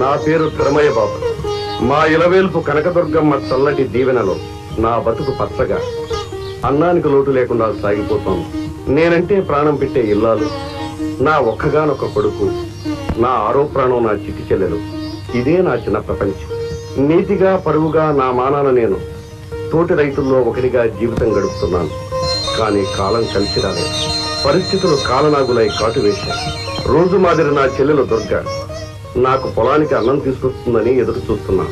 నా పేరు తిరుమయ్య బాబు మా ఇలవేల్పు కనకదుర్గమ్మ చల్లటి దీవెనలో నా బతుకు పచ్చగా అన్నానికి లోటు లేకుండా సాగిపోతోంది నేనంటే ప్రాణం పెట్టే ఇల్లాలు నా ఒక్కగానొక్క కొడుకు నా ఆరో ప్రాణం నా చిట్టి చెల్లెలు ఇదే నా చిన్న ప్రపంచం నీతిగా పరువుగా నా మానాన నేను తోటి రైతుల్లో ఒకటిగా జీవితం గడుపుతున్నాను కానీ కాలం కలిసి రాలేదు పరిస్థితులు కాలనాగులై కాటు వేశాయి రోజు మాదిరి నా చెల్లెలు దుర్గ నాకు పొలానికి అన్నం తీసుకొస్తుందని ఎదురు చూస్తున్నా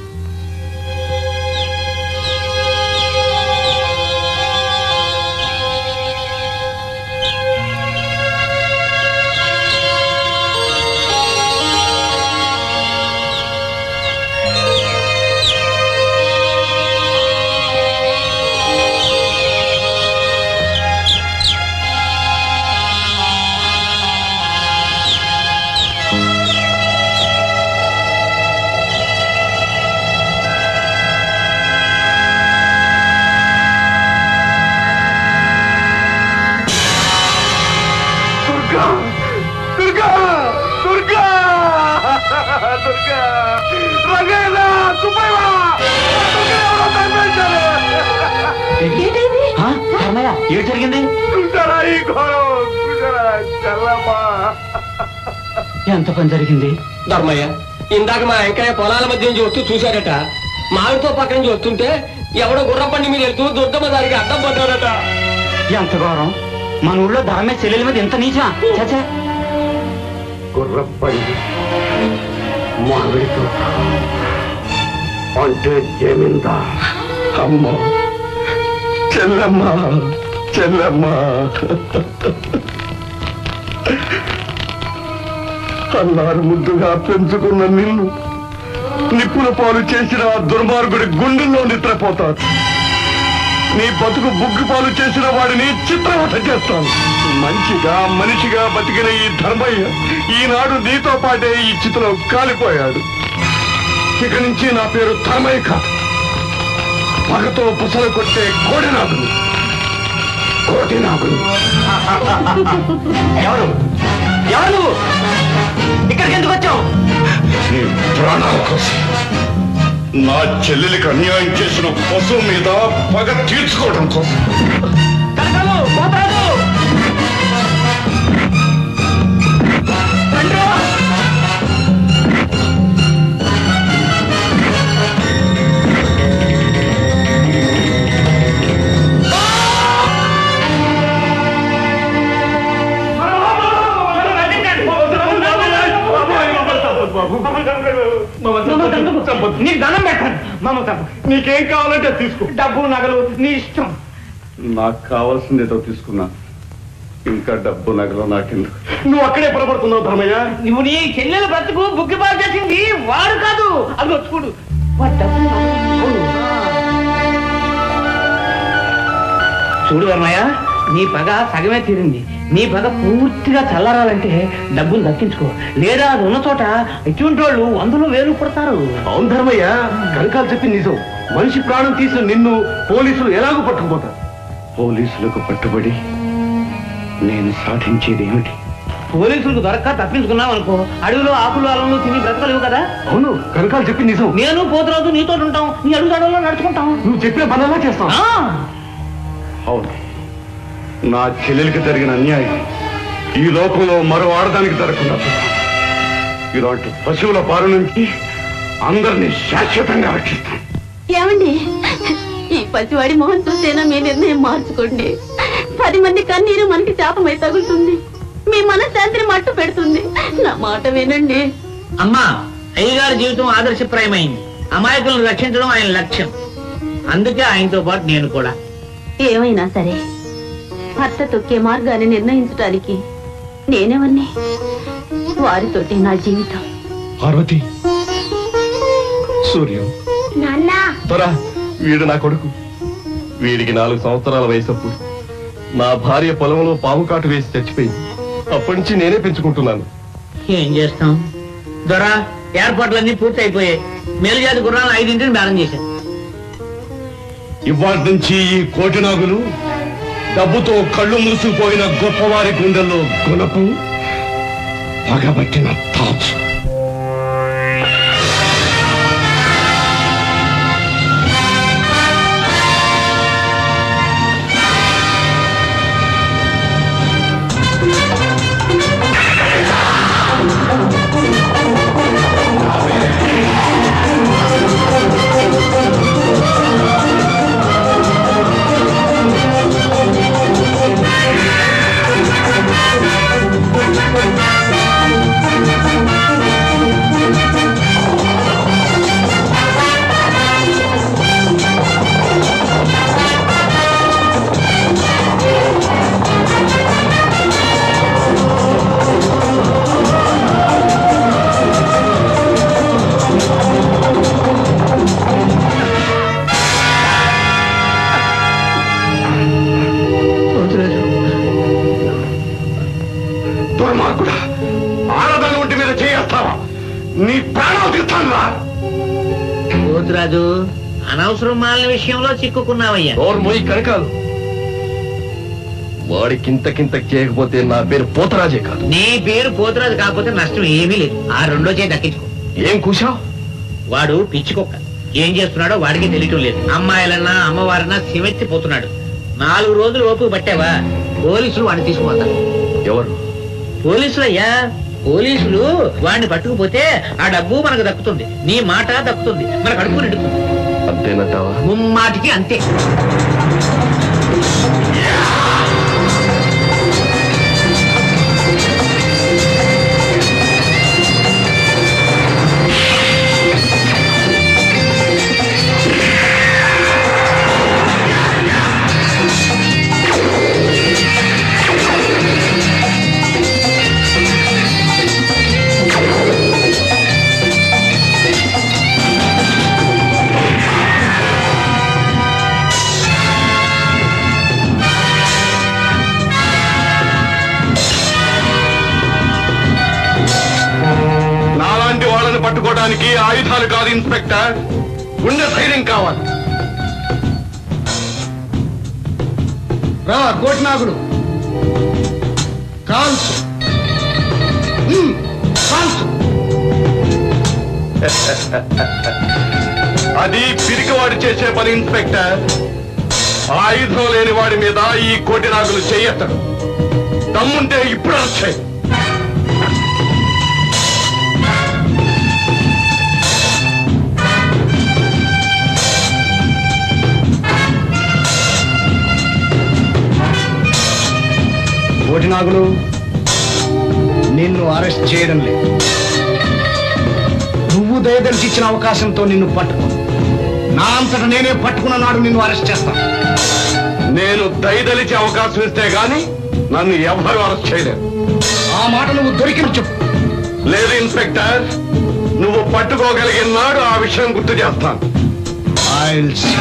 దుర్గా దుర్గా దుర్గా దుర్గా రంగయ్య సుబ్బయ్య ఏం జరిగింది చూసారా ఈ ఘోరం చూసారా చల్లమ్మా ఎంత పని జరిగింది ధర్మయ్య ఇందాక మా వెంకయ్య పొలాల మధ్య నుంచి వస్తూ చూశాడట మామిడితో పక్క నుంచి వస్తుంటే ఎవడో గుర్రపండి మీద వెళ్తూ దుర్గమ్మ దానికి అడ్డం పడ్డాడట ఎంత ఘోరం మన ఊళ్ళో ధరమే చెల్లెల మీద ఎంత నీచా చచ్చా గుర్రప్పండి మామిడి తోట అంటే జమీందా అమ్మ చెల్లమ్మ చెల్లమ్మ అల్లారు ముద్దుగా పెంచుకున్న నిన్ను నిప్పుల పాలు చేసిన ఆ దుర్మార్గుడి గుండెల్లో నిద్రపోతారు నీ బతుకు బుగ్గు పాలు చేసిన వాడిని చిత్రవత చేస్తాను మంచిగా మనిషిగా బతికిన ఈ ధర్మయ్య ఈనాడు నీతో పాటే ఈ చిత్రం కాలిపోయాడు ఇక నుంచి నా పేరు ధర్మయ్య కాదు పగతో పుసలు కొట్టే కోడినాగుని కోటినాగుని ఎవరు ఎవరు నువ్వు ఇక్కడికి ఎందుకు వచ్చావు నీ ప్రాణాల కోసం నా చెల్లెలికి అన్యాయం చేసిన పశువు మీద పగ తీర్చుకోవడం కోసం కనకాలు పోతరాజు రండ్రా. నీకు దండం పెట్టాను మమ్మ తప్పు నీకేం కావాలంటే తీసుకో డబ్బు నగలు నీ ఇష్టం నాకు కావాల్సింది ఏదో తీసుకున్నా ఇంకా డబ్బు నగలు నాకెందుకు నువ్వు అక్కడే పొరపడుతున్నావు ధర్మయ్య నువ్వు నీ చెల్లెల బ్రతుకు బుగ్గి పాలు చేసింది వాడు కాదు అది వచ్చుకోడు వాడు డబ్బు నగలు. చూడు వర్మయ్య నీ పగ సగమే తీరింది నీ పగ పూర్తిగా చల్లారాలంటే డబ్బును దక్కించుకో లేదా అది ఉన్న చోట ఇటువంటి వాళ్ళు వందలు వేలు పడతారు అవును ధర్మయ్య కనకాలు చెప్పి నిజం మనిషి ప్రాణం తీసిన నిన్ను పోలీసులు ఎలాగో పట్టుకుపోతారు పోలీసులకు పట్టుబడి నేను సాధించేది ఏమిటి పోలీసులకు దొరక్క తప్పించుకున్నావు అనుకో అడవిలో ఆకులు అలంలో తిని బ్రతకలేవు కదా అవును కనకాలు చెప్పి నిజం నేను పోతురాజు నీతో ఉంటాం నీ అడుగు అడవుల్లో నడుచుకుంటాం నువ్వు చెప్పిన పనులా చేస్తావు ఆ, అవును నా చెల్లెలికి జరిగిన అన్యాయం ఈ లోకంలో మరో ఆడదానికి జరగకుండా చూస్తాను. ఇలాంటి పశువుల బారు నుంచి అందరినీ శాశ్వతంగా రక్షిస్తాను ఏమండి ఈ పసివాడి మొహం చూసేనా మీ నిర్ణయం మార్చుకోండి పది మంది కన్నీరు మనకి శాపమై తగులుతుంది మీ మనశ్శాంతిని మట్టు పెడుతుంది నా మాట వినండి అమ్మా అయ్యగారి జీవితం ఆదర్శప్రాయమైంది అమాయకులను రక్షించడం ఆయన లక్ష్యం అందుకే ఆయనతో పాటు నేను కూడా ఏమైనా సరే భర్త తొక్కే మార్గాన్ని నిర్ణయించడానికి నేనెవరిని వారితోటి నా జీవితం పార్వతి సూర్యం నాన్న త్వర వీడు నా కొడుకు వీడికి నాలుగు సంవత్సరాల వయసప్పుడు నా భార్య పొలంలో పాము కాటు వేసి చచ్చిపోయింది అప్పటి నుంచి నేనే పెంచుకుంటున్నాను ఏం చేస్తాం దొరా ఏర్పాట్లన్నీ పూర్తి అయిపోయాయి మేలుజాతి గుర్రాలను ఐదింటిని బేరం చేశాను ఇవాటి నుంచి ఈ కోటినాగులు డబ్బుతో కళ్ళు మూసుకుపోయిన గొప్పవారి గుండెల్లో గుణపు పగబట్టిన తాచు అనవసరం మాలిన విషయంలో చిక్కుకున్నావయ్యా నోర్మోయి కనకాలు వాడికింతకింత చేయకపోతే నా పేరు పోతరాజే కాదు నీ పేరు పోతురాజు కాకపోతే నష్టం ఏమీ లేదు ఆ రెండో చేయి దక్కించుకో ఏం కూశావు వాడు పిచ్చి కుక్క ఏం చేస్తున్నాడో వాడికి తెలియటం లేదు అమ్మాయిలన్నా అమ్మవారన్నా సిమెత్తిపోతున్నాడు నాలుగు రోజులు ఓపిక పట్టావా పోలీసులు వాడిని తీసుకుపోతారు ఎవరు పోలీసులు అయ్యా పోలీసులు వాడిని పట్టుకుపోతే ఆ డబ్బు మనకు దక్కుతుంది నీ మాట దక్కుతుంది మనకు అడుగు నిడుతుంది అంతేనంటావా ముమ్మాటికి అంతే నాలాంటి వాళ్ళని పట్టుకోవడానికి ఆయుధాలు కాదు ఇన్స్పెక్టర్ గుండె ధైర్యం కావాలి రా కోటినాగుడు కాల్చు ఉమ్, కాల్చు అది పిరికివాడు చేసే పని ఇన్స్పెక్టర్ ఆయుధం లేని వాడి మీద ఈ కోటి నాగులు చెయ్యత్తడు దమ్ముంటే ఇప్పుడు వచ్చాయి కోటినాగులు నిన్ను అరెస్ట్ చేయడం లేదు నువ్వు దయదలిచి ఇచ్చిన అవకాశంతో నిన్ను పట్టుకో నా అంతట నేనే పట్టుకున్న నాడు నిన్ను అరెస్ట్ చేస్తాను నేను దయదలిచే అవకాశం ఇస్తే గాని నన్ను ఎవరు అరెస్ట్ చేయలేరు ఆ మాట నువ్వు దొరికిన చెప్పు లేదు ఇన్స్పెక్టర్ నువ్వు పట్టుకోగలిగిన నాడు ఆ విషయం గుర్తు చేస్తాను I'll see.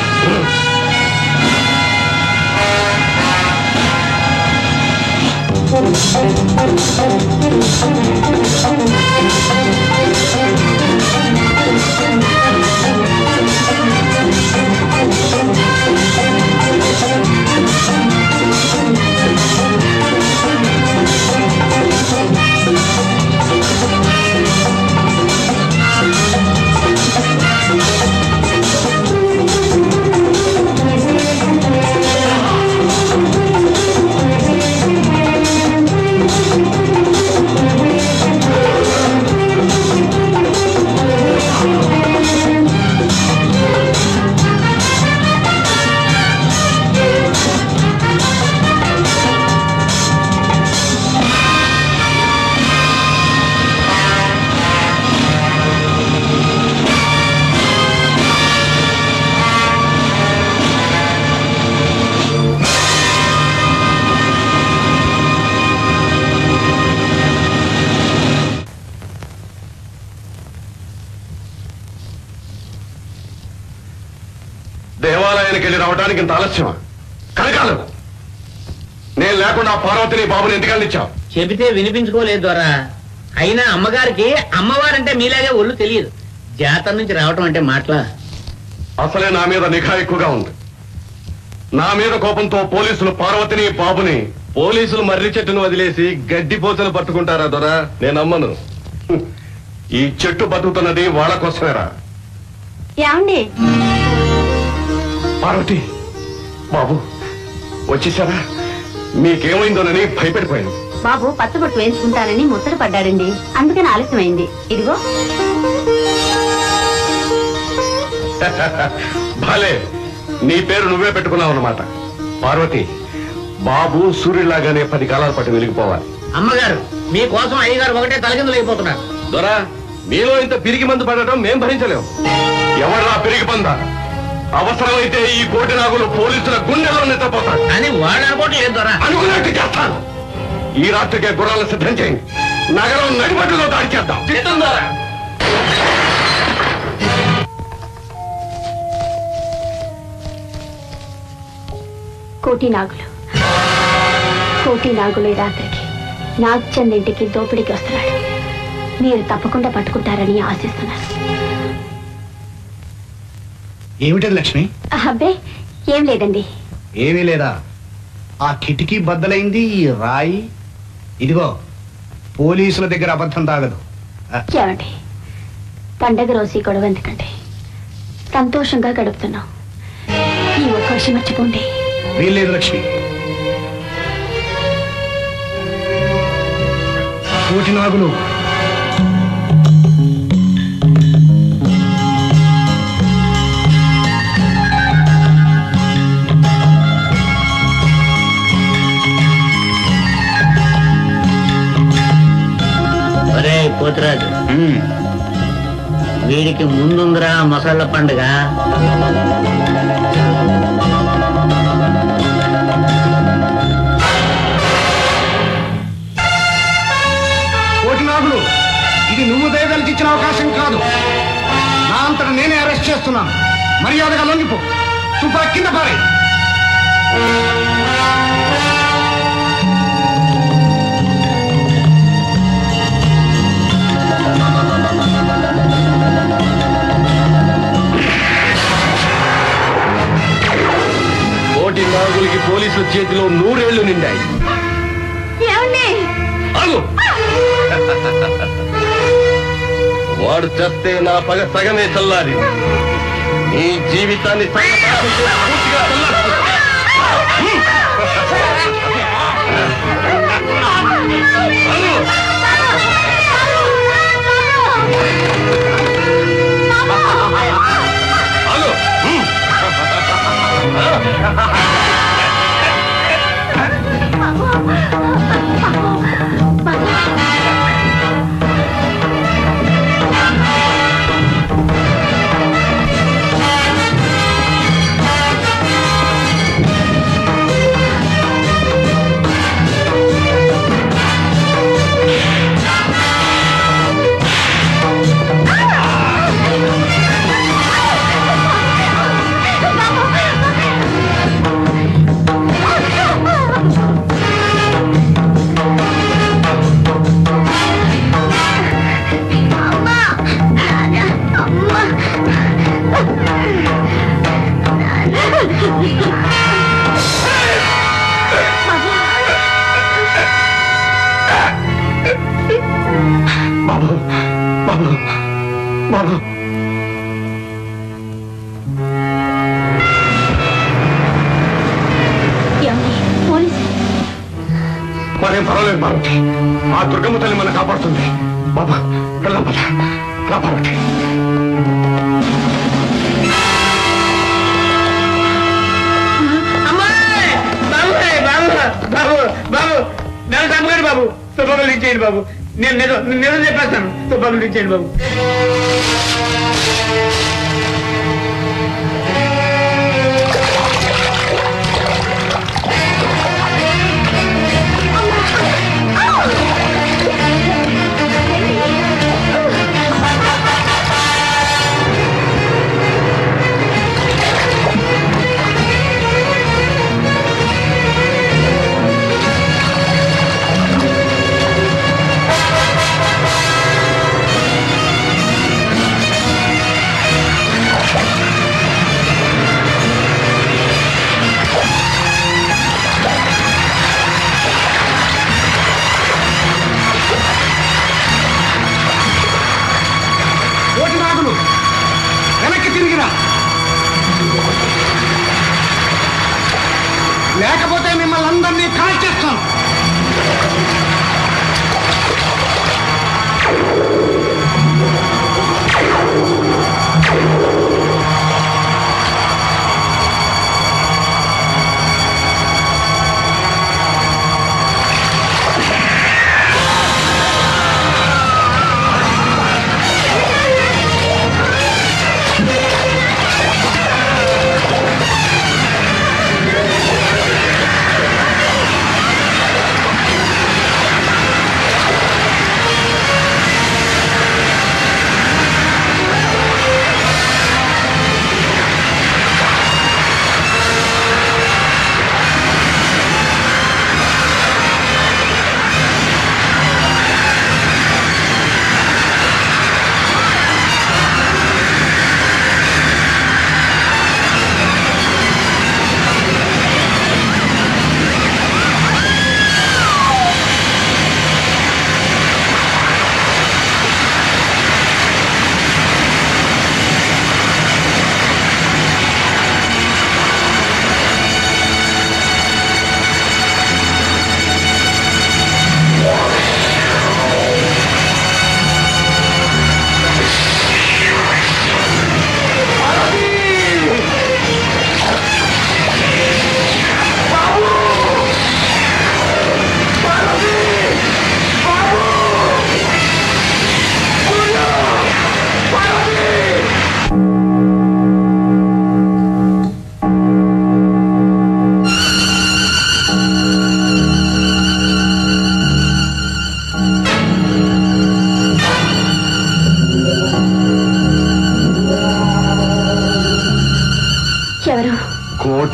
దేవాలయానికి వెళ్ళి రావడానికి ఇంత ఆలస్యమా కనకాలు నేను లేకుండా పార్వతిని బాబుని ఎందుకని ఇచ్చావు చెబితే వినిపించుకోలేదు ద్వారా అయినా అమ్మగారికి అమ్మవారంటే మీలాగే ఒళ్ళు తెలియదు జాతర నుంచి రావటం అంటే మాటలా అసలే నా మీద నిఘా ఎక్కువగా ఉంది నా మీద కోపంతో పోలీసులు పార్వతిని బాబుని పోలీసులు మర్రి చెట్టును వదిలేసి గడ్డి పోచను పట్టుకుంటారా దొరా నేను నమ్మను హ్మ్, ఈ చెట్టు బతుకుతున్నది వాళ్ళ కోసమేరా ఏమండి పార్వతి బాబు వచ్చేసారా మీకేమైందోనని భయపడిపోయాను బాబు పచ్చబొట్టు వేయించుకుంటానని ముచ్చట పడ్డాడండి అందుకని ఆలస్యమైంది ఇదిగో భలే నీ పేరు నువ్వే పెట్టుకున్నావు అన్నమాట పార్వతి బాబు సూర్యులాగానే పది కాలాల పాటు వెలిగిపోవాలి అమ్మగారు మీకోసం అయ్యగారు ఒకటే తలకిందులు అయిపోతున్నారు దొరా మీలో ఇంత పిరికి మందు పడటం మేం భరించలేం ఎవరా పెరిగి పంద అవసరమైతే ఈ కోటి నాగులు పోలీసుల గుండెల్లో నిద్రపోతాడు అని వాళ్ళు అనుకోవటం లేదు ద్వారా అనుకున్నట్టు చేస్తాను ఈ రాత్రికే గుర్రాలను సిద్ధం చేయండి నగరం నడిబడ్డులో దాడి చేద్దాం కోటి నాగులు కోటి నాగులు ఈ రాత్రికి నాగచంద్ ఇంటికి దోపిడీకి వస్తున్నాడు మీరు తప్పకుండా పట్టుకుంటారని ఆశిస్తున్నాను ఏమిటది లక్ష్మి అబ్బే ఏం లేదండి ఏమీ లేదా ఆ కిటికీ బద్దలైంది ఈ రాయి ఇదిగో పోలీసుల దగ్గర అబద్ధం తాగదు ఆ, ఏమండి పండగ రోజు ఈ గొడవ ఎందుకంటే సంతోషంగా గడుపుతున్నాం ఈ ఒక్క విషయం మర్చిపోండి వీల్లేదు లక్ష్మి కోటి నాగులు ఒరే పోతురాజు వీడికి ముందుందిరా మసాలా పండుగ కోటి నాగులు ఇది నువ్వు దయదలిచి ఇచ్చిన అవకాశం కాదు నా అంతట నేనే అరెస్ట్ చేస్తున్నాను మర్యాదగా లొంగిపో తుపా కింద పారే కోటి నాగులకి పోలీసుల చేతిలో నూరేళ్లు నిండాయి ఏమండి ఆగు వాడు చస్తే నా పగ సగమే చల్లారి నీ జీవితాన్ని సగం పూర్తిగా చల్లార్చు. ఆగు. ఆగు. హ్మ్. బాబు బాబు బాబు ఏమండి పోలీసు మరేం పర్వాలేదు పార్వతి ఆ దుర్గమ్మ తల్లి మన కాపాడుతుంది బాబా వెళ్దాం పద రా పార్వతి అమ్మాయి బాబు బాబు బాబు బాబు నన్ను చంపకండి బాబు తుపాకులు ఇచ్చేయండి బాబు నేను నిజం నిజం చెప్పేస్తాను తుపాకులు ఇచ్చేయండి బాబు కోటి నాగులు వెనక్కి తిరిగిరా లేకపోతే మిమ్మల్ని అందరినీ కాల్చేస్తాను ఆ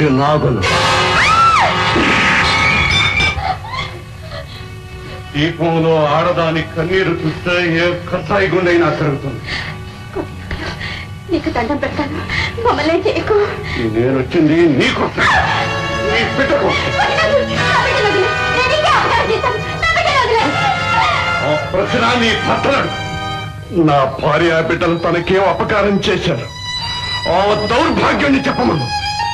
కోటి నాగులు దీపంలో ఆడదాని కన్నీరు చూస్తే ఏ కసాయి గుండైనా కరుగుతుంది నీకు దండం పెడతాను మమ్మల్ని చేయకు నేను వచ్చింది నీకోసం నీ బిడ్డ కోసం ఆ ప్రశ్న నీ భర్తడు నా భార్య బిడ్డలు తనకేం అపకారం చేశారు ఆ దౌర్భాగ్యాన్ని చెప్పమను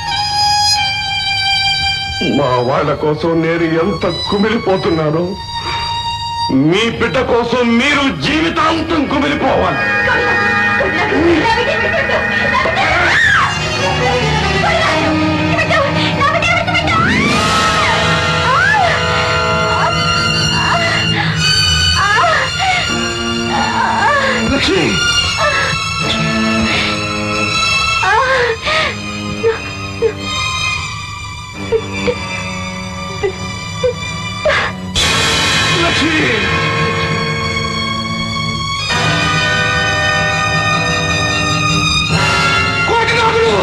మా వాళ్ళ కోసం నేను ఎంత కుమిలిపోతున్నానో మీ బిడ్డ కోసం మీరు జీవితాంతం కుమిలిపోవాలి లక్ష్మి లక్ష్మి కోటినాథుడు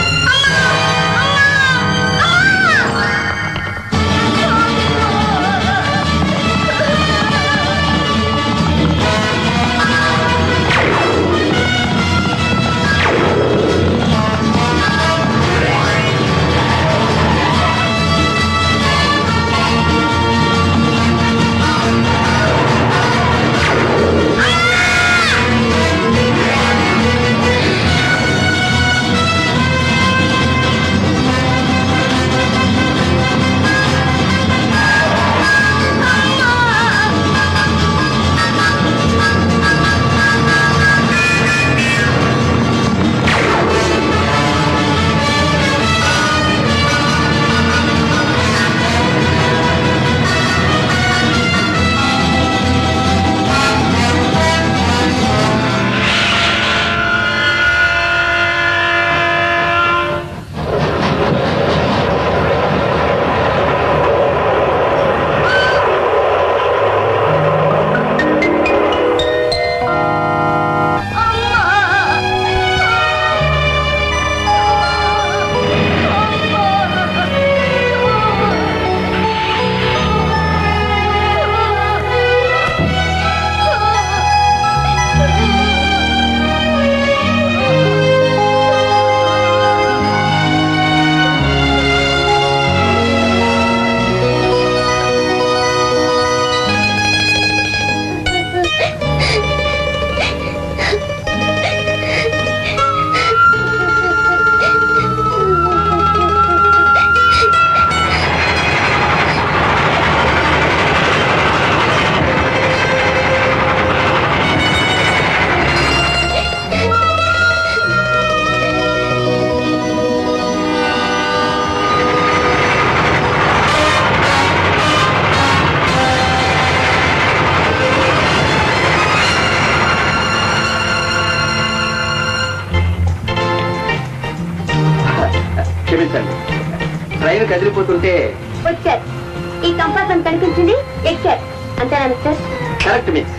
క్షమించండి ట్రైన్ కదిలిపోతుంటే వచ్చారు ఈ కంపార్ట్మెంట్ కనిపించింది ఎక్కారు అంతేనా మిస్టర్ కరెక్ట్ మిస్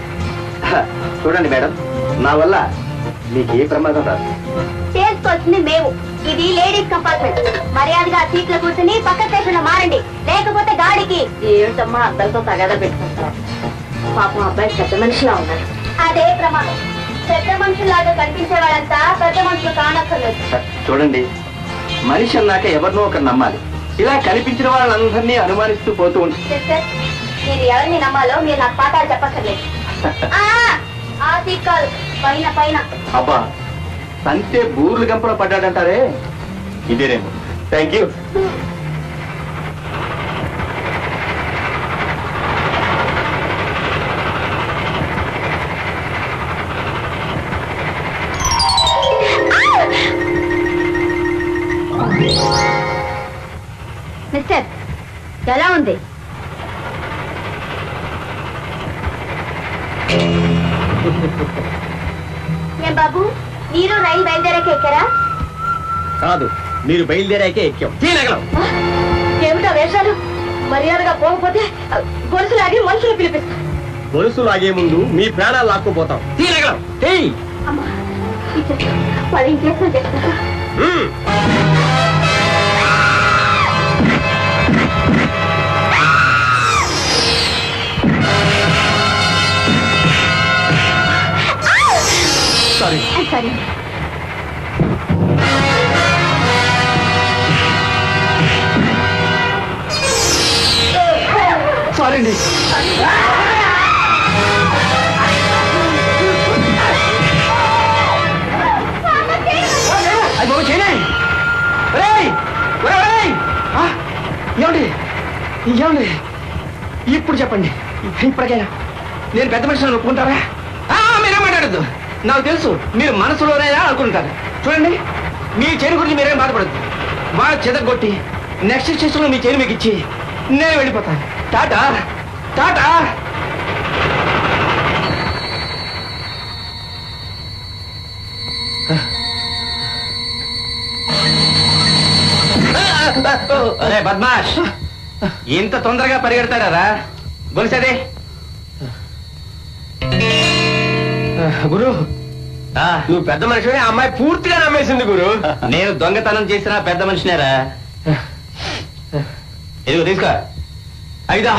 చూడండి మేడం నా వల్ల మీకు ఏ ప్రమాదం రాదు చేసుకోవాల్సింది మేము ఇది లేడీస్ కంపార్ట్మెంట్ మర్యాదగా సీట్లో కూర్చుని పక్క స్టేషన్ లో మారండి లేకపోతే గాడికి ఏమిటమ్మా అద్దరితో తగదా పెట్టుకుంటారు పాపం అబ్బాయి పెద్ద మనిషిలా ఉన్నారు అదే ప్రమాదం పెద్ద మనుషులాగా కనిపించే వాళ్ళంతా పెద్ద మనుషులు కానక్కర్లేదు చూడండి మనిషి అన్నాక ఎవరినో ఒకరు నమ్మాలి ఇలా కనిపించిన వాళ్ళందరినీ అనుమానిస్తూ పోతూ ఉంటుంది సిస్టర్ మీరు ఎవరిని నమ్మాలో మీరు నాకు పాఠాలు చెప్పక్కర్లేదు ఆ, ఆ సీట్ కాదు పైన పైన అబ్బా సంతే బూర్లు గంపలో పడ్డాడంటారే ఇదేనేమో థ్యాంక్ యూ మిస్టర్ ఎలా ఉంది ఏం బాబు మీరు రైలు బయలుదేరాక ఎక్కారా కాదు మీరు బయలుదేరాకే ఎక్కాం తీనగలం ఏమిటా వేషాలు మర్యాదగా పోకపోతే గొలుసులాగి మనుషులు పిలిపిస్తా గొలుసు లాగే ముందు మీ ప్రాణాలు లాక్కుపోతాం తీనగలం తీయ్ అమ్మా ఇచ్చేస్తా. వాళ్ళు ఇంకేసం చేస్తారా మ్మ్. మారండి అది బాబు చేయలే ఒరేయ్! ఒరేయ్, ఒరేయ్! ఆ, ఏమండి ఏమండి ఇప్పుడు చెప్పండి ఇప్పటికైనా నేను పెద్ద మనిషిని ఒప్పుకుంటారా ఆ, మీరేం మాట్లాడద్దు నాకు తెలుసు మీరు మనసులోనైనా అనుకుంటారు చూడండి మీ చేను గురించి మీరేం బాధపడద్దు మా చెదగొట్టి నెక్స్ట్ స్టేషన్లో మీ చేను మీకు ఇచ్చి నేను వెళ్ళిపోతాను టాటా టాటా అరే బద్మాష్ ఇంత తొందరగా పరిగెడతారా గొలిసేదే గురు ఆ, నువ్వు పెద్ద మనిషి ఆ అమ్మాయి పూర్తిగా నమ్మేసింది గురు నేను దొంగతనం చేసిన పెద్ద మనిషినేరా ఇదిగో తీసుకో అయిదా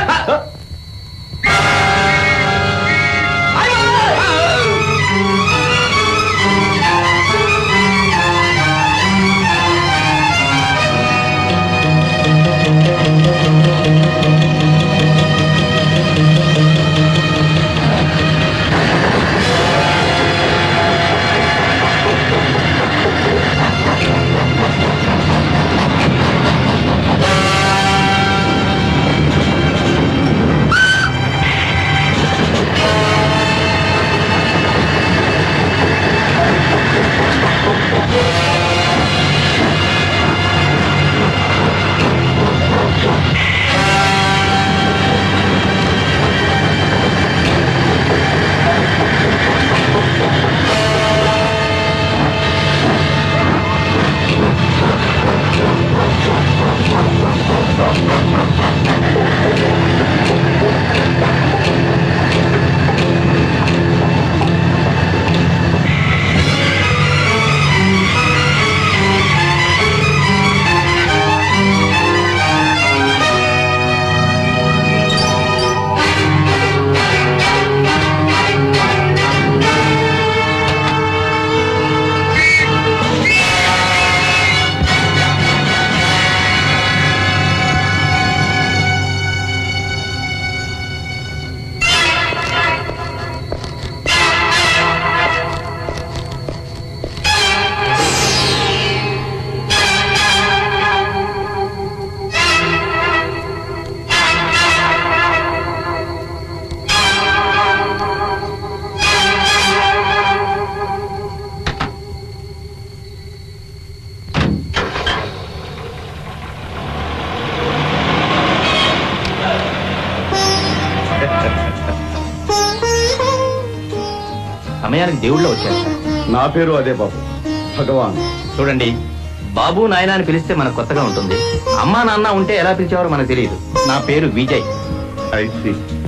సమయానికి దేవుళ్ళో వచ్చారు నా పేరు అదే బాబు భగవాన్ చూడండి బాబు నాయన అని పిలిస్తే మనకు కొత్తగా ఉంటుంది అమ్మా నాన్న ఉంటే ఎలా పిలిచేవారో మనకు తెలియదు నా పేరు విజయ్ ఐసి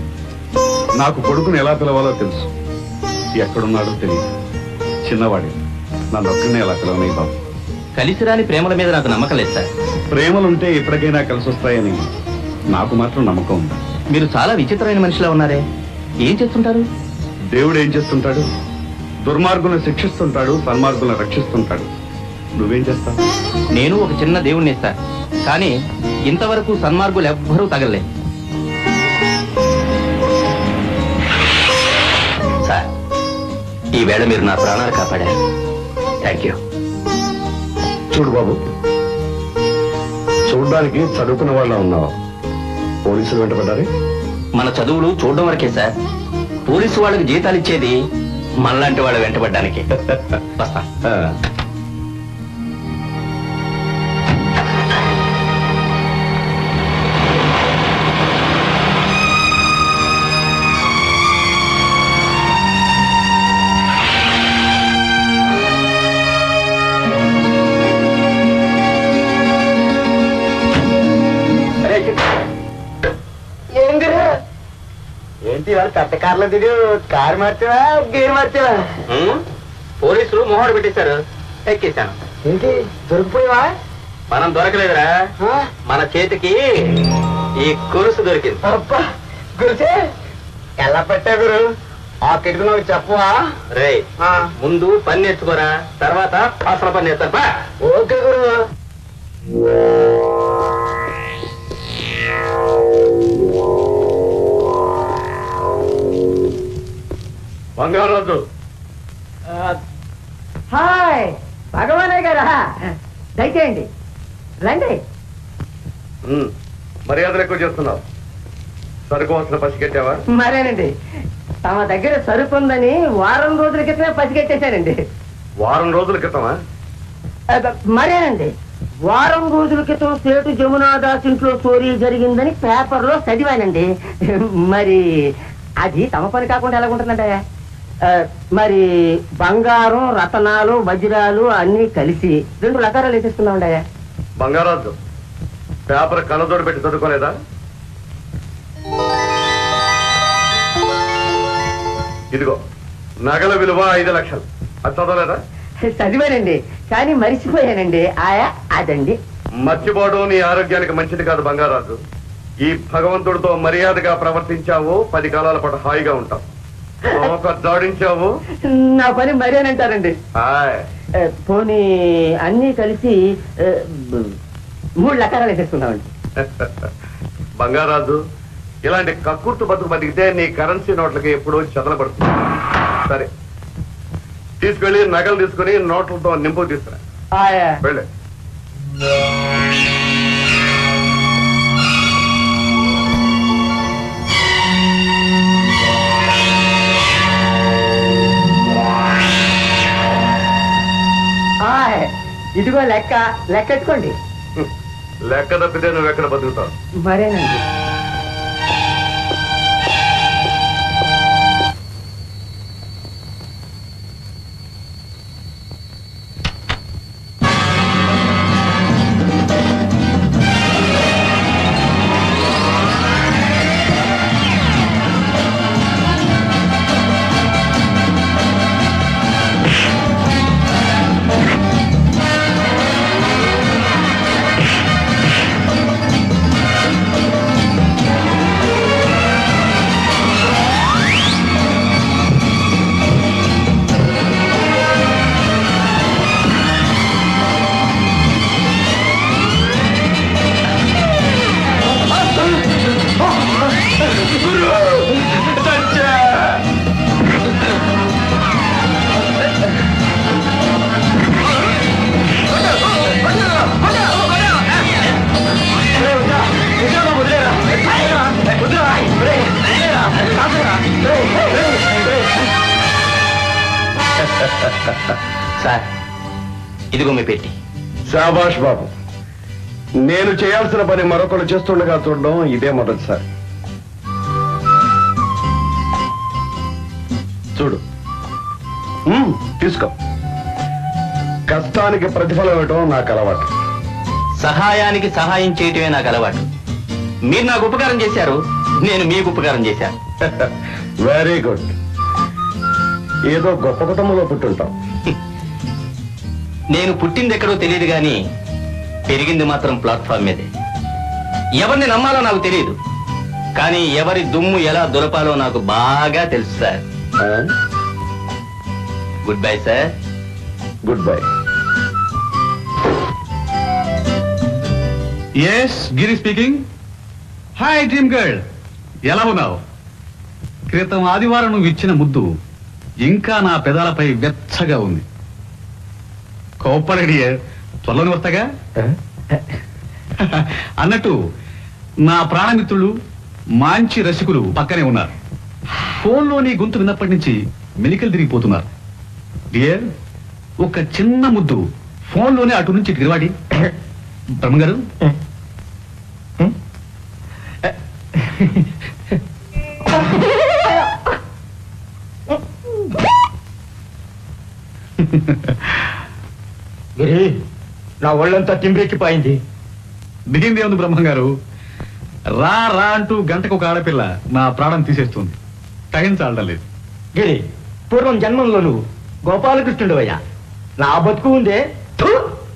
నాకు కొడుకుని ఎలా పిలవాలో తెలుసు ఎక్కడున్నాడో తెలియదు చిన్నవాడి నన్ను ఒక్కనే ఎలా పిలవని బాబు కలిసిరాని ప్రేమల మీద నాకు నమ్మకం లేదు సార్ ప్రేమలుంటే ఎప్పటికైనా కలిసి వస్తాయని నాకు మాత్రం నమ్మకం ఉంది మీరు చాలా విచిత్రమైన మనిషిలా ఉన్నారే ఏం చేస్తుంటారు దేవుడు ఏం చేస్తుంటాడు దుర్మార్గులను శిక్షిస్తుంటాడు సన్మార్గులను రక్షిస్తుంటాడు నువ్వేం చేస్తావు నేను ఒక చిన్న దేవుణ్ణి సార్ కానీ ఇంతవరకు సన్మార్గులు ఎవ్వరూ తగలలేదు సార్ ఈ వేళ మీరు నా ప్రాణాలు కాపాడారు థ్యాంక్ యూ చూడు బాబు చూడడానికి చదువుకున్న వాళ్ళ ఉన్నావు పోలీసులు వెంటబడ్డారే మన చదువులు చూడడం వరకే సార్ పోలీసు వాళ్ళకి జీతాలు ఇచ్చేది మనలాంటి వాళ్ళు వెంటబడ్డానికి వస్తా ఆ, ఏంటి వాళ్ళు పెద్ద కార్లో దిగి కారు మార్చావా గేర్ మార్చావా పోలీసులు మొహోడు పెట్టేశారు ఎక్కేశాను ఏంటి దొరికిపోయావా మనం దొరకలేదురా ఆ? మన చేతికి ఈ కొలుసు దొరికింది అబ్బా గురిసే ఎలా పట్టా గురు ఆ కిటికీ నాకు చెప్పవా రే ఆ, ముందు పని నేర్చుకోరా తర్వాత అసలు పని నేర్తాను బా ఓకే గురు బంగారాజు హాయ్ భగవానే గారా దయచేయండి రండి ఉమ్, మర్యాదలు ఎక్కువ చేస్తున్నావు సరుకు వస్తున్న పసిగట్టావా మరేనండి తమ దగ్గర సరుకు ఉందని వారం రోజుల క్రితమే పసిగట్టేశానండి వారం రోజుల క్రితమా అబ్బ, మరేనండి వారం రోజుల క్రితం సేటు జమునాదాస్ ఇంట్లో చోరీ జరిగిందని పేపర్లో చదివానండి మరి అది తమ పని కాకుండా ఎలాగుంటుందంటే ఆ, మరి బంగారం రతనాలు వజ్రాలు అన్ని కలిసి రెండు లకారాలు వేసేసుకున్నామండి బంగారాజు పేపర్ కళ్ళతోడు పెట్టి చదువుకోలేదా ఇదిగో నగల విలువ ఐదు లక్షలు అది చదవలేదా చదివానండి కానీ మరిచిపోయానండి ఆయా అదండి మర్చిపోవడం నీ ఆరోగ్యానికి మంచిది కాదు బంగారాజు ఈ భగవంతుడితో మర్యాదగా ప్రవర్తించావు పది కాలాల పాటు హాయిగా ఉంటావు ఒక జాడించావు నా పని మరేనంటారండి హాయ్ ఏ, పోనీ అన్నీ కలిసి ఏ, బ- మూడు లకారాలు వేసేసుకున్నామండి బంగారాజు ఇలాంటి కక్కుర్తు బతుకు బతికితే నీ కరెన్సీ నోట్లకి ఎప్పుడూ చదలబడుతుంది సరే తీసుకెళ్లి నగలు తీసుకుని నోట్లతో నింపు తీసుకురా ఆయా వెళ్ళే ఆయ్, ఇదిగో లెక్క లెక్కెట్టుకోండి లెక్క తప్పితే నువ్వు ఎక్కడ బతుకుతావు మరేనండి సార్ ఇదిగో మీ పెట్టి శాబాష్ బాబు నేను చేయాల్సిన పని మరొకరు చేస్తుండగా చూడడం ఇదే మొదటిసారి చూడు మ్మ్, తీసుకో కష్టానికి ప్రతిఫలం ఇవ్వటం నాకు అలవాటు సహాయానికి సహాయం చేయటమే నాకు అలవాటు మీరు నాకు ఉపకారం చేశారు నేను మీకు ఉపకారం చేశాను వెరీ గుడ్ ఏదో గొప్ప కుటుంబంలో పుట్టుంటాం నేను పుట్టింది ఎక్కడో తెలియదు కానీ పెరిగింది మాత్రం ప్లాట్ఫామ్ మీదే ఎవరిని నమ్మాలో నాకు తెలియదు కానీ ఎవరి దుమ్ము ఎలా దులపాలో నాకు బాగా తెలుసు సార్ ఆ? Good bye sir good bye S Giri speaking hi dream girl ఎలా ఉన్నావు క్రితం ఆదివారం నువ్వు ఇచ్చిన ముద్దు ఇంకా నా పెదాలపై వెచ్చగా ఉంది కోపరడి త్వరలోని వస్తాగా అన్నట్టు నా ప్రాణమిత్రులు మంచి రసికులు పక్కనే ఉన్నారు ఫోన్లో నీ గొంతు విన్నప్పటి నుంచి మెలికలు తిరిగిపోతున్నారు డియర్ ఒక చిన్న ముద్దు ఫోన్లోనే అటు నుంచి తిరిగాడి బ్రహ్మగారు గిరి నా ఒళ్ళంతా తింబ్రెక్కిపోయింది దిగింది ఉంది బ్రహ్మంగారు రా రా అంటూ గంటకు ఒక ఆడపిల్ల నా ప్రాణం తీసేస్తుంది టైం చాలడం లేదు గిరి పూర్వం జన్మంలో నువ్వు గోపాలకృష్ణుడు అయ్యా నా బతుకు ఉందే థు!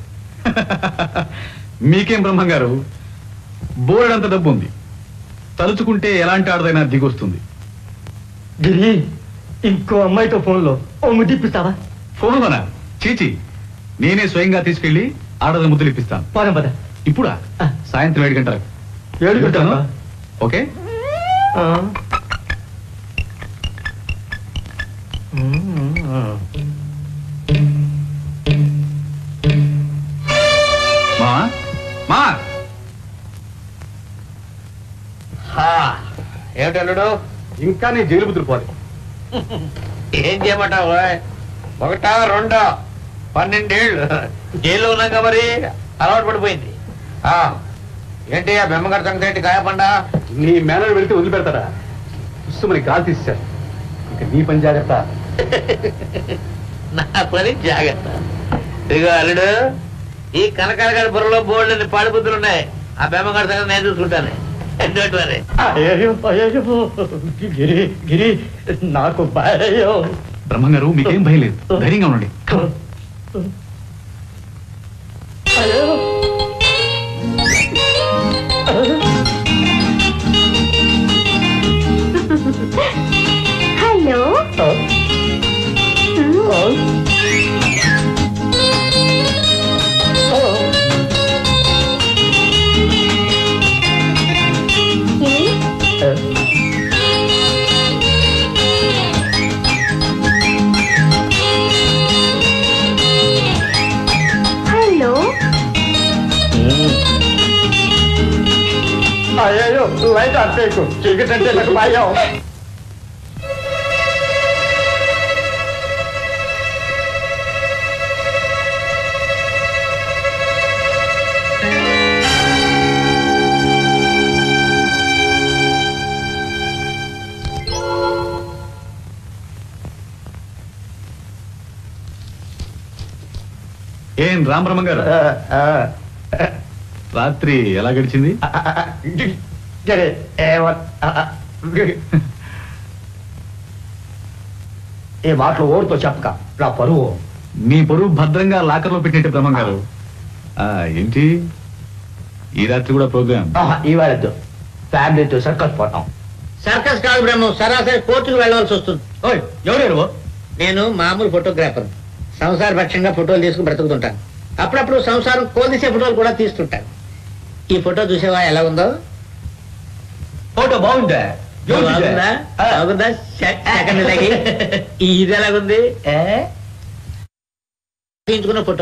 మీకేం బ్రహ్మంగారు బోరెడంత డబ్బు ఉంది తలుచుకుంటే ఎలాంటి ఆడదైనా దిగొస్తుంది గిరి ఇంకో అమ్మాయితో ఫోన్లో ఓ ముద్దిప్పిస్తావా ఫోన్లోనా చీచి నేనే స్వయంగా తీసుకెళ్లి ఆడద ముద్దులు ఇప్పిస్తాను పోదాం పద ఇప్పుడా సాయంత్రం ఏడు గంటలకు ఏడు గంటలా? ఓకే ఆ. మా మా ఏమిటల్లుడు ఇంకా నీ జైలు బుద్ధులు పోదు ఏం చేయమంటావు ఒకటా రెండా పన్నెండేళ్ళు జైల్లో ఉన్నాక మరి అలవాటు పడిపోయింది ఆ, ఏంటి ఆ బెమ్మగారి సంగతి ఏంటి గాయపండా నీ మేనర్ వెళితే వదిలిపెడతాడా మరి గాలి తీశారు ఇక నీ పని జాగ్రత్త నా పని జాగ్రత్త ఇదిగో అల్లుడు ఈ కనకాలగారి బుర్రలో బోల్డ్ పాడిబుద్ధులు ఉన్నాయి ఆ బెమ్మగారి సంగతి నేను చూసుకుంటాను డోంట్ వరీ అయ్యో అయ్యో గిరి గిరి నాకు భయం బ్రహ్మంగారు మీకేం భయం లేదు ధైర్యంగా ఉండండి Come on. అయ్యో హలో హలో అయ్యో లైట్ అట్టేకు చీకటి అంటే నాకు భయం ఏం రామ్ బ్రహ్మ గారు రాత్రి ఎలా గడిచింది గిరి ఏమో ఈ మాటలు ఓడితో చెప్పక నా పరువు మీ పొరుగు భద్రంగా లాకర్లో పెట్టినట్టు బ్రహ్మం గారు ఆ, ఏంటి ఈ రాత్రి కూడా ప్రోగ్రామ్ ఇవాళ ఫ్యామిలీతో సర్కస్ పోతాం సర్కస్ కాదు బ్రహ్మం సరాసరి కోర్టుకు వెళ్ళవలసి వస్తుంది ఓయ్ ఎవరు నేను మామూలు ఫోటోగ్రాఫర్ సంసార పక్షంగా ఫోటోలు తీసుకుని బ్రతుకుతుంటాను అప్పుడప్పుడు సంసారం కోల్దీసే ఫోటోలు కూడా తీస్తుంటాను ఈ ఫోటో చూసేవా ఎలా ఉందో ఫోటో బాగుందా బాగుందా బాగుందా సె- సెకండ్ లాగి ఇది ఎలాగుంది తీయించుకున్న ఫోటో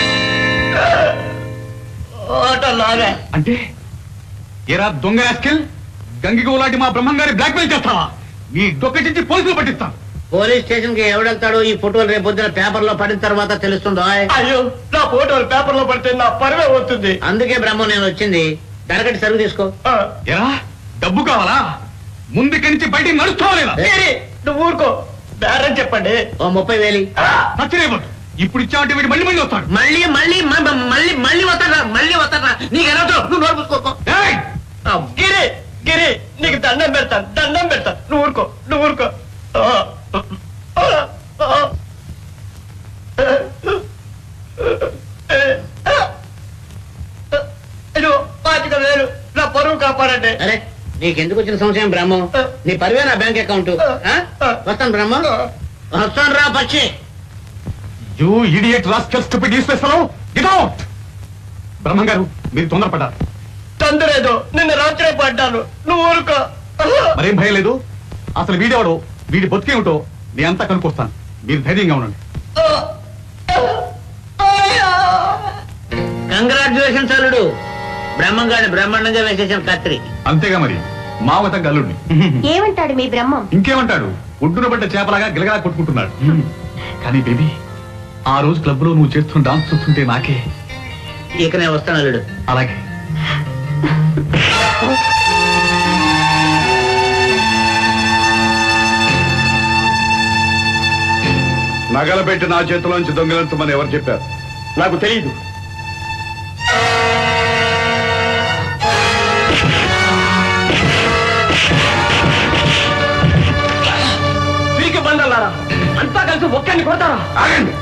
ఫోటో లాగా అంటే ఎరా దొంగ రాస్కెల్ గంగిగో లాంటి మా బ్రహ్మం గారి బ్లాక్ మెయిల్ చేస్తావా నీ డొక్కటించి పోలీసులు పట్టిస్తాను పోలీస్ స్టేషన్ కి ఎవడెళ్తాడో ఈ ఫోటోలు రేపు పొద్దున పేపర్ లో పడిన తర్వాత తెలుస్తుందో అయ్యో నా ఫోటోలు పేపర్ లో పడితే నా పరువే వస్తుంది అందుకే బ్రహ్మం నేను వచ్చింది దరగటి సరుకు తీసుకో ఎరా డబ్బు కావాలా ముందుకి నుంచి బయటికి నడుస్తావా లేదా గిరి, నువ్వు ఊరుకో బేరం చెప్పండి ఓ ముప్పై వేలి సచ్చిరేపడు ఇప్పుడు ఇచ్చావంటే వీడు మళ్ళీ మళ్ళీ వస్తాడు మళ్ళీ మళ్ళీ మ- మ- మళ్ళీ మళ్ళీ వస్తారా మళ్ళీ వస్తారా నీకు ఎలా నువ్వు నోరు పూసుకో ఏయ్! గిరి గిరి నీకు దండం పెడతాను దండం పెడతాను నువ్వు ఊరుకో నువ్వు ఊరుకో ఆ, ఆ, ఆ. అయ్యో పాతిక వేలు నా పరువు కాపాడండి అరే నీకెందుకు వచ్చిన సంశయం బ్రహ్మం నీ పరివే నా బ్యాంక్ అకౌంట్ ఆ? వస్తాను బ్రహ్మం వస్తాను రా పక్షి you idiot rascal stupid useless fellow get out Brahmam గారు మీరు తొందరపడ్డారు తొందరేదో నిన్న రాత్రే పడ్డాను నువ్వు ఊరుకో మరేం భయం లేదు అసలు వీడెవడో వీడి బతికేమిటో నేను అంతా కనుక్కొస్తాను మీరు ధైర్యంగా ఉండండి కంగ్రాచులేషన్స్ అల్లుడు బ్రహ్మంగాడి బ్రహ్మాండంగా వేసేసిన కత్రి అంతేగా మరి మావత గల్లుడిని ఏమంటాడు మీ బ్రహ్మం ఇంకేమంటాడు ఒడ్డున పడ్డ చేపలాగా గిలగలా కొట్టుకుంటున్నాడు కానీ బేబీ ఆ రోజు క్లబ్ లో నువ్వు చేస్తున్న డాన్స్ చూస్తుంటే నాకే ఇక నేను వస్తాను అల్లుడు అలాగే నగల పెట్టి నా చేతిలోంచి దొంగలించమని ఎవరు చెప్పారు నాకు తెలియదు పీకి బండలారా అంతా కలిసి ఒక్కడిని కొడతారా ఆగండి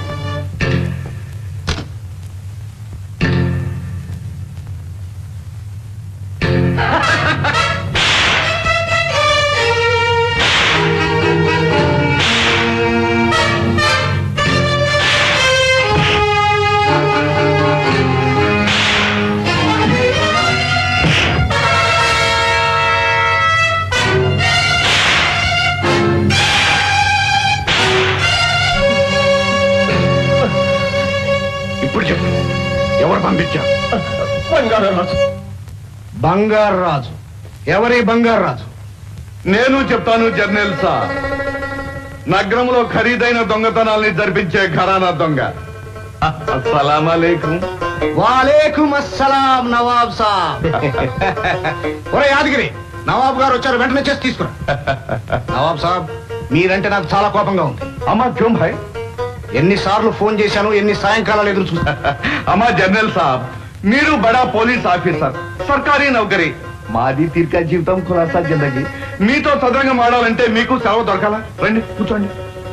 బంగారరాజు బంగారు రాజు ఎవరి బంగారు రాజు నేను చెప్తాను జర్నల్ సార్ నగరంలో ఖరీదైన దొంగతనాల్ని జరిపించే ఘరానా దొంగ అస్సలాం అలైకుం వాలేకుం అస్సలాం నవాబ్ సాబ్ ఒరే యాదగిరి నవాబ్ గారు వచ్చారు వెంటనే చేసి తీసుకురా నవాబ్ సాబ్ మీరంటే నాకు చాలా కోపంగా ఉంది అమ్మా క్యూం భాయ్ ఎన్నిసార్లు ఫోన్ చేశాను ఎన్ని సాయంకాలాలు ఎదురు చూస్తా అమ్మా జనరల్ సాబ్ మీరు బడా పోలీస్ ఆఫీసర్ సర్కారీ నౌకరీ మాది తీర్కా జీవితం ఖులాసా జిందగీ మీతో సదరంగా మాడాలంటే మీకు సెలవు దొరకాలా రండి కూర్చోండి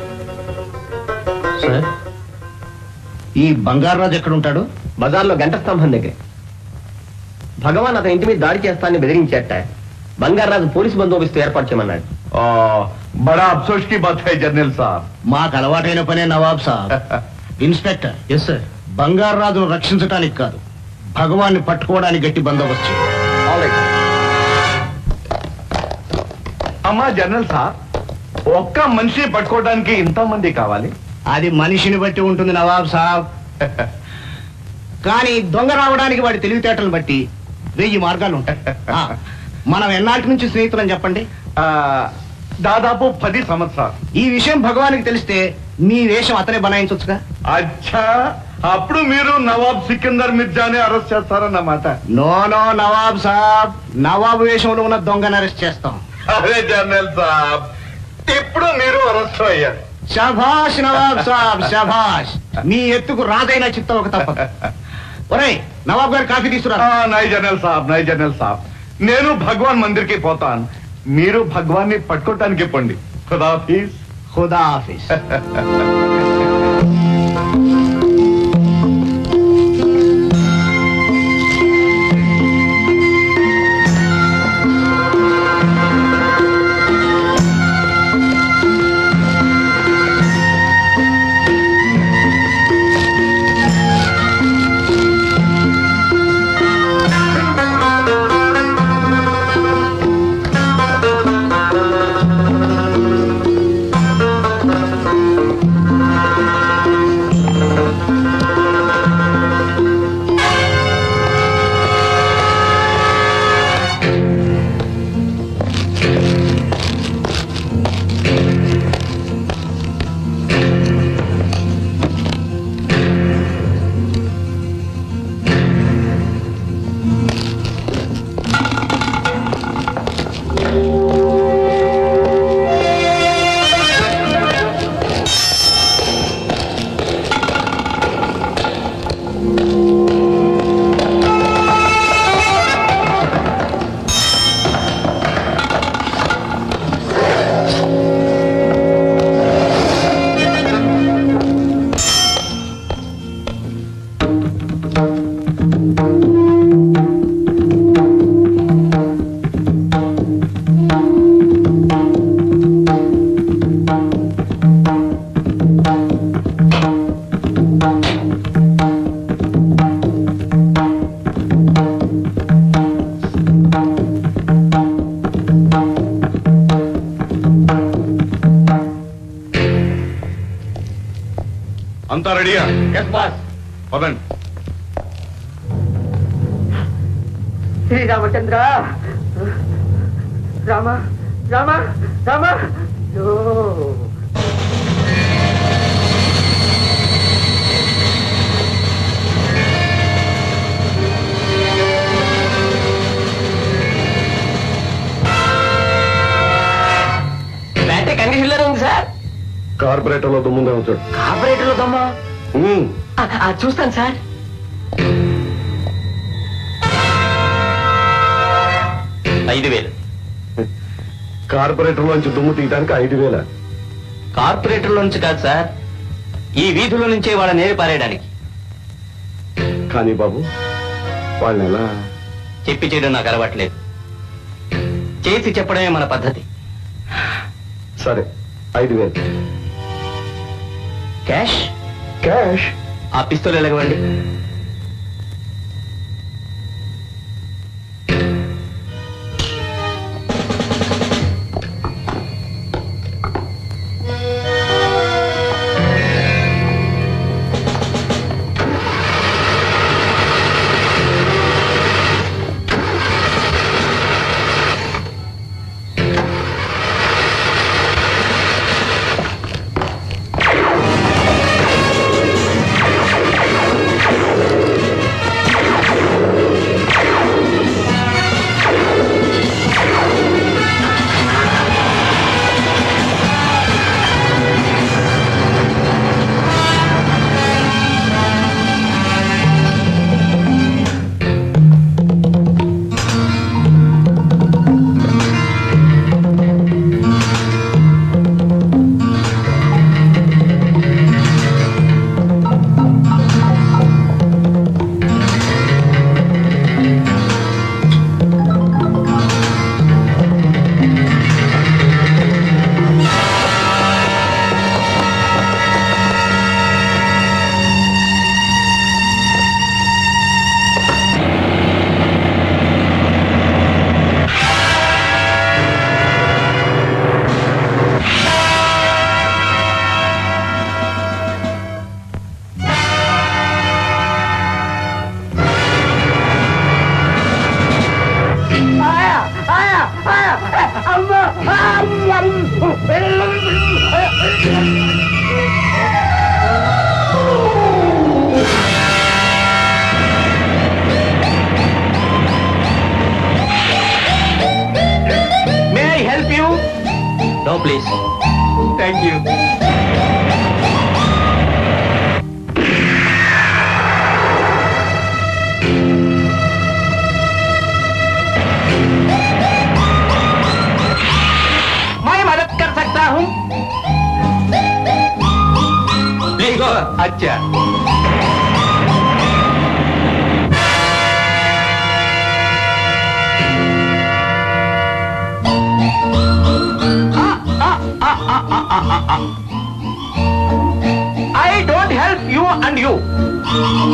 సార్ ఈ బంగారు రాజు ఎక్కడ ఉంటాడు బజార్లో గంట స్తంభం దగ్గర భగవాన్ అతని ఇంటి మీద దాడి చేస్తానని బెదిరించేట బంగారాజు పోలీసు బందోబస్తు ఏర్పాటు చేయమన్నాడు ఆ, బడా అఫ్సోస్ కి బాత్ హై జనరల్ సాబ్ మాకు అలవాటైన పనే నవాబ్ సాబ్ ఇన్స్పెక్టర్ ఎస్ సార్ బంగారు రాజును రక్షించడానికి కాదు భగవాన్ని పట్టుకోవడానికి గట్టి బందోబస్తు అమ్మా జనరల్ సాబ్ ఒక్క మనిషి పట్టుకోవడానికి ఇంతమంది కావాలి అది మనిషిని బట్టి ఉంటుంది నవాబ్ సాబ్ కానీ దొంగ రావడానికి వాడి తెలివితేటలను బట్టి వెయ్యి మార్గాలు ఉంటాయి ఆ, మనం ఎన్నాటి నుంచి స్నేహితులని చెప్పండి ఆ, దాదాపు పది సంవత్సరాలు ఈ విషయం భగవానికి తెలిస్తే మీ వేషం అతనే బనాయించవచ్చుగా అచ్చా అప్పుడు మీరు నవాబ్ సికిందర్ మిర్జాని అరెస్ట్ చేస్తారన్నమాట నో నో నవాబ్ సాబ్ నవాబు వేషంలో ఉన్న దొంగను అరెస్ట్ చేస్తాం అదే జనరల్ సాబ్ ఇప్పుడు మీరు అరెస్ట్ అయ్యారు శభాష్ నవాబ్ సాబ్ శభాష్ మీ ఎత్తుకు రాజైన చిత్తం ఒక తప్పదు ఒరేయ్ నవాబ్ గారు కాఫీ తీసుకురా ఆ, నై జనరల్ సాబ్ నై జనరల్ సాబ్ నేను భగవాన్ మందిర్ కి పోతాను మీరు భగవాన్ ని పట్టుకోవటానికి పండి ఖుదాఫీజ్ ఖుదా హాఫీస్ అంతా రెడీయా పదండి శ్రీరామచంద్ర రామ రామ రామ ఓ. బ్యాటే కండిషన్లో ఉంది సార్ కార్పొరేటర్ లో దుమ్ముందే ఉంచాడు కార్పొరేటర్లో దమ్మా ఉమ్, ఆ, ఆ, చూస్తాను సార్ ఐదు వేలు కార్పొరేటర్ లోంచి దుమ్ము తీయడానికి ఐదు వేల కార్పొరేటర్ల నుంచి కాదు సార్ ఈ వీధుల నుంచే వాళ్ళ నేరు పారేయడానికి కానీ బాబు వాళ్ళని ఎలా చెప్పి చేయడం నాకు అలవాట్లేదు చేసి చెప్పడమే మన పద్ధతి సరే ఐదు వేలు క్యాష్ క్యాష్ ఆ పిస్తూల్ ఎలగవండి may I help you no please thank you मैं मदद कर सकता हूँ प्लीज गो अच्छा I don't help you and you.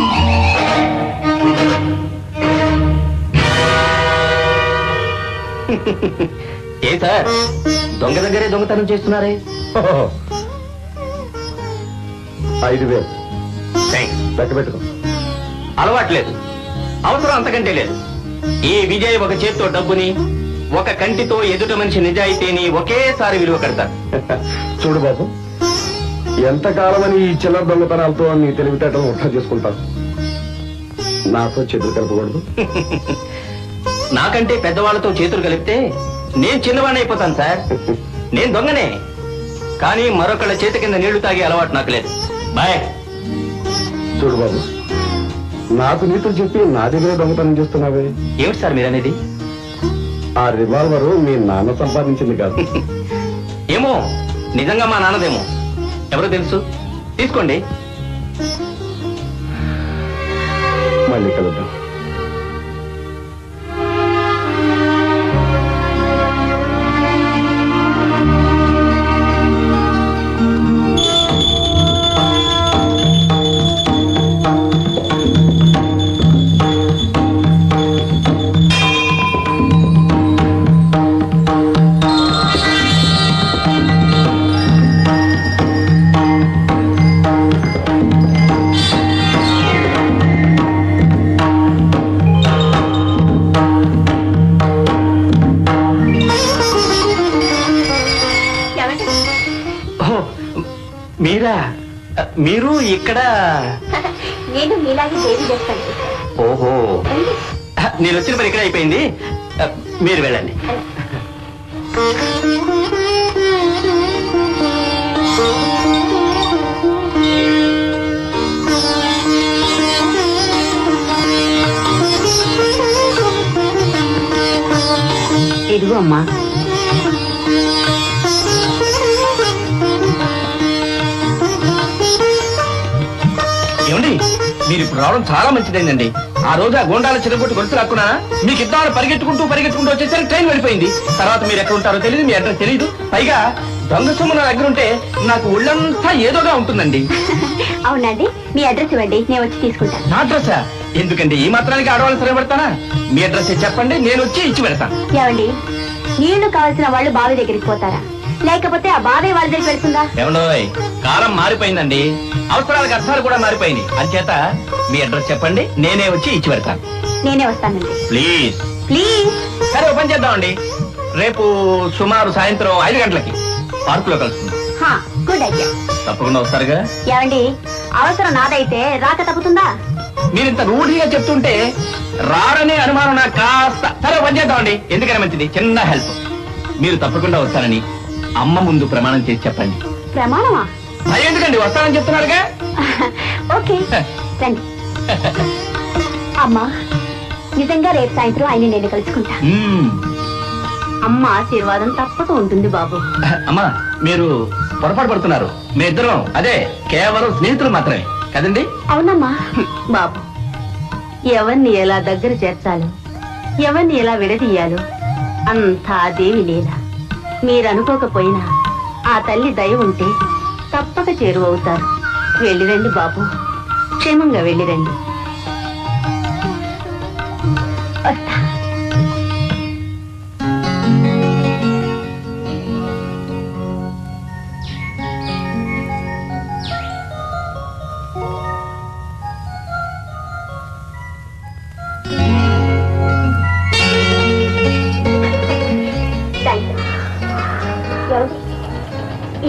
ఏ సార్ దొంగ దగ్గరే దొంగతనం చేస్తున్నారే ఐదు వేలు థ్యాంక్స్ లెక్క పెట్టుకో అలవాట్లేదు అవసరం అంతకంటే లేదు ఈ విజయ్ ఒక చేత్తో డబ్బుని ఒక కంటితో ఎదుట మనిషి నిజాయితీని ఒకేసారి విలువ కడతారు చూడు బాబు ఎంతకాలమని ఈ చిల్లర దొంగతనాలతో నీ తెలివితేటలు ఉఠా చేసుకుంటావు నాతో చేతులు కలపకూడదు నాకంటే పెద్దవాళ్ళతో చేతులు కలిపితే నేను చిన్నవాడిని అయిపోతాను సార్ నేను దొంగనే కానీ మరొకళ్ళ చేతి కింద నీళ్లు తాగే అలవాటు నాకు లేదు బాయ్ చూడు బాబు నాకు నీతులు చెప్పి నా దగ్గరే దొంగతనం చేస్తున్నావే ఏమిటి సార్ మీరు అనేది ఆ రివాల్వరు మీ నాన్న సంపాదించింది కాదు ఏమో నిజంగా మా నాన్నదేమో ఎవరో తెలుసు తీసుకోండి మళ్ళీ కలుద్దాం ఏమండి ఓ, మీరా మీరు ఇక్కడ నేను మీలాగే దేవి చేస్తాను ఓహో నేను వచ్చిన పని ఇక్కడ అయిపోయింది మీరు వెళ్ళండి ఇదిగో అమ్మా ఏమండి మీరు ఇప్పుడు రావడం చాలా మంచిదైందండి ఆ రోజు ఆ గోండాల చిరగొట్టు గొలుసు రాకున్నా మీకు ఇద్దరు పరిగెట్టుకుంటూ పరిగెట్టుకుంటూ వచ్చేసరికి ట్రైన్ వెళ్ళిపోయింది తర్వాత మీరు ఎక్కడ ఉంటారో తెలియదు మీ అడ్రస్ తెలియదు పైగా దొంగ సొమ్ము నా దగ్గర ఉంటే నాకు ఒళ్ళంతా ఏదోగా ఉంటుందండి అవునండి మీ అడ్రస్ ఇవ్వండి నేను వచ్చి తీసుకుంటాను నా అడ్రస్ ఎందుకండి ఈ మాత్రానికి ఆడవాళ్ళని సరే పెడతానా మీ అడ్రస్ చెప్పండి నేను వచ్చి ఇచ్చి పెడతాను ఏమండి నీళ్లు కావాల్సిన వాళ్ళు బావి దగ్గరికి పోతారా లేకపోతే ఆ బావి వాళ్ళ దగ్గరికి వెళ్తుందా ఏమండోయ్ కాలం మారిపోయిందండి అవసరాలకు అర్థాలు కూడా మారిపోయినాయి అంచేత మీ అడ్రస్ చెప్పండి నేనే వచ్చి ఇచ్చి పెడతాను నేనే వస్తానండి ప్లీజ్ ప్లీజ్ సరే ఓపెన్ చేద్దామండి రేపు సుమారు సాయంత్రం ఐదు గంటలకి పార్కులో కలుసుకుందాం హా గుడ్ ఐడియా తప్పకుండా వస్తారుగా ఏమండి అవసరం నాదైతే రాక తప్పుతుందా మీరు ఇంత రూఢిగా చెప్తుంటే రారనే అనుమానం నాకు కాస్త సరే ఓపెన్ చేద్దామండి ఎందుకని మంచిది చిన్న హెల్ప్ మీరు తప్పకుండా వస్తారని అమ్మ ముందు ప్రమాణం చేసి చెప్పండి ప్రమాణమా మరి ఎందుకండి వస్తానని చెప్తున్నారుగా ఓకే రండి అమ్మా నిజంగా రేపు సాయంత్రం ఆయన నేను కలుసుకుంటా మ్మ్. అమ్మ ఆశీర్వాదం తప్పక ఉంటుంది బాబు అమ్మా మీరు పొరపాటు పడుతున్నారు మీ ఇద్దరం అదే కేవలం స్నేహితులు మాత్రమే కదండి అవునమ్మా బాబు ఎవరిని ఎలా దగ్గర చేర్చాలో ఎవరిని ఎలా విడదీయాలో అంతా ఆ దేవి లీల మీరు అనుకోకపోయినా ఆ తల్లి దయ ఉంటే తప్పక చేరువవుతారు వెళ్ళిరండి బాబు క్షేమంగా వెళ్ళిరండి వస్తా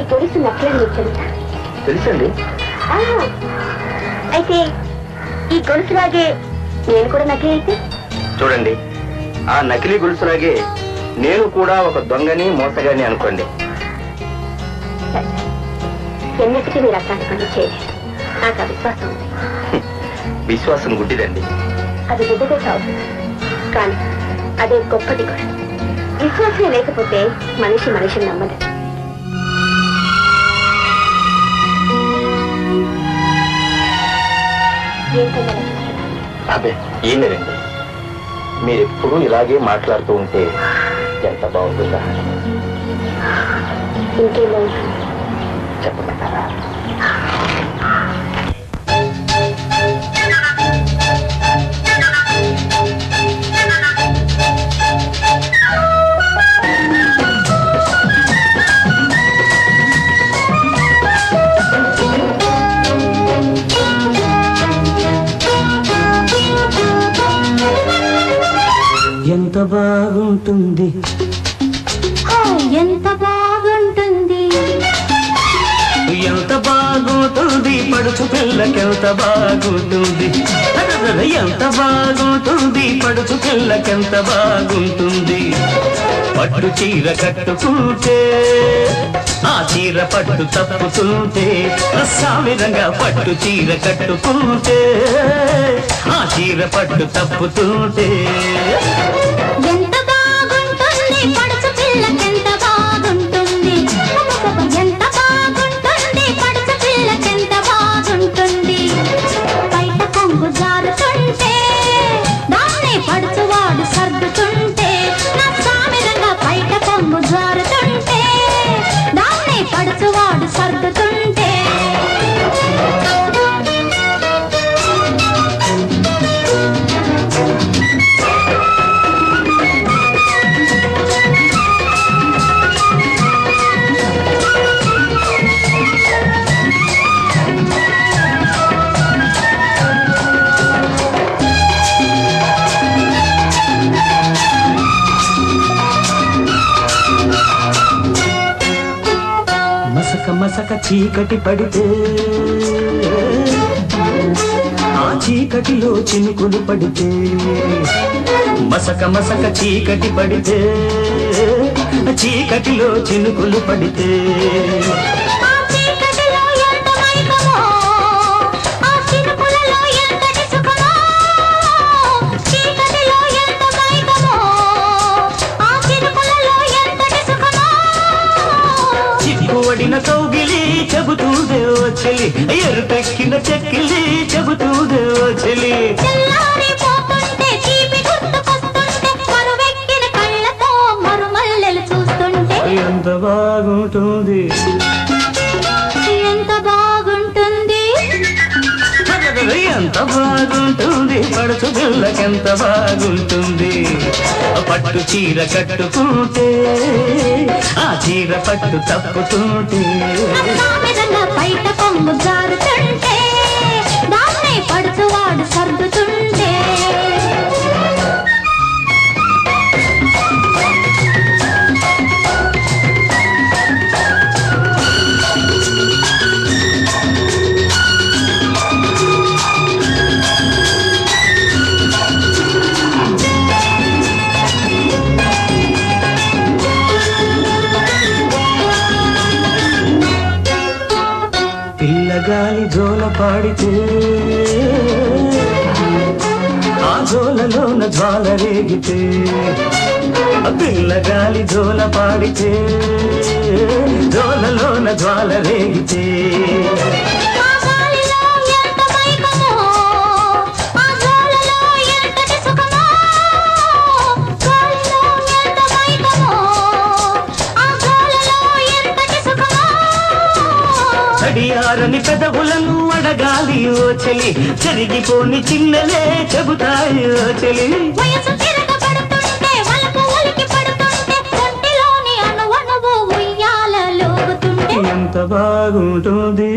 గొలుసు నక్లని మీకు తెలుసా తెలుసండి ఆ, అయితే ఈ గొలుసులాగే నేను కూడా నకిలీ అయితే చూడండి ఆ నకిలీ గొలుసులాగే నేను కూడా ఒక దొంగని మోసగాని అనుకోండి సరే. ఎన్నిటికీ మీరు అట్లాంటి పనులు చేయలేదు నాకు ఆ విశ్వాసం ఉంది విశ్వాసం గుడ్డిదండి అది గుడ్డదే కాదు కానీ అదే గొప్పది కూడా విశ్వాసం లేకపోతే మనిషి మనిషిని నమ్మదు ఏంటన్నా అదే ఏం లేదండి మీరు ఎప్పుడూ ఇలాగే మాట్లాడుతూ ఉంటే ఎంత బాగుంటుందా ఇంకేమో చెప్పమంటారా ఎంత బాగుంటుంది ఎంత బాగుంటుంది ఎంత బాగుంటుంది పడుచు పిల్లకెంత బాగుంటుంది అదదద ఎంత బాగుంటుంది పడుచు పిల్లకెంత బాగుంటుంది పట్టు చీర కట్టుకుంటే ఆ చీర పట్టు తప్పుతుంటే రసామిరంగా పట్టు చీర కట్టుకుంటే ఆ చీర పట్టు తప్పుతుంటే ఎంత బాగుంటుంది పడుచు పిల్లకెంత బాగుంటుంది ఎంత బాగుంటుంది పడుచు పిల్లకెంత బాగుంటుంది బయట కొంగు జారుతుంటే దాన్ని పడుచువాడు సర్దుతుంటే నా సామిరంగా బయట కొంగు జారుతుంటే దాన్ని పడుచువాడు సర్దుతుంటే మసక మసక చీకటి పడితే ఆ చీకటిలో చినుకులు పడితే మసక మసక చీకటి పడితే చీకటిలో చినుకులు పడితే ఆ చీకటిలో ఎంత మైకమో ఆ చినుకులలో ఎంతటి సుఖమో చీకటిలో ఎంత మైకమో ఆ చినుకులలో ఎంతటి సుఖమో చిక్కువడిన కౌగిలి చెబుతూదే ఓ చెలి ఎరుపెక్కిన చెక్కిలి చెబుతూదే ఓ చెలి తెల్లారిపోతుంటే తీపి గుర్తుకొస్తుంటే మరువెక్కిన కళ్ళతో మరుమల్లెలు చూస్తుంటే ఎంత బాగుంటుంది ఎంత బాగుంటుంది ఎంత బాగుంటుంది పడుచు పిల్లకెంత బాగుంటుంది పట్టు చీర కట్టుకుంటే ఆ చీర పట్టు తప్పుతుంటే విధంగా బయట కొమ్ము జారుతుంటే దాన్నే పడుచువాడు సర్దుతుంటే పిల్లగాలి జోల పాడితే ఆ జోలలోన జ్వాల రేగితే ఆ పిల్లగాలి జోల పాడితే జోలలోన జ్వాల రేగితే ఆ గాలిలో ఎంత మైకమో ఆ జోలలో ఎంతటి సుఖమో గాలిలో ఎంత మైకమో ఆ జోలలో ఎంతటి సుఖమో చడియారని పెదవులను అడగాలి ఓ చెలి చెరిగిపోని చిన్నలే చెబుతాయి ఓ చెలి వయసు తిరగబడుతుంటే వలపు ఉలికి పడుతుంటే ఒంటిలోని అణువణువు ఉయ్యాలలోగుతుంటే ఎంత బాగుంటుంది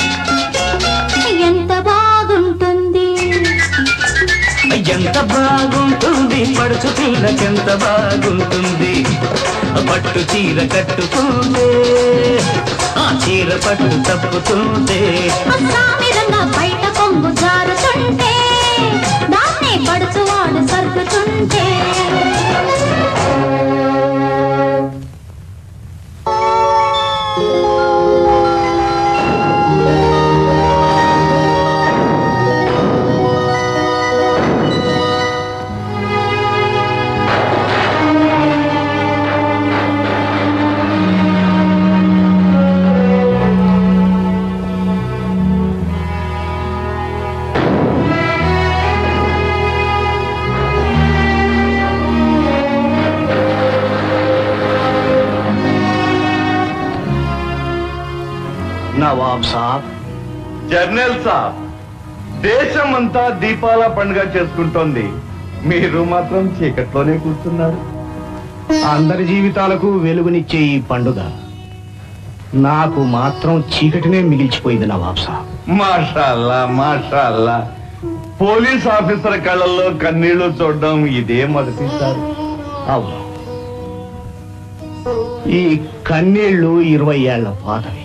ఎంత బాగుంటుంది ఎంత బాగుంటుంది పడుచు పిల్లకెంత బాగుంటుంది పట్టు చీర కట్టుకుంటే ఆ చీర పట్టు తప్పుతుంటే అస్సామిరంగా బయట కొంగు జారుతుంటే దాన్నే పడుచువాడు సర్దుతుంటే నవాబ్ సాబ్ జర్నల్ సాబ్ దేశమంతా దీపాల పండుగ చేసుకుంటోంది మీరు మాత్రం చీకట్లోనే కూర్చున్నారు అందరి జీవితాలకు వెలుగునిచ్చే ఈ పండుగ నాకు మాత్రం చీకటినే మిగిల్చిపోయింది నవాబ్ సాబ్ మాషాల్లా మాషాల్లా పోలీస్ ఆఫీసర్ కళ్ళల్లో కన్నీళ్లు చూడడం ఇదే మొదటిసారి అవును ఈ కన్నీళ్లు ఇరవై ఏళ్ల పాతవి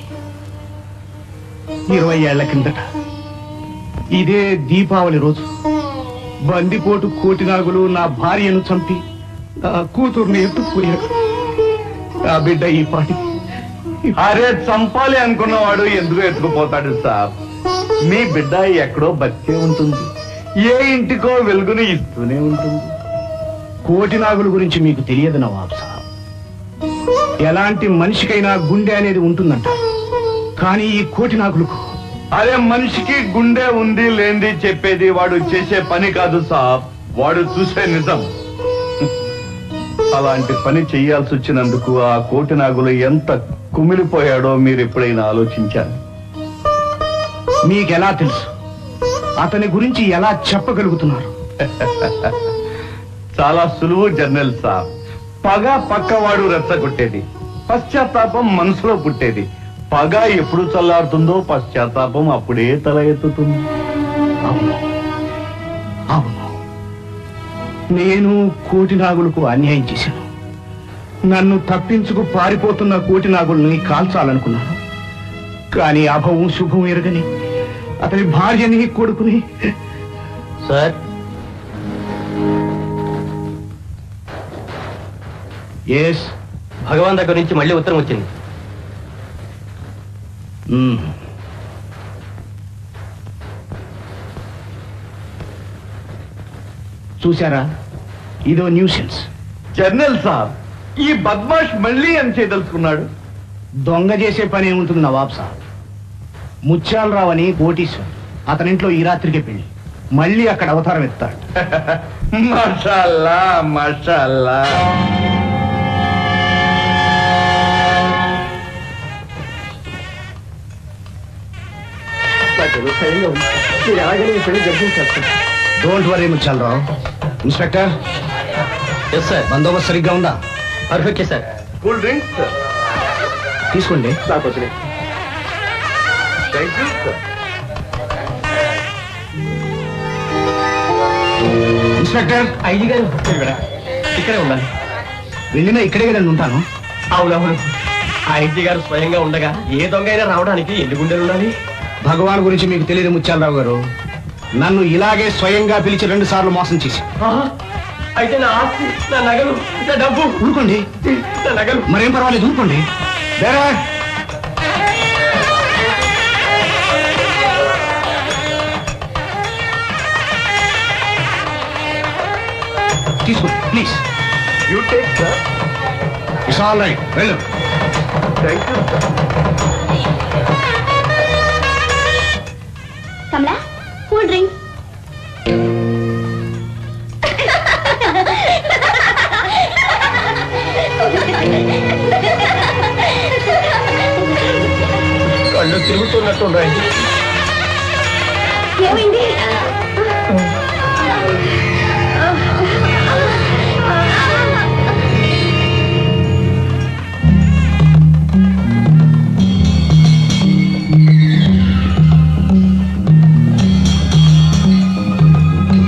ఇరవై ఏళ్ల కిందట ఇదే దీపావళి రోజు బందిపోటు కోటినాగులు నా భార్యను చంపి నా కూతుర్ని ఎత్తుకుపోయాడు నా బిడ్డ ఈ పాటికి అరే చంపాలి అనుకున్నవాడు ఎందుకు ఎత్తుకుపోతాడు సాబ్ మీ బిడ్డ ఎక్కడో బతికే ఉంటుంది ఏ ఇంటికో వెలుగుని ఇస్తూనే ఉంటుంది కోటినాగుల గురించి మీకు తెలియదు నవాబ్ సాబ్ ఎలాంటి మనిషికైనా గుండె అనేది ఉంటుందంట కానీ ఈ కోటినాగులకు అరే మనిషికి గుండె ఉంది లేంది చెప్పేది వాడు చేసే పని కాదు సాబ్ వాడు చూసే నిజం అలాంటి పని చేయాల్సి వచ్చినందుకు ఆ కోటి నాగులు ఎంత కుమిలిపోయాడో మీరు ఎప్పుడైనా ఆలోచించారు మీకెలా తెలుసు అతని గురించి ఎలా చెప్పగలుగుతున్నారు చాలా సులువు జర్నల్ సాబ్ పగ పక్కవాడు రెచ్చగొట్టేది పశ్చాత్తాపం మనసులో పుట్టేది పగ ఎప్పుడు చల్లారుతుందో పశ్చాత్తాపం అప్పుడే తల ఎత్తుతుంది అవును అవును నేను కోటినాగులకు అన్యాయం చేశాను నన్ను తప్పించుకు పారిపోతున్న కోటినాగుల్ని కాల్చాలనుకున్నాను కానీ అభవం శుభం ఎరగని అతని భార్యని కొడుకుని సార్ ఎస్ భగవాన్ దగ్గర నుంచి మళ్ళీ ఉత్తరం వచ్చింది చూసారా ఇదో న్యూసెన్స్ జర్నల్ సాబ్ ఈ బద్మాష్ మళ్ళీ ఏం చేయదలుచుకున్నాడు దొంగ చేసే పని ఏముంటుంది నవాబ్ సాబ్ ముత్యాలరావు అని కోటీశ్వర్ అతనింట్లో ఈ రాత్రికే పెళ్లి మళ్ళీ అక్కడ అవతారం ఎత్తాడు మషాల్లా మషాల్లా మీరు ఎలాగైనా ఈ పెళ్లి జరిపించారు don't worry Mutyala Rao inspector yes sir బందోబస్తు సరిగ్గా ఉందా పర్ఫెక్ట్ సార్ కూల్ డ్రింక్స్ తీసుకోండి నాకు వచ్చినాయి థ్యాంక్ యూ సార్ ఇన్స్పెక్టర్ ఐదు గారు ఇక్కడ ఇక్కడే ఉండాలి వెళ్ళినా ఇక్కడే కదండి ఉంటాను అవునవును ఆ ఐటీ గారు స్వయంగా ఉండగా ఏ దొంగ అయినా రావడానికి ఎన్ని గుండెలు ఉండాలి భగవాన్ గురించి మీకు తెలియదు ముత్యాలరావు గారు నన్ను ఇలాగే స్వయంగా పిలిచి రెండు సార్లు మోసం చేసి ఆహా, అయితే నా ఆస్తి నా నగలు నా డబ్బు ఊరుకోండి నా నగలు మరేం పర్వాలేదు ఊరుకోండి బేరా తీసుకోండి please you take sir it's all right వెళ్ళు thank you Kamala cool drink కళ్ళు తిరుగుతున్నట్టున్నాయి ఏమైంది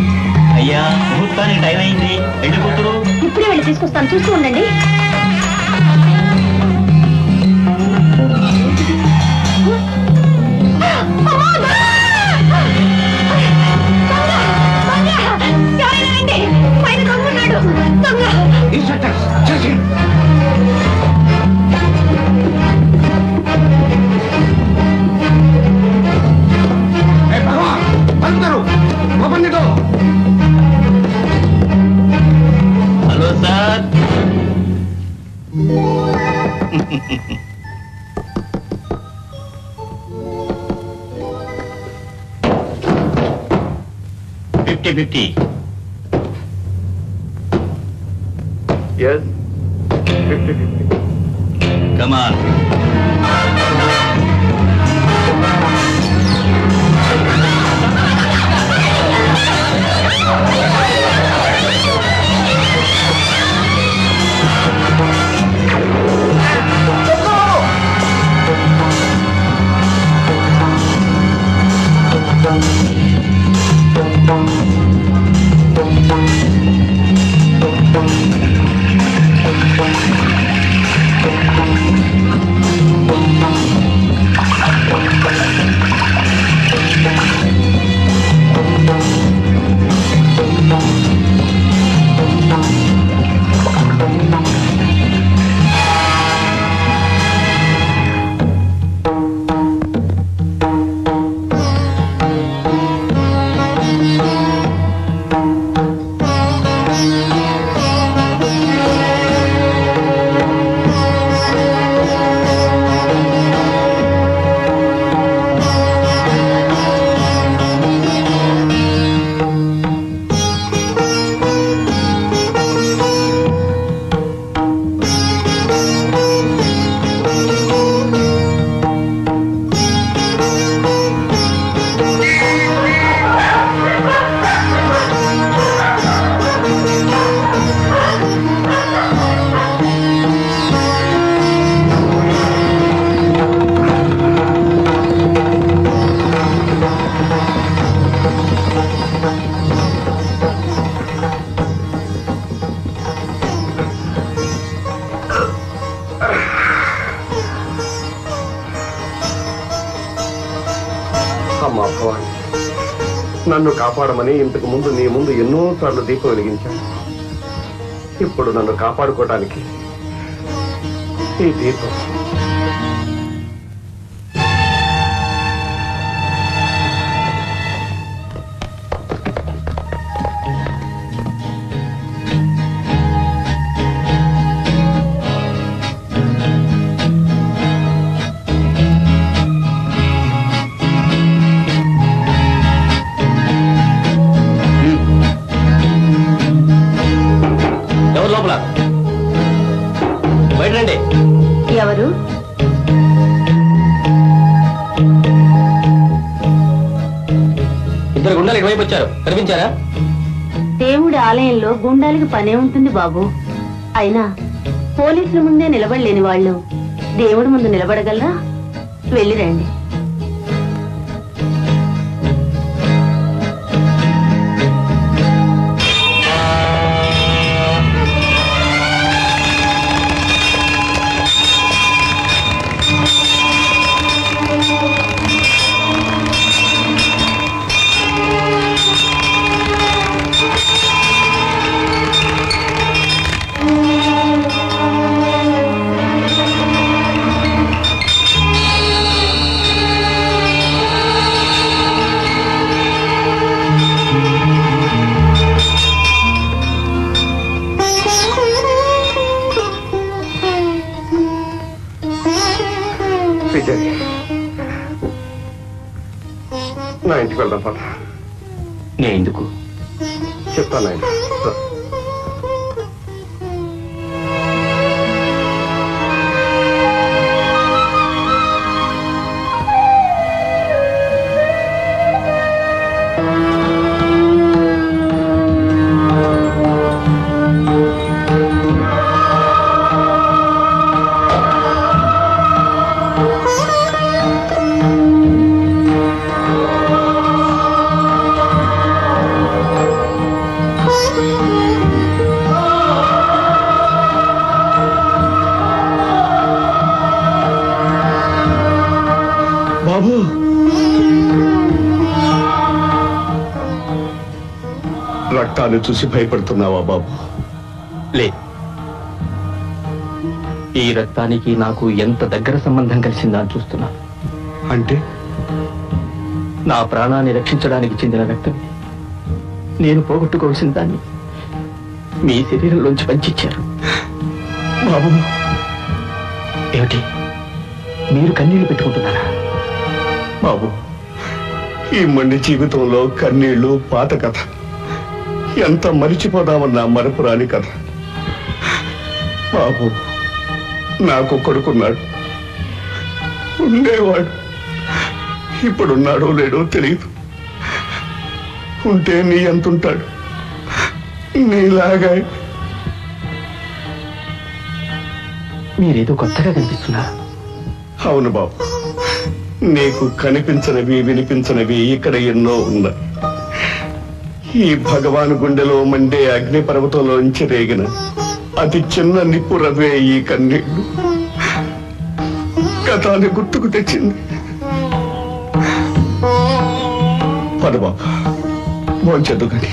అయ్యా ముహూర్తానికి టైం అయింది వెళ్ళి కూతురు ఇప్పుడే వెళ్ళి తీసుకొస్తాను చూస్తూ ఉండండి ఇన్స్పెక్టర్ చేసి భగవాన్ పలుకుతారు open the door hello sir fifty fifty yes fifty fifty come on అమ్మా భవాని నన్ను కాపాడమని ఇంతకు ముందు నీ ముందు ఎన్నో సార్లు దీపం వెలిగించాను ఇప్పుడు నన్ను కాపాడుకోవటానికి ఈ దీపం ఎవరు లోపల బయట రండి ఎవరు ఇద్దరు గుండాలు ఇటువైపు వచ్చారు కనిపించారా దేవుడి ఆలయంలో గుండాలకి పనే ఉంటుంది బాబు అయినా పోలీసుల ముందే నిలబడలేని వాళ్ళు దేవుడి ముందు నిలబడగలరా వెళ్ళి రండి విజయ్ నా ఇంటికి వెళ్దాం పద నేను ఎందుకు చెప్తాను ఆయన ఆ రక్తాన్ని చూసి భయపడుతున్నావా బాబు లేదు ఈ రక్తానికి నాకు ఎంత దగ్గర సంబంధం కలిసిందా అని చూస్తున్నా అంటే నా ప్రాణాన్ని రక్షించడానికి చెందిన రక్తం నేను పోగొట్టుకోవాల్సిన దాన్ని మీ శరీరంలోంచి పంచిచ్చారు బాబు ఏమిటి మీరు కన్నీళ్లు పెట్టుకుంటున్నారా బాబు ఈ మండి జీవితంలో కన్నీళ్లు పాత కథ ఎంత మరిచిపోదామన్నా మరపురాని కథ బాబు నాకు కొడుకున్నాడు ఉండేవాడు ఇప్పుడున్నాడో లేడో తెలియదు ఉంటే నీ ఎంతుంటాడు నీలాగా మీరేదో కొత్తగా కనిపిస్తున్నారు అవును బాబు నీకు కనిపించనివి వినిపించనివి ఇక్కడ ఎన్నో ఉన్నాయి ఈ భగవాన్ గుండెలో మండే అగ్ని పర్వతంలోంచి రేగిన అతి చిన్న నిప్పు రవే ఈ కన్నీళ్లు గతాన్ని గుర్తుకు తెచ్చింది పద బాబు భోంచద్దు కానీ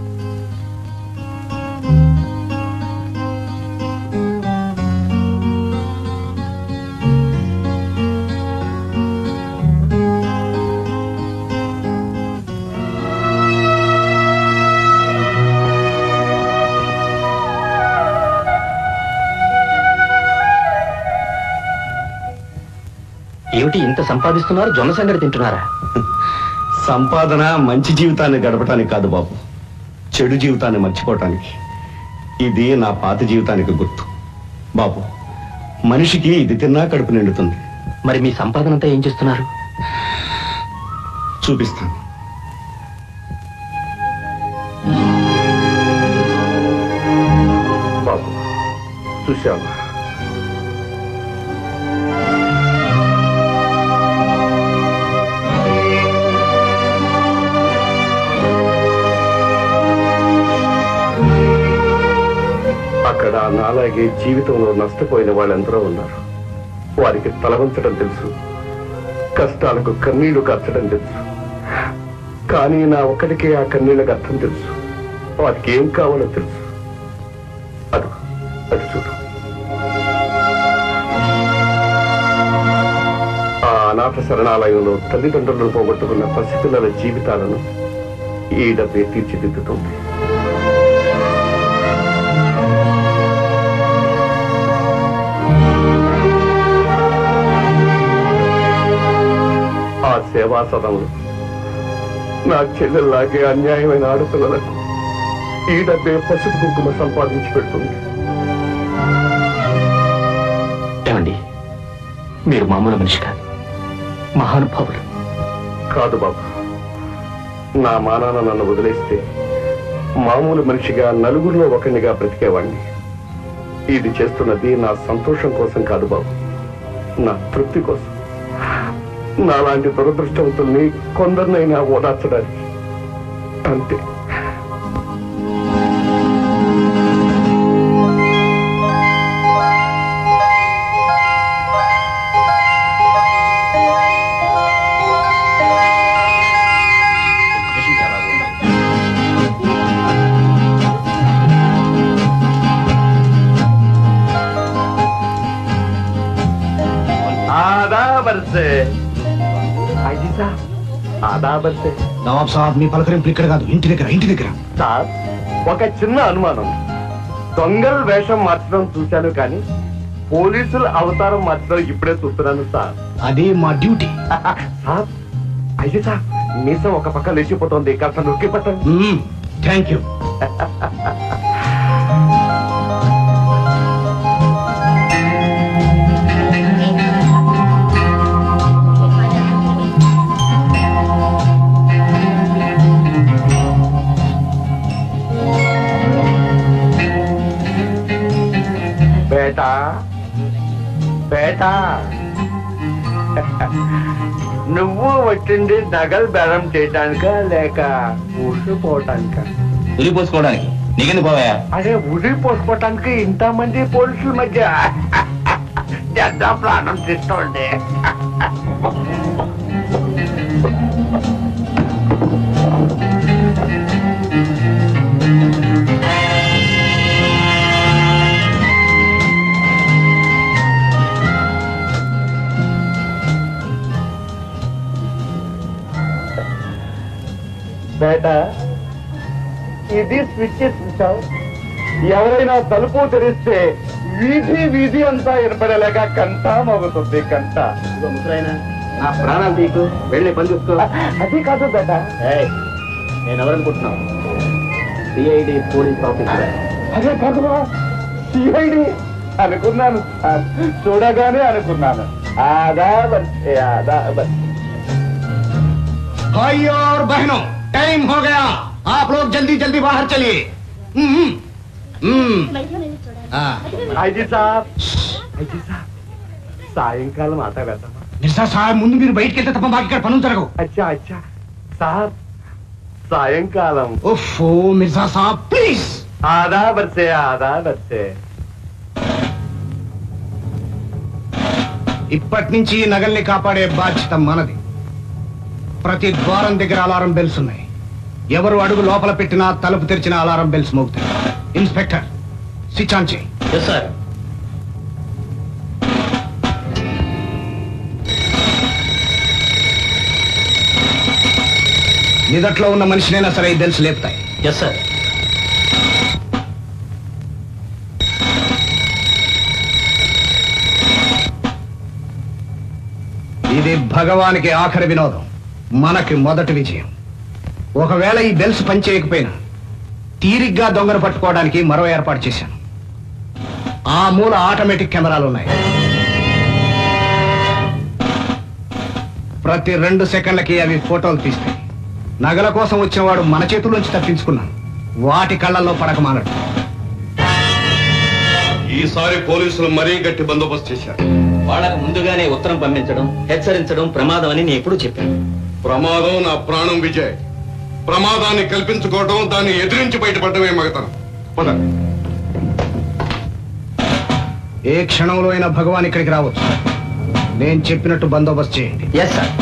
ఏమిటి ఇంత సంపాదిస్తున్నారు జొన్న సంగడి తింటున్నారా సంపాదన మంచి జీవితాన్ని గడపటానికి కాదు బాబు చెడు జీవితాన్ని మర్చిపోవటానికి ఇది నా పాత జీవితానికి గుర్తు బాబు మనిషికి ఇది తిన్నా కడుపు నిండుతుంది మరి మీ సంపాదన అంతా ఏం చేస్తున్నారు చూపిస్తాను బాబు చూశావా అక్కడ నాలాగే జీవితంలో నష్టపోయిన వాళ్ళెందరో ఉన్నారు వారికి తలవంచడం తెలుసు కష్టాలకు కన్నీళ్లు కచ్చడం తెలుసు కానీ నా ఒక్కడికే ఆ కన్నీళ్ళకి అర్థం తెలుసు వారికి ఏం కావాలో తెలుసు అది అది చూడు ఆ అనాథ శరణాలయంలో తల్లిదండ్రులను పోగొట్టుకున్న పసిపిల్లల జీవితాలను ఈ డబ్బే తీర్చిదిద్దుతుంది ఆ సేవా సదములు నా చెల్లెల్లాగే అన్యాయమైన ఆడపిల్లలకు ఈ డబ్బే పసుపు కుంకుమ సంపాదించి పెడుతుంది ఏమండి మీరు మామూలు మనిషి కాదు మహానుభావులు కాదు బాబు నా మానాన నన్ను వదిలేస్తే మామూలు మనిషిగా నలుగురిలో ఒకరినిగా బ్రతికేవాణ్ణి ఇది చేస్తున్నది నా సంతోషం కోసం కాదు బాబు నా తృప్తి కోసం నాలాంటి దురదృష్టవంతుల్ని కొందరినైనా ఓదార్చడానికి అంతే ఆదాబర్సే అజితా ఆదాబర్సే నవాబ్ సాబ్ మీ పలకరింపు ఇక్కడ కాదు ఇంటి దగ్గర ఇంటి దగ్గర సార్ ఒక చిన్న అనుమానం దొంగల వేషం మార్చడం చూశాను కానీ పోలీసుల అవతారం మార్చడం ఇప్పుడే చూస్తున్నాను సార్ అదే మా డ్యూటీ సార్ అయితే సార్ మీసం ఒక పక్క లేచిపోతుంది కాస్త నొక్కి పట్టండి థ్యాంక్ యూ బేటా బేటా నువ్వు వచ్చింది నగలు బెరం చేయటానిక లేక ఊసిపోవటానిక ఉరిపోసుకోవడానికి నీకెందుకు పోవా అదే ఉరి పోసుకోవటానికి ఇంతమంది పోలీసుల మధ్య పెద్ద ప్రాణం తీసుకోండి బేటా ఇది స్విచ్ చూసావు ఎవరైనా తలుపు తెరిస్తే వీధి వీధి అంతా వినపడేలాగ కంట మోగుతుంది కంట నా ప్రాణాలు తీకు వెళ్ళి పని చూసుకో అది కాదు బేటా నేను ఎవరనుకుంటున్నావు సిఐడి పోలీస్ ఆఫీసర్ అదే కాదు సిఐడి అనుకున్నాను సార్ చూడగానే అనుకున్నాను ఆదా బచ్చే ఆదా బచ్చే भाई और बहनों टाइम हो गया आप लोग जल्दी जल्दी बाहर चलिए हम्म, हम्म, हाँ। ఐజీ సాబ్ ఐజీ సాబ్ సాయంకాలం ఆట వేద్దామా మిర్జా సాహెబ్ ముందు మీరు బయటికి వెళ్తే తప్ప మాకు ఇక్కడ పనులు జరగవు అచ్చా అచ్చా సాబ్ సాయంకాలం ఓఫో మిర్జా సాహబ్ ప్లీజ్ ఆదా బర్సే ఆదా బర్సే ఇప్పటి నుంచి ఈ నగల్ని కాపాడే బాధ్యత మనది ప్రతి ద్వారం దగ్గర అలారం బెల్స్ ఉన్నాయి ఎవరు అడుగు లోపల పెట్టినా తలుపు తెరిచిన అలారం బెల్స్ మోగుతాయి ఇన్స్పెక్టర్ స్విచ్ ఆన్ చేయి సార్ నిదట్లో ఉన్న మనిషినైనా సరే ఈ బెల్స్ లేపుతాయి ఎస్ సార్ ఇది భగవానికి ఆఖరి వినోదం మనకి మొదటి విజయం ఒకవేళ ఈ బెల్స్ పనిచేయకపోయినా తీరిగ్గా దొంగను పట్టుకోవడానికి మరో ఏర్పాటు చేశాను ఆ మూల ఆటోమేటిక్ కెమెరాలు ఉన్నాయి ప్రతి రెండు సెకండ్లకి అవి ఫోటోలు తీస్తాయి నగల కోసం వచ్చిన వాడు మన చేతుల్లోంచి తప్పించుకున్నాను వాటి కళ్ళల్లో పడక మానడు ఈసారి పోలీసులు మరీ గట్టి బందోబస్తు చేశారు వాళ్ళకు ముందుగానే ఉత్తరం పంపించడం హెచ్చరించడం ప్రమాదం అని నేను ఎప్పుడూ చెప్పాను ప్రమాదం నా ప్రాణం విజయ్ ప్రమాదాన్ని కల్పించుకోవడం దాన్ని ఎదిరించి బయటపడటమే మగతనం పద ఏ క్షణంలో అయినా భగవాన్ ఇక్కడికి రావచ్చు నేను చెప్పినట్టు బందోబస్తు చేయండి ఎస్ సార్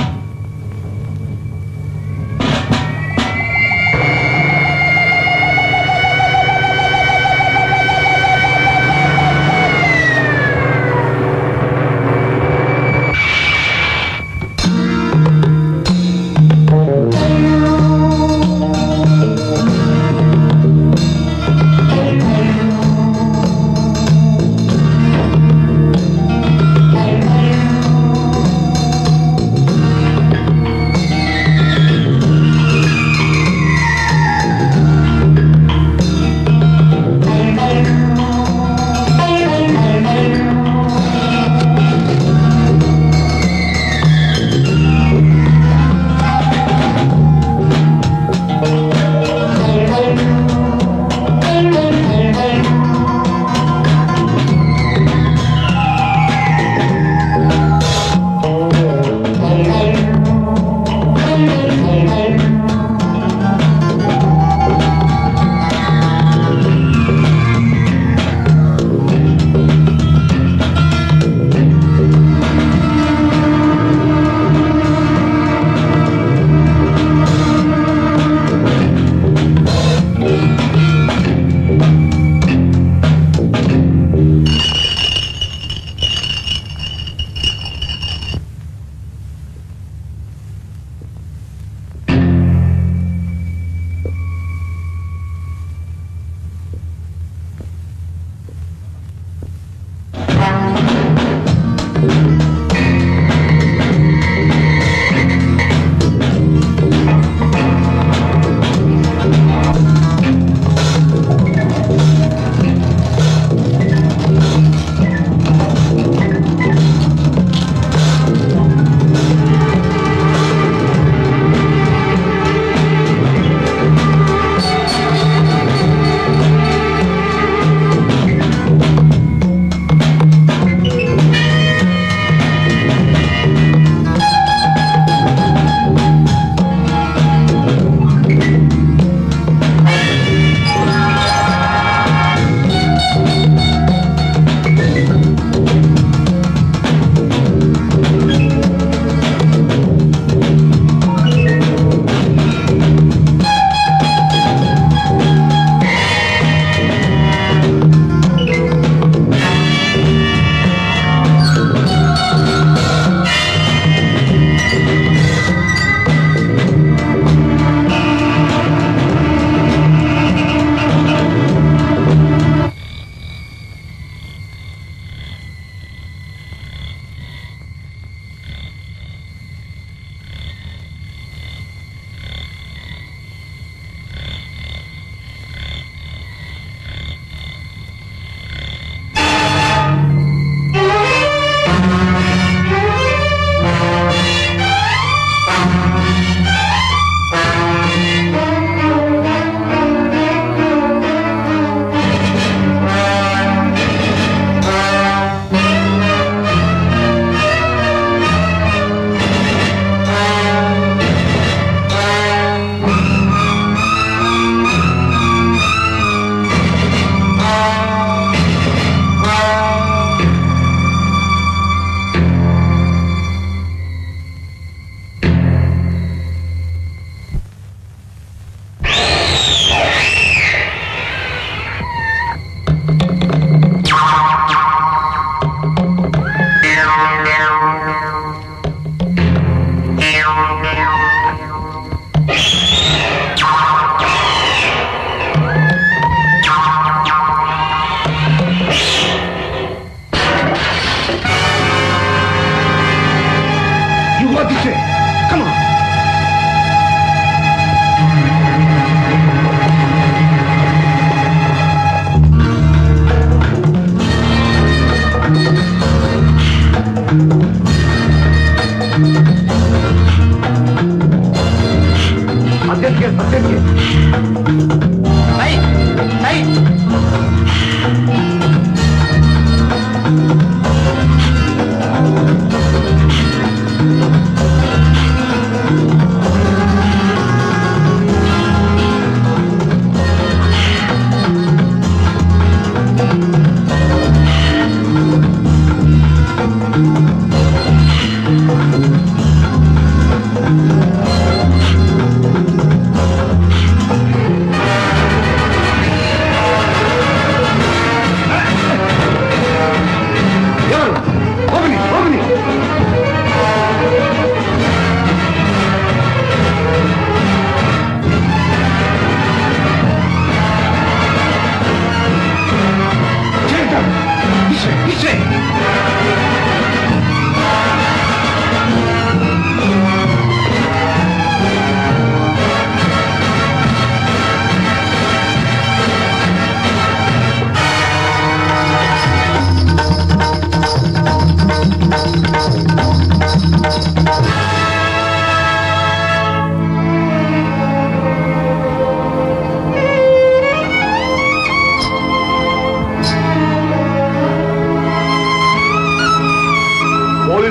ఆ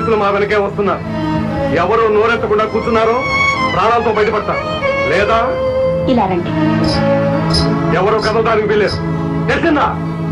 పోలీసులు మా వెనకే వస్తున్నారు ఎవరు నోరెత్తకుండా కూర్చున్నారో ప్రాణాలతో బయటపడతారు లేదా ఇలా రండి ఎవరు కదలడానికి వెళ్ళారు తెలిసిందా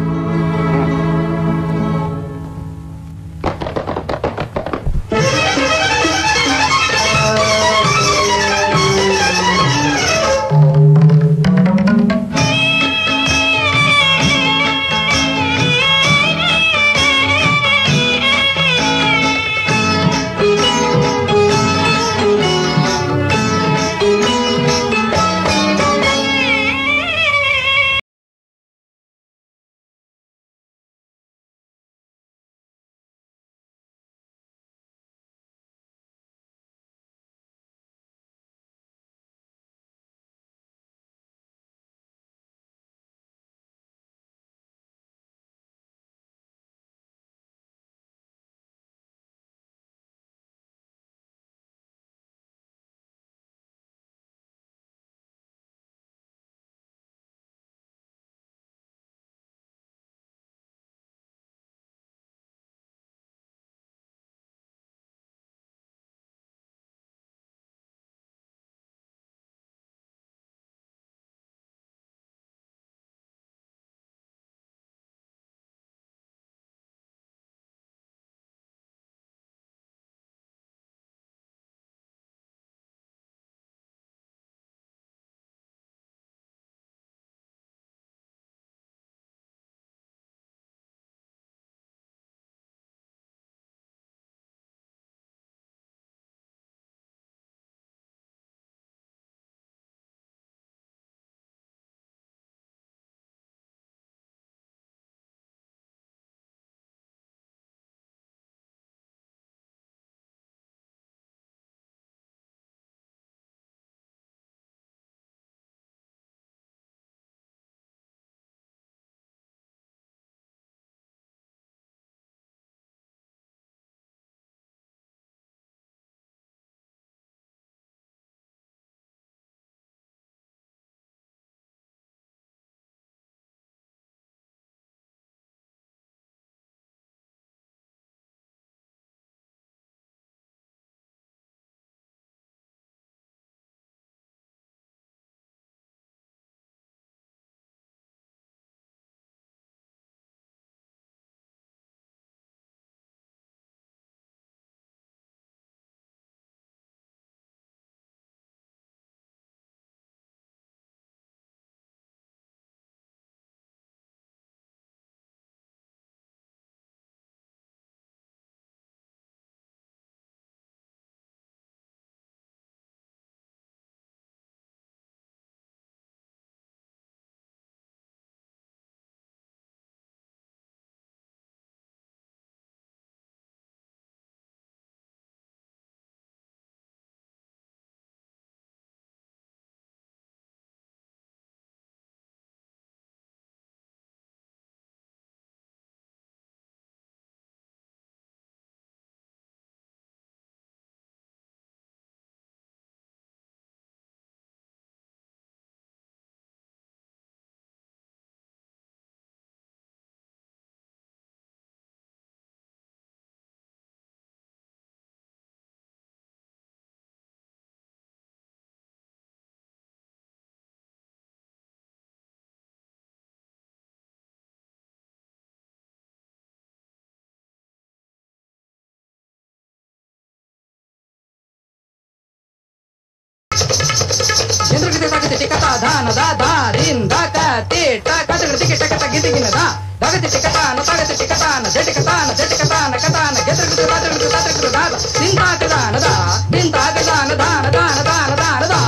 చంద్రుడికి తగతి టికట దాన దా దారిన్ దాక తే టక తగతి టిక టక తగి దిగిన దా దగతి టికట న తగతి టికట న జటికట న జటికట న కట న గెతరుకు తగరుకు తగరుకు దా దింతాక దాన దా దింతాక దాన దాన దాన దాన దాన దా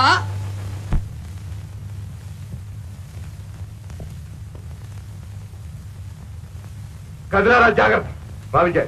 కదిలారా జాగ్రత్త భావించాయి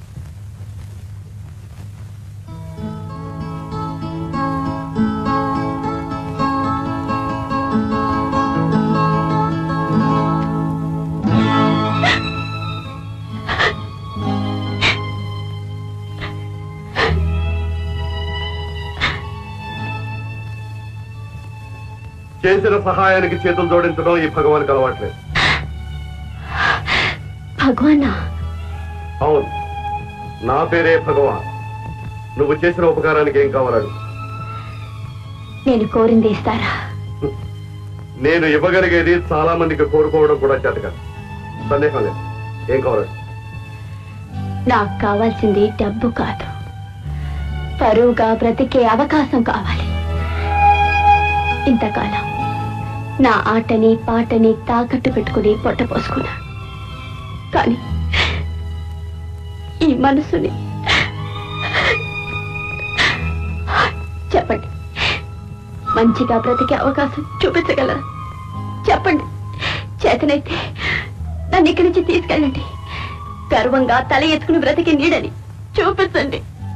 చేసిన సహాయానికి చేతులు జోడించడం ఈ భగవానికి అలవాట్లేదు భగవానా అవును నా పేరే భగవాన్ నువ్వు చేసిన ఉపకారానికి ఏం కావాలడు నేను కోరింది ఇస్తారా నేను ఇవ్వగలిగేది చాలా మందికి కోరుకోవడం కూడా చేతగా సందేహం లేదు ఏం కావాలి నాకు కావాల్సింది డబ్బు కాదు పరువుగా బ్రతికే అవకాశం కావాలి ఇంతకాలం నా ఆటని పాటని తాకట్టు పెట్టుకుని పొట్ట పోసుకున్నా కానీ ఈ మనసుని చెప్పండి మంచిగా బ్రతికే అవకాశం చూపించగలరా చెప్పండి చేతనైతే నన్ను ఇక్కడి నుంచి తీసుకెళ్ళండి గర్వంగా తల ఎత్తుకుని బ్రతికి నీడని చూపించండి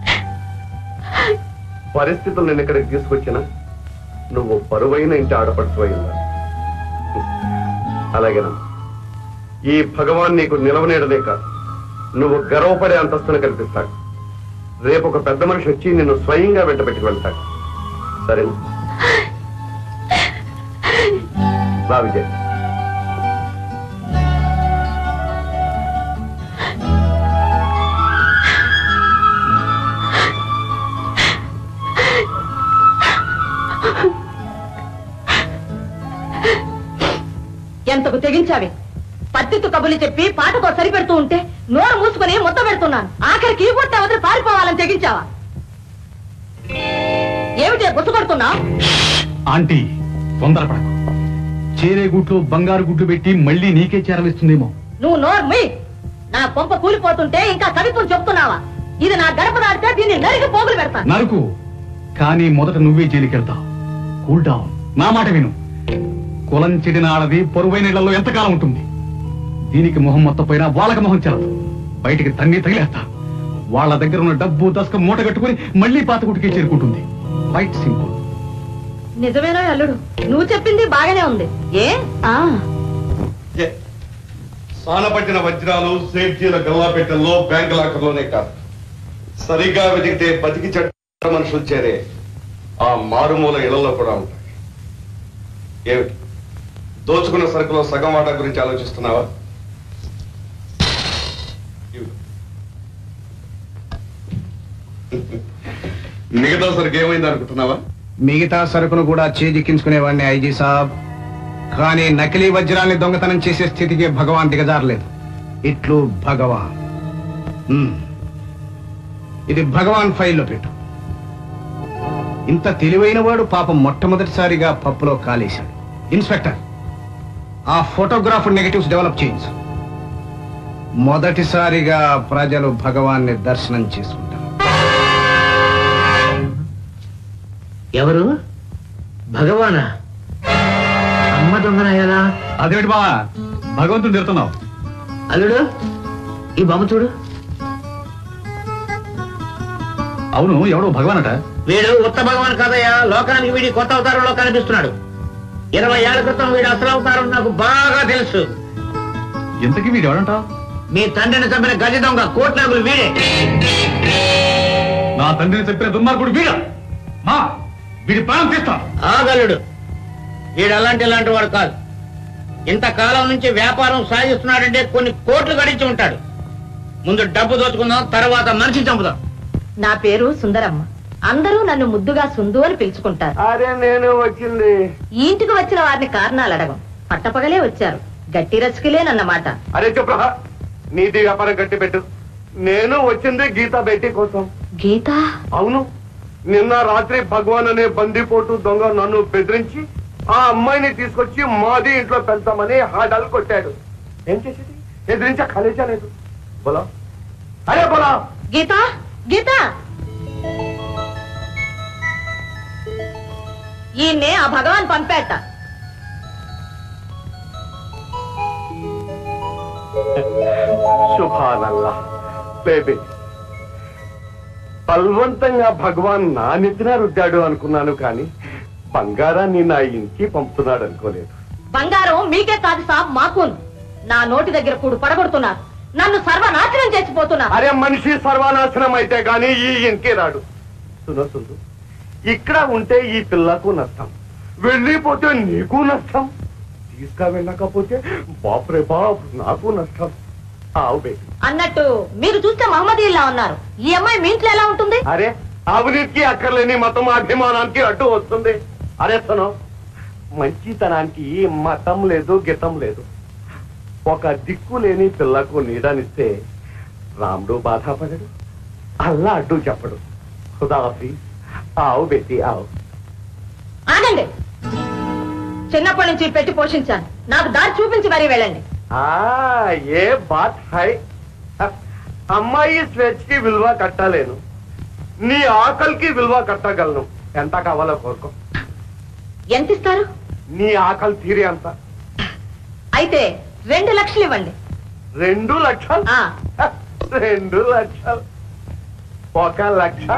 పరిస్థితులు నేను ఇక్కడికి తీసుకొచ్చినా నువ్వు పరువైన ఇంటి ఆడపడుతువైందా అలాగేనమ్మా ఈ భగవాన్ నీకు నిలవనేడదే కాదు నువ్వు గర్వపడే అంతస్తును కల్పిస్తాడు రేపు ఒక పెద్ద మనిషి వచ్చి నిన్ను స్వయంగా వెంట పెట్టుకు వెళ్తాడు సరేనా రా విజయ్ ఎంతకు తెగించావి పత్తిత్తు కబులు చెప్పి పాటతో సరిపెడుతూ ఉంటే నోరు మూసుకుని ముద్ద పెడుతున్నాను ఆఖరికి కొట్టే వదిలి పారిపోవాలని తెగించావా ఏమిటే గుర్తుకొడుతున్నా ఆంటీ తొందరపడకు చేరే గుట్లో బంగారు గుడ్లు పెట్టి మళ్ళీ నీకే చేరవేస్తుందేమో నువ్వు నోరు మీ నా కొంప కూలిపోతుంటే ఇంకా కవిత్వం చెప్తున్నావా ఇది నా గడప దాటితే దీన్ని నరికి పోగులు పెడతాను నరుకు కానీ మొదట నువ్వే జైలుకెళ్తావు కూల్ డౌన్ నా మాట విను కులం చెడిన ఆడది పొరువైన ఇళ్లలో ఎంతకాలం ఉంటుంది దీనికి మొహం మొత్తపోయినా వాళ్ళకి మొహం చెల్లదు బయటికి తన్ని తగిలేస్తా వాళ్ళ దగ్గర ఉన్న డబ్బు దశక మూట కట్టుకుని మళ్ళీ పాతకుటికే చేరుకుంటుంది క్వైట్ సింపుల్ నిజమేనా అల్లుడు నువ్వు చెప్పింది బాగానే ఉంది ఏ ఆ సానపట్టిన వజ్రాలు సేఫ్టీల గల్లాపెట్టెల్లో బ్యాంక్ లాకర్లోనే కాదు సరిగా వెతికితే బతికి చెడ్డ మనుషులు చేరే ఆ మారుమూల ఇళ్లలో కూడా ఉంటాయి ఏమిటి దోచుకున్న సరుకులో సగం వాటా గురించి ఆలోచిస్తున్నావా ఇవ్వు. మిగతా సరుకు ఏమైంది అనుకుంటున్నావా మిగతా సరుకును కూడా చేజిక్కించుకునేవాడిని ఐజీ సాబ్ కానీ నకిలీ వజ్రాల్ని దొంగతనం చేసే స్థితికి భగవాన్ దిగజారలేదు ఇట్లు భగవాన్ హ్మ్. ఇది భగవాన్ ఫైల్లో పెట్టు ఇంత తెలివైన వాడు పాపం మొట్టమొదటిసారిగా పప్పులో కాలేశాడు ఇన్స్పెక్టర్ ఆ ఫోటోగ్రాఫ్ నెగటివ్స్ డెవలప్ చేయించు మొదటిసారిగా ప్రజలు భగవాన్ని దర్శనం చేసుకుంటారు ఎవరు భగవానా అమ్మ దొంగనయ్యాలా అదేమిటి బావా భగవంతుడు తిడుతున్నావు అల్లుడు ఈ బొమ్మ చూడు అవును ఎవడో భగవానట వీడు ఉత్త భగవాన్ కాదయ్యా లోకానికి వీడి కొత్త అవతారంలో కనిపిస్తున్నాడు ఇరవై ఏళ్ల క్రితం వీడు అసలు అవతారం నాకు బాగా తెలుసు ఇంతకీ వీడు ఎవడంటావు మీ తండ్రిని చంపిన గజ దొంగ కోట్లాగులు వీడే నా తండ్రిని చెప్పిన దుర్మార్గుడు వీడ మా వీడి ప్రాణం తీస్తా ఆగలుడు వీడు అలాంటి ఇలాంటి వాడు కాదు ఇంతకాలం నుంచి వ్యాపారం సాగిస్తున్నాడంటే కొన్ని కోట్లు గడించి ఉంటాడు ముందు డబ్బు దోచుకుందాం తర్వాత మనిషి చంపుదాం నా పేరు సుందరమ్మ అందరూ నన్ను ముద్దుగా సుందు అని పిలుచుకుంటారు అరే నేను వచ్చింది ఈ ఇంటికి వచ్చిన వారిని కారణాలు అడగం పట్టపగలే వచ్చారు గట్టి రసికలేనన్నమాట అరే చెప్పరా నీతి వ్యాపారం కట్టి పెట్టు నేను వచ్చింది గీతా బెట్టి కోసం గీత అవును నిన్న రాత్రి భగవాన్ అనే బందిపోటు దొంగ నన్ను బెదిరించి ఆ అమ్మాయిని తీసుకొచ్చి మాది ఇంట్లో పెడతామని హాడల్ కొట్టాడు ఏం చేసేది ఎదిరించా ఖాళీజా లేదు బోలా అరే బోలా గీత గీత ఈయన్నే ఆ భగవాన్ పంపేట శుభానల్లా బేబీ బలవంతంగా భగవాన్ నా నెత్తిన రుద్దాడు అనుకున్నాను కానీ బంగారాన్ని నా ఇంటికి పంపుతున్నాడు అనుకోలేదు బంగారం మీకే కాదు సాబ్ మాకును నా నోటి దగ్గర కూడు పడగొడుతున్నారు నన్ను సర్వనాశనం చేసిపోతున్నారు అరే మనిషి సర్వనాశనం అయితే గాని ఈ ఇంటికి రాడు సున సుందు ఇక్కడ ఉంటే ఈ పిల్లకు నష్టం వెళ్ళిపోతే నీకు నష్టం తీసుక వెళ్ళకపోతే బాపురే బాప్ నాకు నష్టం ఆవు బేటీ అన్నట్టు మీరు చూస్తే మహమ్మదీల్లా ఉన్నారు ఈ అమ్మాయి మీ ఇంట్లో ఎలా ఉంటుంది అరే అవినీతికి అక్కర్లేని మతం అభిమానానికి అడ్డు వస్తుంది అరే తను మంచితనానికి మతం లేదు గితం లేదు ఒక దిక్కు లేని పిల్లకు నీడనిస్తే రాముడు బాధపడడు అల్లా అడ్డు చెప్పడు ఖుదాఫీ ఆవు బెట్టి ఆవు ఆగండి చిన్నప్పటి నుంచి పెట్టి పోషించాను నాకు దారి చూపించి మరీ వెళ్ళండి ఆ ఏ బాత్ హై అమ్మాయి స్వేచ్ఛకి విలువ కట్టలేను నీ ఆకలికి విలువ కట్టగలను ఎంత కావాలో కోరుకో ఎంత ఇస్తారు నీ ఆకలి తీరే అంత అయితే రెండు లక్షలు ఇవ్వండి రెండు లక్షలు ఆ రెండు లక్షలు ఒక లక్ష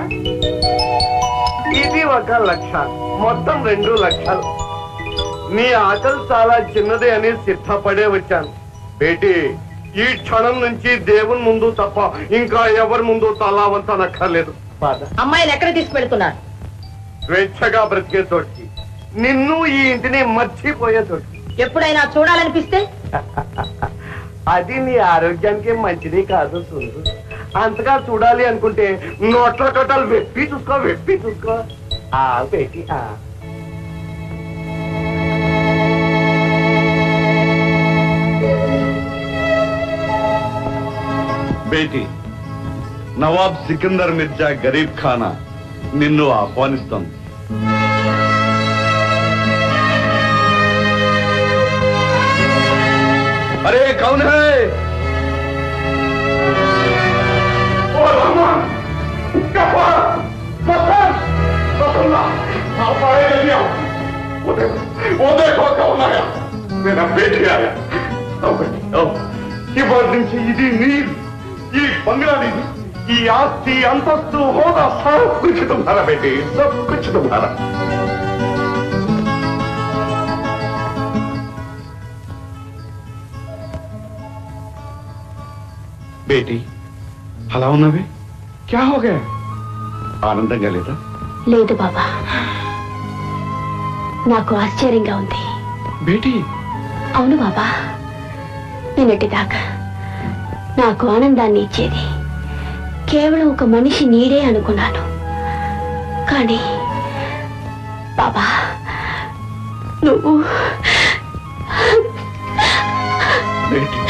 ఇది ఒక లక్ష మొత్తం రెండు లక్షలు నీ ఆకలి చాలా చిన్నదే అని సిద్ధపడే వచ్చాను బేటీ ఈ క్షణం నుంచి దేవుని ముందు తప్ప ఇంకా ఎవరి ముందు తలా వంతనక్కర్లేదు బాధ అమ్మాయిని ఎక్కడ తీసుకెళ్తున్నారు స్వేచ్ఛగా బ్రతికే చోటికి నిన్ను ఈ ఇంటిని మర్చిపోయే చోటికి ఎప్పుడైనా చూడాలనిపిస్తే అది నీ ఆరోగ్యానికి మంచిది కాదు సుందు అంతగా చూడాలి అనుకుంటే నోట్ల కట్టాలు వెప్పి చూసుకో వెప్పి చూసుకో ఆ బేటి ఆ బేటీ నవాబ్ సికిందర్ మిర్జా గరీబ్ ఖానా నిన్ను ఆహ్వానిస్తోంది అరే కౌన్ హై ఓ రామా! కప్పా! కప్పా! కప్పల్లా! आप आए नहीं आओ। वो देखो वो देखो कौन आया मेरा बेटी आया आओ बेटी आओ ఇవాటి నుంచి ఇది నీ ఈ బంగ్లా నీది ఈ ఆస్తి అంతస్తు హోదా సబ్ కుछ तुम्हारा बेटी सब कुछ तुम्हारा బేటీ అలా ఉన్నావే క్యా హోగా ఆనందంగా లేదా లేదు బాబా నాకు ఆశ్చర్యంగా ఉంది బేటీ అవును బాబా నిన్నటిదాకా నాకు ఆనందాన్ని ఇచ్చేది కేవలం ఒక మనిషి నీడే అనుకున్నాను కానీ బాబా నువ్వు బేటీ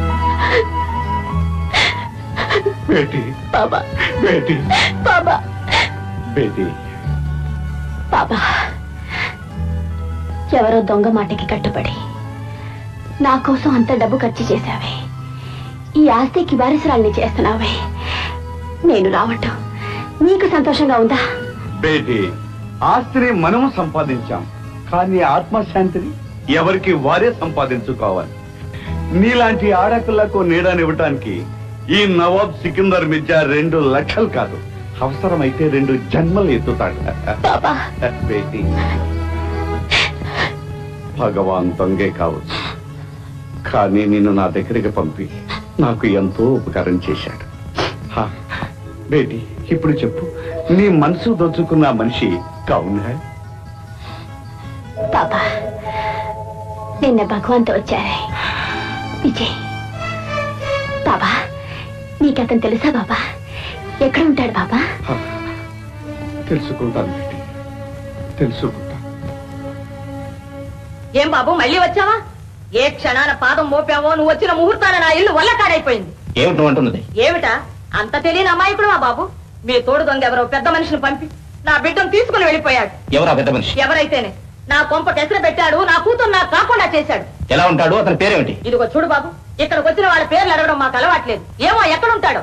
బేటీ బాబా బేటీ బాబా బేటీ బాబా ఎవరో దొంగ మాటకి కట్టుబడి నా కోసం అంత డబ్బు ఖర్చు చేశావే ఈ ఆస్తికి వారసురాల్ని చేస్తున్నావే నేను రావటం నీకు సంతోషంగా ఉందా బేటీ ఆస్తిని మనము సంపాదించాం కానీ ఆత్మశాంతిని ఎవరికి వారే సంపాదించుకోవాలి నీలాంటి ఆడపిల్లకు నీడనివ్వటానికి ఈ నవాబ్ సికిందర్ మిర్జా రెండు లక్షలు కాదు అవసరమైతే రెండు జన్మలు ఎత్తుతాడు బాబా బేటీ భగవాన్ దొంగే కావచ్చు కానీ నిన్ను నా దగ్గరికి పంపి నాకు ఎంతో ఉపకారం చేశాడు హా, బేటీ ఇప్పుడు చెప్పు నీ మనసు దొచ్చుకున్న మనిషి కౌన్ హై బాబా నిన్న భగవంతు వచ్చారే విజయ్ బాబా నీకు అతను తెలుసా బాబా ఎక్కడ ఉంటాడు బాబా హా, తెలుసుకుంటాను బేటీ తెలుసుకుంటా ఏం బాబు మళ్ళీ వచ్చావా ఏ క్షణాన పాదం మోపావో నువ్వు వచ్చిన ముహూర్తాన నా ఇల్లు వల్లకాడైపోయింది ఏమిటి నువ్వు అంటున్నది ఏమిటా అంత తెలియని అమాయకుడు మా బాబు మీ తోడు దొంగ ఎవరో పెద్ద మనిషిని పంపి నా బిడ్డను తీసుకుని వెళ్ళిపోయాడు ఎవరా పెద్ద మనిషి ఎవరైతేనే నా కొంప కెసర పెట్టాడు నా కూతురు నాకు కాకుండా చేశాడు ఎలా ఉంటాడు అతని పేరేమిటి ఇదిగో చూడు బాబు ఇక్కడికి వచ్చిన వాళ్ళ పేర్లు అడగడం మాకు అలవాట్లేదు ఏమో ఎక్కడుంటాడో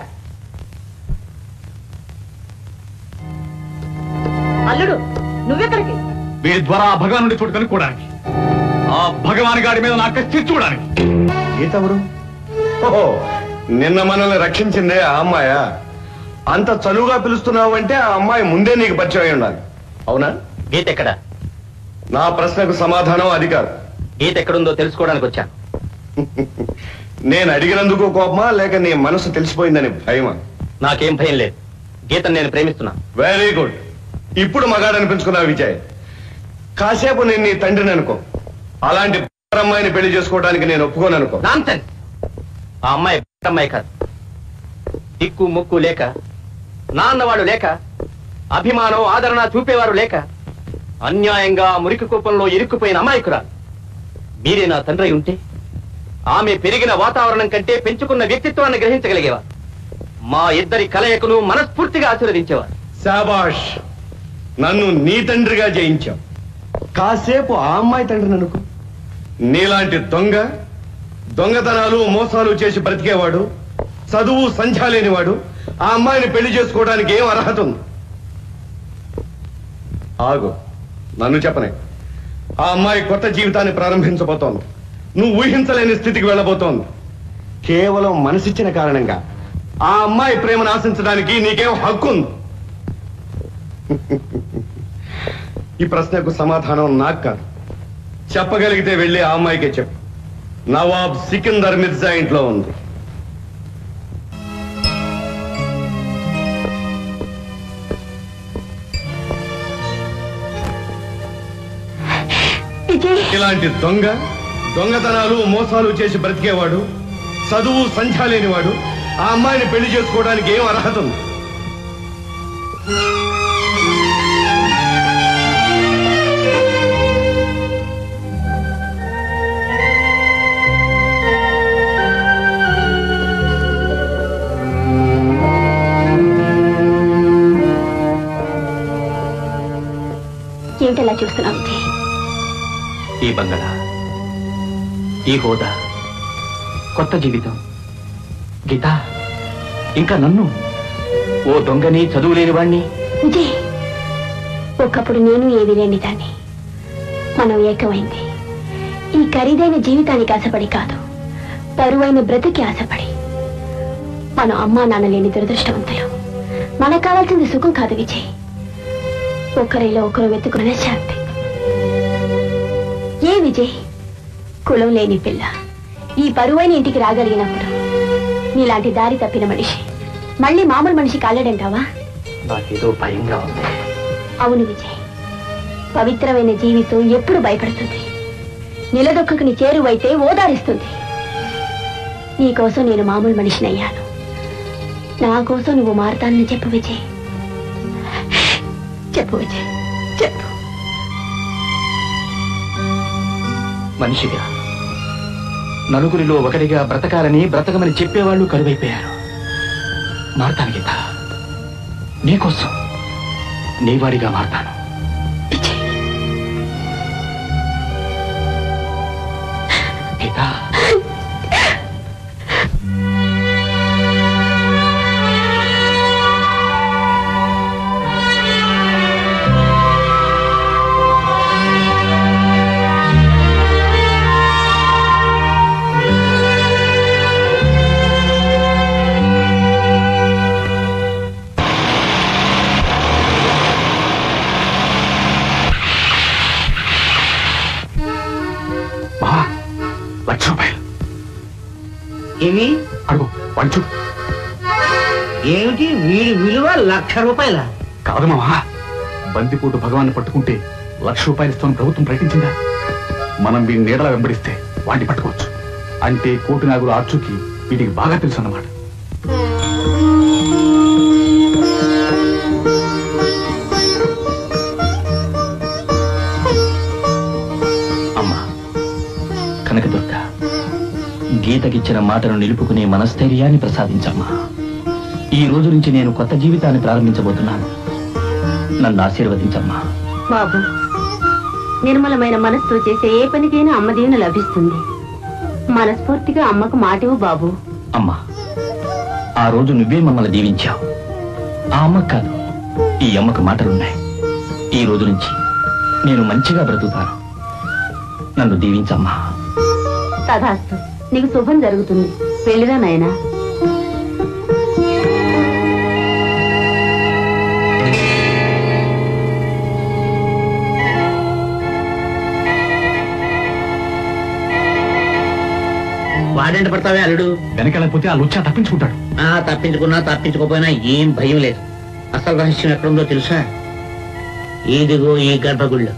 అల్లుడు నువ్వెక్కడికి వీరి ద్వారా ఆ భగవానుడి చోటు కనుక్కోవడానికి ఆ భగవాన్ గారి మీద నాకు తీర్చుకోవడానికి గీతవరు ఓహో నిన్న మనల్ని రక్షించిందే ఆ అమ్మాయా అంత చనువుగా పిలుస్తున్నావు అంటే ఆ అమ్మాయి ముందే నీకు పరిచయం అయి ఉండాలి అవునా గీత ఎక్కడ నా ప్రశ్నకు సమాధానం అది కాదు గీత ఎక్కడుందో తెలుసుకోవడానికి వచ్చాను నేను అడిగినందుకు కోపమా లేక నీ మనసు తెలిసిపోయిందని భయమా నాకేం భయం లేదు గీతను నేను ప్రేమిస్తున్నా వెరీ గుడ్ ఇప్పుడు మగాడనిపించుకున్నావు విజయ్ కాసేపు నేను నీ తండ్రిని అనుకో అలాంటి అమ్మాయిని పెళ్లి చేసుకోవడానికి నేను ఒప్పుకోను అనుకో నాన్సెన్స్ ఆ అమ్మాయి అమ్మాయి కాదు దిక్కు ముక్కు లేక నాన్నవాడు లేక అభిమానం ఆదరణ చూపేవారు లేక అన్యాయంగా మురికి కూపంలో ఇరుక్కుపోయిన అమాయకురాలు మీరే నా తండ్రి అయి ఉంటే ఆమె పెరిగిన వాతావరణం కంటే పెంచుకున్న వ్యక్తిత్వాన్ని గ్రహించగలిగేవారు మా ఇద్దరి కలయికను మనస్ఫూర్తిగా ఆశీర్వదించేవారు శాబాష్ నన్ను నీ తండ్రిగా జయించావు కాసేపు ఆ అమ్మాయి తండ్రిని అనుకో నీలాంటి దొంగ దొంగతనాలు మోసాలు చేసి బ్రతికేవాడు చదువు సంధ్య లేనివాడు ఆ అమ్మాయిని పెళ్లి చేసుకోవడానికి ఏం అర్హత ఉంది ఆగు నన్ను చెప్పనే ఆ అమ్మాయి కొత్త జీవితాన్ని ప్రారంభించబోతోంది నువ్వు ఊహించలేని స్థితికి వెళ్ళబోతోంది కేవలం మనసిచ్చిన కారణంగా ఆ అమ్మాయి ప్రేమను ఆశించడానికి నీకేం హక్కు ఉంది ఈ ప్రశ్నకు సమాధానం నాకు కాదు చెప్పగలిగితే వెళ్ళి ఆ అమ్మాయికే చెప్పు నవాబ్ సికిందర్ మిర్జా ఇంట్లో ఉంది విజయ్ ఇలాంటి దొంగ దొంగతనాలు మోసాలు చేసి బ్రతికేవాడు చదువు సంధ్య లేనివాడు ఆ అమ్మాయిని పెళ్లి చేసుకోవడానికి ఏం అర్హత ఉంది ఏమిటలా చూస్తున్నావు విజయ్ ఈ బంగళా ఈ హోదా కొత్త జీవితం గీత ఇంకా నన్ను ఓ దొంగని చదువు లేని వాణ్ణి విజయ్ ఒకప్పుడు నేను ఏది లేని దాన్ని మనం ఏకమైంది ఈ ఖరీదైన జీవితానికి ఆశపడి కాదు పరువైన బ్రతికి ఆశపడి మనం అమ్మా నాన్న లేని దురదృష్టవంతులు మనకు కావాల్సింది సుఖం కాదు విజయ్ ఒకరిలో ఒకరు వెతుకున్న శాంతి ఏ విజయ్ కులం లేని పిల్ల ఈ పరువైన ఇంటికి రాగలిగినప్పుడు నీలాంటి దారి తప్పిన మనిషి మళ్ళీ మామూలు మనిషి కాలేడంటావా నాకేదో భయంగా ఉంది అవును విజయ్ పవిత్రమైన జీవితం ఎప్పుడు భయపడుతుంది నిలదొక్కకుని చేరువైతే ఓదారిస్తుంది నీకోసం నేను మామూలు మనిషిని అయ్యాను నా కోసం నువ్వు మారతానని చెప్పు విజయ్ చెప్పు విజయ్ చెప్పు మనిషిగా నలుగురిలో ఒకరిగా బ్రతకాలని బ్రతకమని చెప్పేవాళ్ళు కరువైపోయారు మారతాను గీత నీకోసం నీవాడిగా మారతాను విజయ్ గీత మహా లక్ష రూపాయలు ఏమి అడుగు వంచు ఏమిటి వీడి విలువ లక్ష రూపాయల కాదు మావా బందిపోటు భగవాన్ని పట్టుకుంటే లక్ష రూపాయలు ఇస్తామని ప్రభుత్వం ప్రకటించిందా మనం వీడిని నీడలా వెంబడిస్తే వాడిని పట్టుకోవచ్చు అంటే కోటి నాగులు ఆర్చుకి వీటికి బాగా తెలుసు అన్నమాట అమ్మా కనకదుర్గ గీతకిచ్చిన మాటను నిలుపుకునే మనస్థైర్యాన్ని ప్రసాదించమ్మా ఈ రోజు నుంచి నేను కొత్త జీవితాన్ని ప్రారంభించబోతున్నాను నన్ను ఆశీర్వదించమ్మా బాబు నిర్మలమైన మనస్సుతో చేసే ఏ పనికైనా అమ్మ దీవెన లభిస్తుంది మనస్ఫూర్తిగా అమ్మకు మాటివు బాబు అమ్మా ఆ రోజు నువ్వే మమ్మల్ని దీవించావు ఆ అమ్మకు కాదు ఈ అమ్మకు మాటలున్నాయి ఈ రోజు నుంచి నేను మంచిగా బ్రతుకుతాను నన్ను దీవించమ్మా తథాస్తు నీకు శుభం జరుగుతుంది వెళ్ళిరా నాయనా వాడెంట పడతావే అల్లుడు వెనకెళ్ళకపోతే ఆ లుచ్చా తప్పించుకుంటాడు ఆ తప్పించుకున్నా తప్పించుకోపోయినా ఏం భయం లేదు అసలు రహస్యం ఎక్కడుందో తెలుసా ఇదిగో ఈ గర్భగుడిలో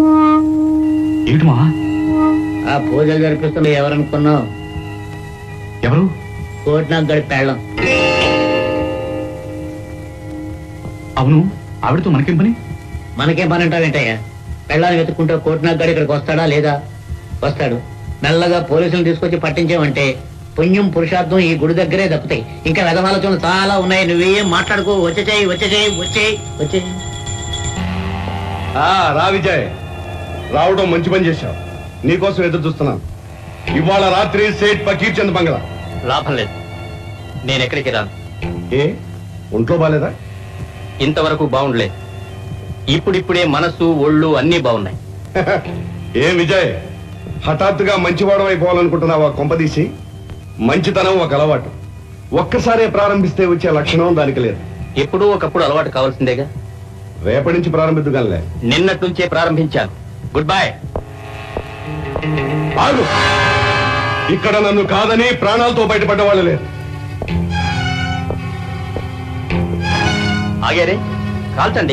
ఏమిటి మా ఆ పూజలు జరిపిస్తున్న ఎవరనుకున్నావు ఎవరు కోటినాగడి పెళ్ళం అవును ఆవిడతో మనకేం పని మనకేం పని అంటావేంటయ్యా పెళ్ళాన్ని వెతుక్కుంటూ కోటినాగడి ఇక్కడికి వస్తాడా లేదా వస్తాడు మెల్లగా పోలీసులు తీసుకొచ్చి పట్టించామంటే పుణ్యం పురుషార్థం ఈ గుడి దగ్గరే దక్కుతాయి ఇంకా వెధమాలోచనలు చాలా ఉన్నాయి నువ్వేం మాట్లాడుకో వచ్చేచేయి వచ్చేచేయి వచ్చేయి వచ్చేయి ఆ, రా విజయ్ రావడం మంచి పని చేశావు నీకోసం ఎదురు చూస్తున్నాను ఇవాళ రాత్రి సేట్ పకీర్ చంద్ బంగ్లా లాభం లేదు నేను ఎక్కడికి రాను ఏ ఒంట్లో బాలేదా ఇంతవరకు బాగుండలేదు ఇప్పుడిప్పుడే మనసు ఒళ్ళు అన్నీ బాగున్నాయి ఏ విజయ్ హఠాత్తుగా మంచివాడం అయిపోవాలనుకుంటున్నావా కొంపదీసి మంచితనం ఒక అలవాటు ఒక్కసారే ప్రారంభిస్తే వచ్చే లక్షణం దానికి లేదు ఎప్పుడూ ఒకప్పుడు అలవాటు కావాల్సిందేగా రేపటి నుంచి ప్రారంభిద్దుగానిలే నిన్నటి నుంచే ప్రారంభించాను గుడ్ బై ఆగు ఇక్కడ నన్ను కాదని ప్రాణాలతో బయటపడ్డ వాళ్ళు లేరు ఆగారే కాల్చండి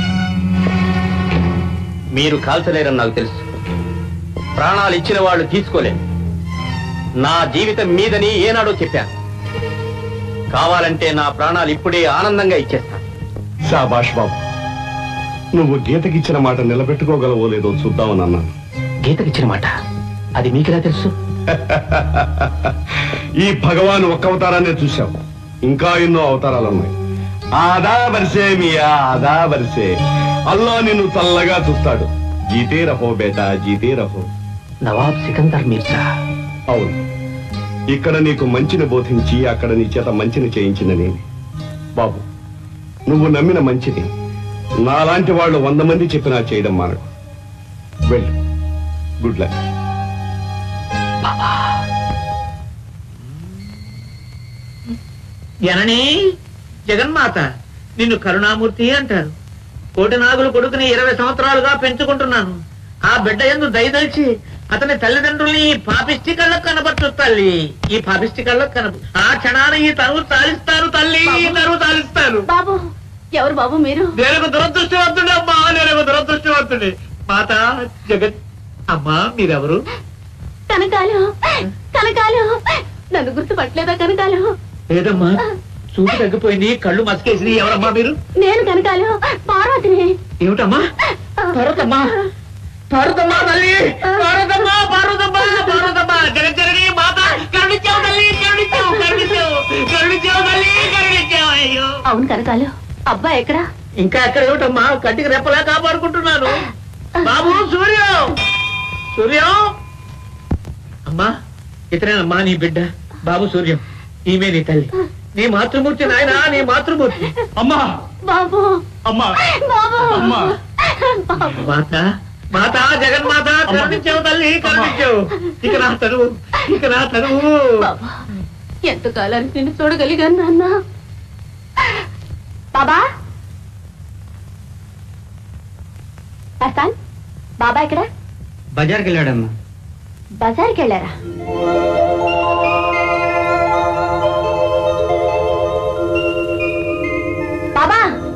మీరు కాల్చలేరని నాకు తెలుసు ప్రాణాలు ఇచ్చిన వాళ్ళు తీసుకోలేరు నా జీవితం మీదని ఏనాడో చెప్పాను కావాలంటే నా ప్రాణాలు ఇప్పుడే ఆనందంగా ఇచ్చేస్తాను శాబాష్ బాబు నువ్వు గీతకిచ్చిన మాట నిలబెట్టుకోగలవో లేదో చూద్దామని అన్నాను గీతకిచ్చిన మాట అది మీకెలా తెలుసు ఈ భగవాన్ ఒక్క అవతారాన్ని చూశావు ఇంకా ఎన్నో అవతారాలు ఉన్నాయి ఆదా బరిసే మియా ఆదా బరిసే అల్లా నిన్ను చల్లగా చూస్తాడు జీతే రహో బేటా జీతే రహో నవాబ్ సికందర్ మీర్జా అవును ఇక్కడ నీకు మంచిని బోధించి అక్కడ నీ చేత మంచిని చేయించిన నేను బాబు నువ్వు నమ్మిన మంచిని నాలాంటి వాళ్ళు వంద మంది చెప్పినా చేయడం మానకు వెళ్ళు గుడ్ లక్ జనని జగన్మాత నిన్ను కరుణామూర్తి అంటారు కోటినాగులు కొడుకుని ఇరవై సంవత్సరాలుగా పెంచుకుంటున్నాను ఆ బిడ్డ ఎందు దయదలిచి అతని తల్లిదండ్రుల్ని ఈ పాపిష్టి కళ్ళకు కనపరచు తల్లి ఈ పాపిష్టి కళ్ళకు కనప ఆ క్షణాన ఈ తనువు తాలిస్తారు తల్లి ఈ తనువు తాలిస్తారు బాబు ఎవరు బాబు మీరు నేను దురదృష్టవంతుడు అమ్మా నేను దురదృష్టవంతుడి మాత జగత్ అమ్మా మీరెవరు కనకాలు కనకాలు నన్ను గుర్తుపట్టలేదా కనకాలు లేదమ్మా చూపు తగ్గిపోయింది కళ్ళు మసికేసింది ఎవరమ్మా మీరు నేను కనకాలు పార్వతిని ఏమిటమ్మా పార్వతమ్మా పార్వతమ్మా తల్లి పార్వతమ్మా పార్వతమ్మా పార్వతమ్మా జగజ్జనని మాత కరుణించావు తల్లి కరుణించావు కరుణించావు కరుణించావు తల్లి కరుణించావు అయ్యో అవును కనకాలు అబ్బాయి ఎక్కడా ఇంకా ఎక్కడ ఏమిటమ్మా కంటికి రెప్పలా కాపాడుకుంటున్నాను బాబు సూర్యం సూర్యం అమ్మా ఇతనేనమ్మా నీ బిడ్డ బాబు సూర్యం ఈమె నీ తల్లి నీ మాతృమూర్తి నాయనా నీ మాతృమూర్తి అమ్మా బాబు అమ్మా బాబు అమ్మా. బాబు మాత మాత జగన్మాత కరుణించావు తల్లి కరుణించావు ఇక నా తనువు ఇక నా తనువు బాబా ఎంతకాలానికి నిన్ను చూడగలిగాను నాన్న బాబా వస్తాన్ బాబా ఇక్కడ బజార్కి వెళ్ళాడమ్మా బజార్కి వెళ్ళారా బాబా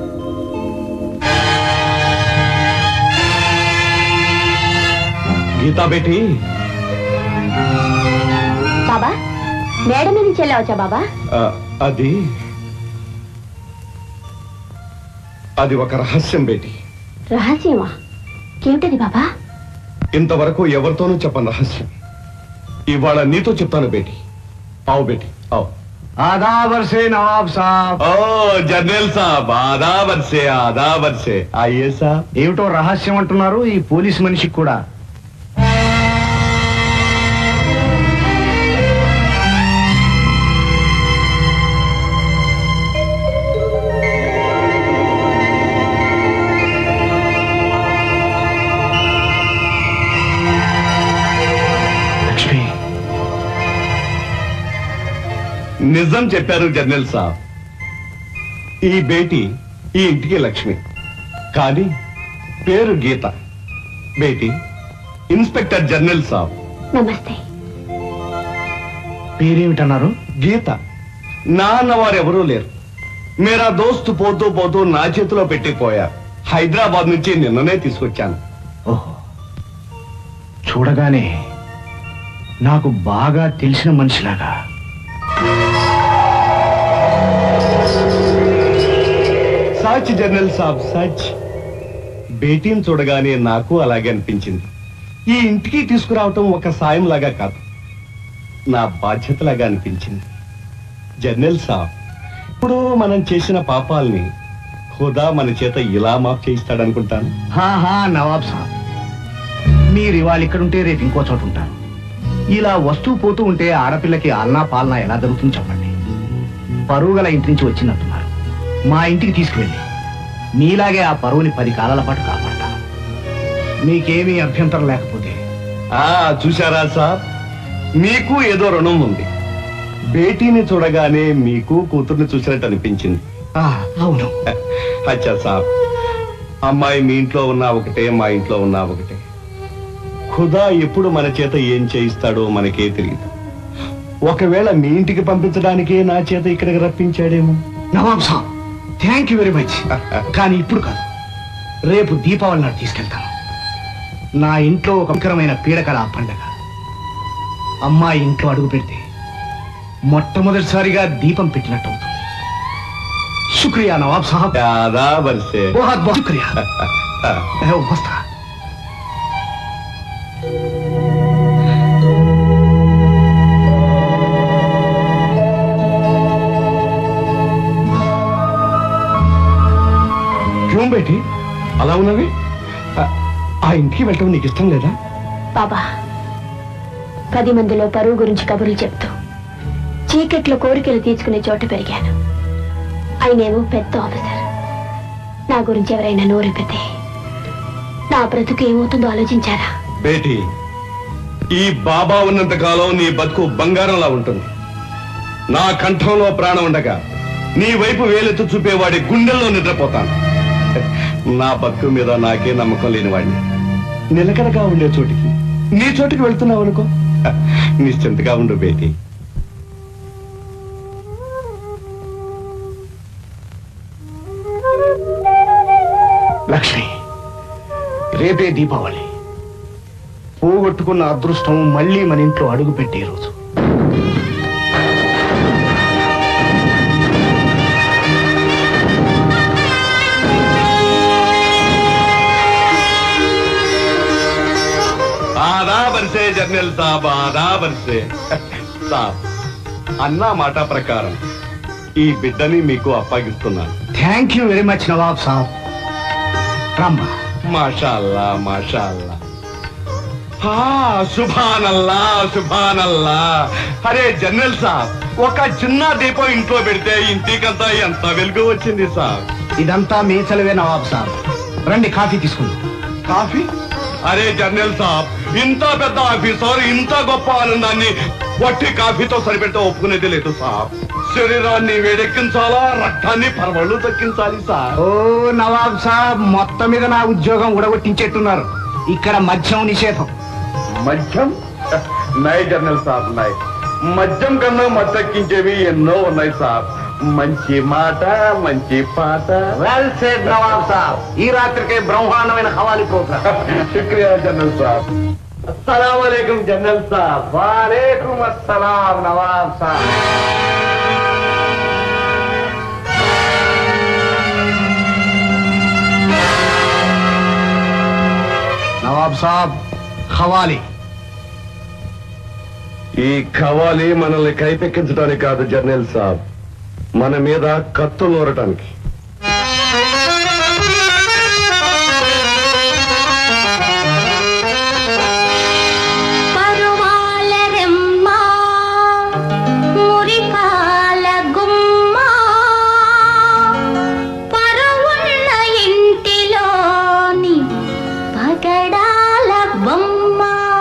గీతా బేటీ బాబా మేడ మీద నుంచి వెళ్ళవచ్చా బాబా ఆ, అది అది ఒక రహస్యం బేటీ రహస్యమా ఏమిటది బాబా ఇంతవరకు ఎవరితోనూ చెప్పని రహస్యం ఇవాళ నీతో చెప్తాను బేటీ ఆవు బేటీ ఆవు ఆదా వర్షే నవాబ్ సాబ్ ఓ జర్నల్ సాబ్ ఆదా వర్షే ఆదా వర్షే అయ్యే సాబ్ ఏమిటో రహస్యం అంటున్నారు ఈ పోలీస్ మనిషికి కూడా లక్ష్మి నిజం చెప్పారు జర్నల్ సాబ్ ఈ బేటీ ఈ ఇంటికి లక్ష్మి కానీ పేరు గీత బేటీ ఇన్స్పెక్టర్ జర్నల్ సాబ్ నమస్తే పేరేమిటన్నారు గీత నా అన్నవారు ఎవరూ లేరు మేరా దోస్తు పోతూ పోతూ నా చేతిలో పెట్టిపోయారు హైదరాబాద్ నుంచి నిన్ననే తీసుకొచ్చాను ఓహో చూడగానే నాకు బాగా తెలిసిన మనిషిలాగా సచ్ జనరల్ సాబ్ సచ్ బేటీని చూడగానే నాకు అలాగే అనిపించింది ఈ ఇంటికి తీసుకురావటం ఒక సాయం లాగా కాదు నా బాధ్యతలాగా అనిపించింది జనరల్ సాబ్ ఇప్పుడు మనం చేసిన పాపాల్ని ఖుదా మన చేత ఇలా మాఫ్ చేయిస్తాడనుకుంటాను హా హా నవాబ్ సాబ్ మీరు ఇవాళ ఇక్కడుంటే రేపు ఇంకో చోట ఉంటారు ఇలా వస్తూ పోతూ ఉంటే ఆడపిల్లకి అల్నా పాలనా ఎలా జరుగుతుంది చెప్పండి పరువు గల ఇంటి నుంచి వచ్చినట్టున్నారు మా ఇంటికి తీసుకువెళ్ళి మీలాగే ఆ పరువుని పది కాలాల పాటు కాపాడతాను మీకేమీ అభ్యంతరం లేకపోతే ఆ చూశారా సాబ్ మీకు ఏదో రుణం ఉంది బేటీని చూడగానే మీకు కూతుర్ని చూసినట్టు అనిపించింది ఆ, అవును అచ్చా సాబ్ అమ్మాయి మీ ఇంట్లో ఉన్నా ఒకటే మా ఇంట్లో ఉన్నా ఒకటే ఖుదా ఎప్పుడు మన చేత ఏం చేయిస్తాడో మనకే తెలియదు ఒకవేళ మీ ఇంటికి పంపించడానికే నా చేత ఇక్కడికి రప్పించాడేమో నవాబ్ సాబ్ థ్యాంక్ యూ వెరీ మచ్ కానీ ఇప్పుడు కాదు రేపు దీపావళి నాడు తీసుకెళ్తాను నా ఇంట్లో ఒక భయంకరమైన పీడకల పండగ అమ్మాయి ఇంట్లో అడుగు పెడితే మొట్టమొదటిసారిగా దీపం పెట్టినట్టు అవుతుంది శుక్రియా నవాబ్ సాహబ్ దాదా బర్సే बहुत बहुत शुक्रिया ए, वस्ता క్యూం బేటీ అలా ఉన్నవి ఆ- ఆ ఇంటికి వెళ్ళటం నీకు ఇష్టం లేదా బాబా పది మందిలో పరువు గురించి కబుర్లు చెప్తూ చీకట్లో కోరికలు తీర్చుకునే చోట పెరిగాను ఆయనేమో పెద్ద ఆఫీసర్ నా గురించి ఎవరైనా నోరెప్పితే నా బ్రతుకు ఏమవుతుందో ఆలోచించారా బేటీ ఈ బాబా ఉన్నంత కాలం నీ బతుకు బంగారంలా ఉంటుంది నా కంఠంలో ప్రాణం ఉండగా నీ వైపు వేలెత్తు చూపేవాడి గుండెల్లో నిద్రపోతాను నా బతుకు మీద నాకే నమ్మకం లేనివాడిని నిలకడగా ఉండే చోటికి నీ చోటికి వెళ్తున్నావు అనుకో నిశ్చింతగా ఉండు బేటీ లక్ష్మి రేపే దీపావళి పోగొట్టుకున్న అదృష్టం మళ్ళీ మన ఇంట్లో అడుగు పెట్టే రోజు ఆదా బర్సే జర్నల్ సాబ్ ఆదా బర్సే సాబ్ అన్నా మాట ప్రకారం ఈ బిడ్డని మీకు అప్పగిస్తున్నాను థ్యాంక్ యూ వెరీ మచ్ నవాబ్ సాబ్ రమ్మా మాషాల్లా మాషాల్లా సుభానల్లా సుభానల్లా అరే జనరల్ సాబ్ ఒక చిన్న దీపం ఇంట్లో పెడితే ఇంటికంతా ఎంత వెలుగు వచ్చింది సాబ్ ఇదంతా మీ చలివే నవాబ్ సాబ్ రండి కాఫీ తీసుకుందాం కాఫీ అరే జనరల్ సాబ్ ఇంత పెద్ద ఆఫీసర్ ఇంత గొప్ప ఆనందాన్ని వట్టి కాఫీతో సరిపెట్ట ఒప్పుకునేది లేదు సాబ్ శరీరాన్ని వేడెక్కించాలా రక్తాన్ని పరవళ్ళు తగ్గించాలి సార్ ఓ నవాబ్ సాబ్ మొత్తం మీద నా ఉద్యోగం ఉడగొట్టించేట్టున్నారు ఇక్కడ మద్యం నిషేధం మద్యం నై జనరల్ సాబ్ నై మద్యం కన్నా మత్తెక్కించేవి ఎన్నో ఉన్నాయి సాబ్ మంచి మాట మంచి పాట వెల్ సెడ్ నవాబ్ సాబ్ ఈ రాత్రికే బ్రహ్మాండమైన హవాలి ప్రోగ్రామ్ శుక్రియా జనరల్ సాబ్ అస్సలం వాలేకుం జనరల్ సాబ్ వాలేకుం అస్సలాం నవాబ్ సాబ్ నవాబ్ సాబ్ ఖవాలి ఈ ఖవాలి మనల్ని కైపెక్కించడానికి కాదు జర్నల్ సాబ్ మన మీద కత్తులు నూరటానికి పరువాల రెమ్మ మురికాల గుమ్మ పరువున్న ఇంటిలోని పగడాల బొమ్మ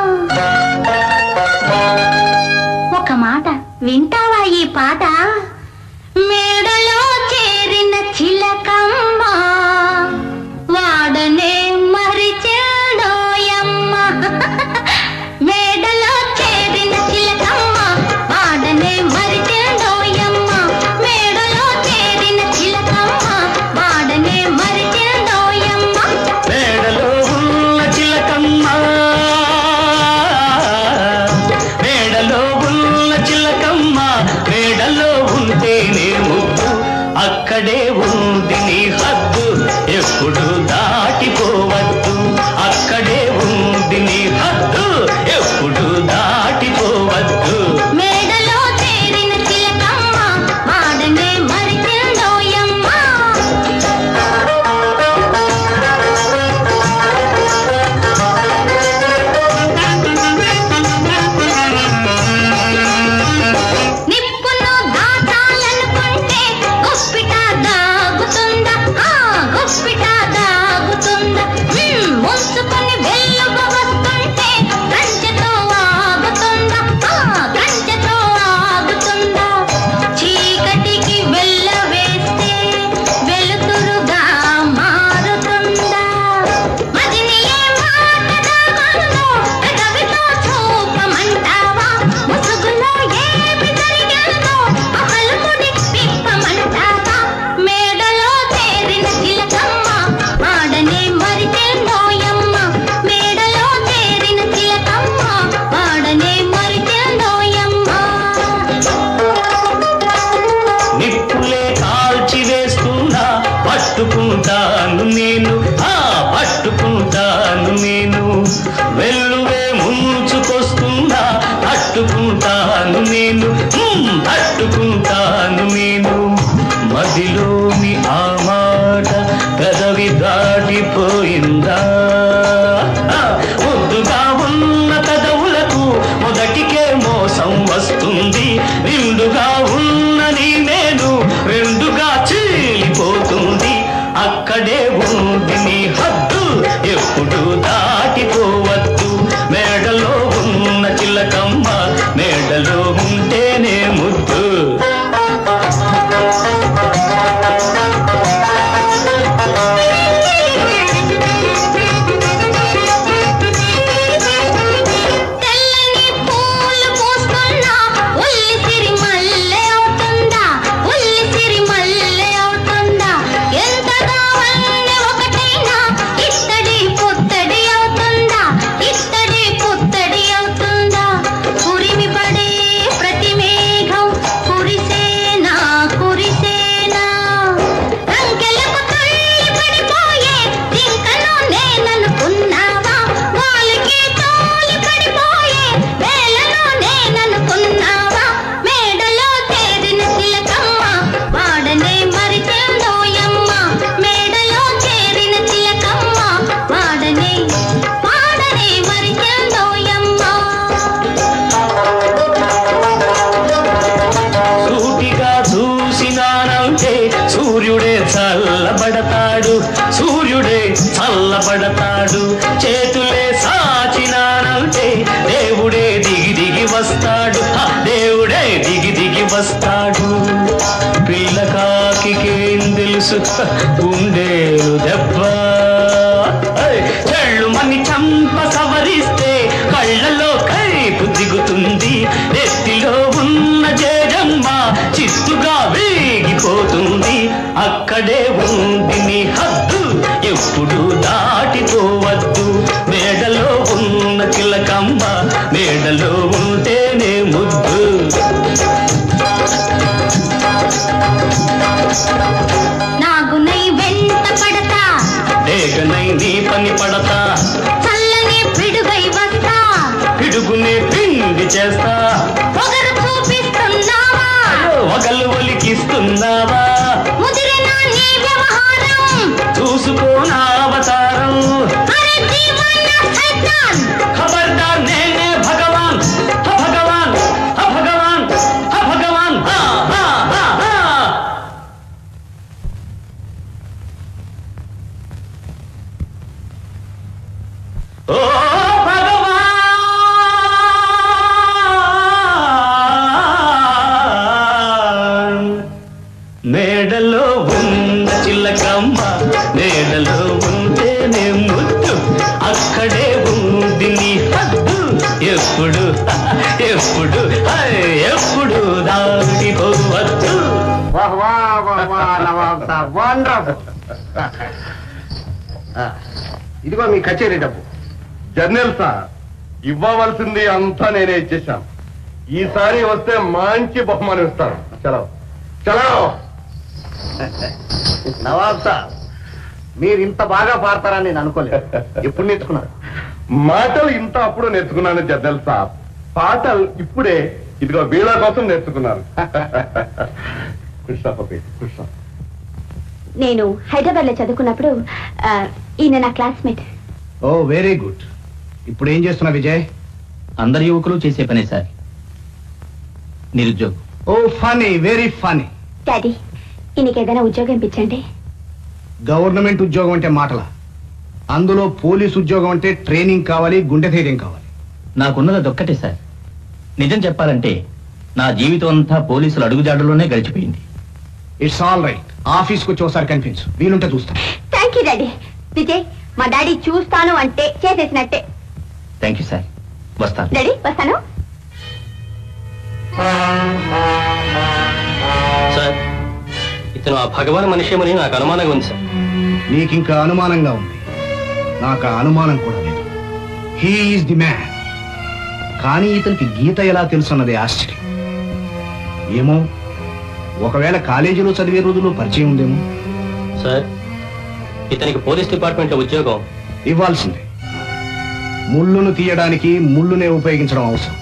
ఒక మాట వింటావా ఈ పాట మేడలో చేరిన చిలకమ్మ వాడనే మరిచాడోయమ్మ మేడలో చేరిన చిలకమ్మ వాడనే మరిచాడోయమ్మ మేడలో చేరిన చిలకమ్మ వాడనే మరిచాడోయమ్మ మేడలో ఉన్న చిలకమ్మ మేడలో ఉన్న చిలకమ్మ మేడలో ఉంటేనే ముద్దు అక్కడే ఉంది నీ హద్దు ఎప్పుడు దాటిపోవద్దు అక్కడే ఉంది నీ హద్దు ఎప్పుడు దాటిపోవద్దు మేడలో చేరిన చిలకమ్మ మాడనే మరిచిందోయమ్మ నిప్పును దాచాలనుకుంటే గుప్పిట దాగుతుందా ఆ గుప్పిట దాగుతుందా మ్మ్, ముంచుకొని వెల్లువ వస్తుంటే కంచెతో ఆగుతుందా ఆ కంచెతో ఆగుతుందా చీకటికి వెళ్ళ వేస్తే వెలుతురుగా మారుతుందా మదిని ఏ మాట దాగుందో పెదవితో చూపమంటావా ముసుగులో ఏమి జరిగిందో అహలుకుని విప్పమంటావా మేడలో చేరిన చిలకమ్మ వాడనే మరిచెందోయమ్మ మేడలో చేరిన చిలకమ్మ వాడనే మరిచెందోయమ్మ నిప్పులే కాల్చి వేస్తున్నా పట్టుకుంటాను నేను ఆ పట్టుకుంటాను నేను వెల్లువే ముంచుకొస్తున్నా తట్టుకుంటాను నేను మ్మ్, తట్టుకుంటాను నేను మదిలోని ఆ మాట పెదవి దాటిపోయిందా ఆ, ముద్దుగా ఉన్న పెదవులకు మొదటికే మోసం వస్తుంది నిండుగా ఉన్న నీ నేను రెండుగా చీలిపోతుంది అక్కడే ఉంది నీ హద్దు ఎప్పుడు దాటిపోవద్దు మేడలో ఉన్న చిలకమ్మ మేడలో ఉంటేనే ముద్దు తెల్లని పూలు పూస్తున్నా ఉల్లి సిరి మల్లె అవుతుందా ఉల్లి సిరి మల్లె అవుతుందా ఎంతగా వన్నె ఒకటైనా ఇత్తడి పుత్తడి అవుతుందా ఇత్తడి పుత్తడి అవుతుందా ఉరిమి పడే ప్రతి మేఘం కురిసేనా కురిసేనా రంకెలకు తల్లి పడిపోయే జింకను నేననుకున్నావా గాలికి తోలి పడిపోయే వేలను నేననుకున్నావా మేడలో చేరిన చిలకమ్మ వాడనే మరిచెందోయమ్మ మేడలో చేరిన చిలకమ్మ వాడనే వాడనే మరిచెందోయమ్మ సూటిగా చూసినానంటే సూర్యుడే చల్లబడతాడు సూర్యుడే చల్లబడతాడు చేతులే సాచినానంటే దేవుడే దిగి దిగి వస్తాడు ఆ దేవుడే దిగి దిగి వస్తాడు పిల్లకాకికేం తెలుసు గుండేలు దెబ్బ ఐ, చెళ్ళు మని చంప సవరిస్తే కళ్ళలో కైపు దిగుతుంది నెత్తిలో ఉన్న జేజమ్మ చిత్తుగా వేగిపోతుంది అక్కడే ఉంది నీ హద్దు ఎప్పుడు దాటిపోవద్దు మేడలో ఉన్న చిలకమ్మ మేడలో ఉంటేనే ముద్దు నాగునై వెంట పడతా డేగనై నీ పని పడతా చల్లని పిడుగై వస్తా పిడుగునే పిండి చేస్తా పొగరు చూపిస్తున్నావా ఒకళ్ళు ఒలికిస్తున్నావా ముదిరిన నీ వ్యవహారం చూసుకోనా అవతారం అరే దీవాన సైతాన్ ఖబర్దార్ నేనే భగవాన్ హ భగవాన్ హ భగవాన్ హ భగవాన్ హా, హా, హా, హా. ఓ భగవాన్ మేడలో ఉన్న చిల్లకమ్మ మేడలో ఉంటేనే ముద్దు అక్కడే ఉంది నీ హద్దు ఎప్పుడు ఎప్పుడు హై, ఎప్పుడు దాటిపోవద్దు వాహ్ వాహ్ వాహ్ వాహ్ నవాబ్ సాబ్ వండర్ఫుల్ ఇదిగో మీ కచేరీ డబ్బు జర్నల్ సార్ ఇవ్వవలసింది అంతా నేనే ఇచ్చేశాను ఈసారి వస్తే మంచి బహుమానం ఇస్తాను చలో చలో నవాబ్ సార్ మీరు ఇంత బాగా పాడతారని నేను అనుకోలేదు ఎప్పుడు నేర్చుకున్నారు మాటలు ఇంత అప్పుడు నేర్చుకున్నాను జద్దల్ సాబ్ పాటలు ఇప్పుడే ఇదిగో వీళ్ళ కోసం నేర్చుకున్నాను కృష్ణ పపి కృష్ణ నేను హైదరాబాద్ లో చదువుకున్నప్పుడు ఆ, ఈయన నా క్లాస్మేట్ ఓ వెరీ గుడ్ ఇప్పుడు ఏం చేస్తున్నా విజయ్ అందరి యువకులు చేసే పనే సార్ నిరుద్యోగం ఓ ఫనీ వెరీ ఫనీ డాడీ ఈయనకి ఏదైనా ఉద్యోగం ఇప్పించండి గవర్నమెంట్ ఉద్యోగం అంటే మాటల అందులో పోలీస్ ఉద్యోగం అంటే ట్రైనింగ్ కావాలి గుండె ధైర్యం కావాలి నాకున్నది అదొక్కటే సార్ నిజం చెప్పాలంటే నా జీవితం అంతా పోలీసుల అడుగుజాడలోనే గడిచిపోయింది ఇట్స్ ఆల్ రైట్ ఆఫీస్కి వచ్చి ఒకసారి కనిపించు వీలుంటే చూస్తాను థ్యాంక్ యూ డాడీ విజయ్ మా డాడీ చూస్తాను అంటే చేసేసినట్టే థ్యాంక్ యూ సార్ వస్తాను డాడీ వస్తాను సార్ ఇతను ఆ భగవాన్ మనిషేమని నాకు అనుమానంగా ఉంది సార్ నీకింకా అనుమానంగా ఉంది నాకు ఆ అనుమానం కూడా లేదు హీఈస్ ది మ్యాన్ కానీ ఇతనికి గీత ఎలా తెలుసన్నది ఆశ్చర్యం ఏమో ఒకవేళ కాలేజీలో చదివే రోజుల్లో పరిచయం ఉందేమో సార్ ఇతనికి పోలీస్ డిపార్ట్మెంట్ లో ఉద్యోగం ఇవ్వాల్సిందే ముళ్ళును తీయడానికి ముళ్ళునే ఉపయోగించడం అవసరం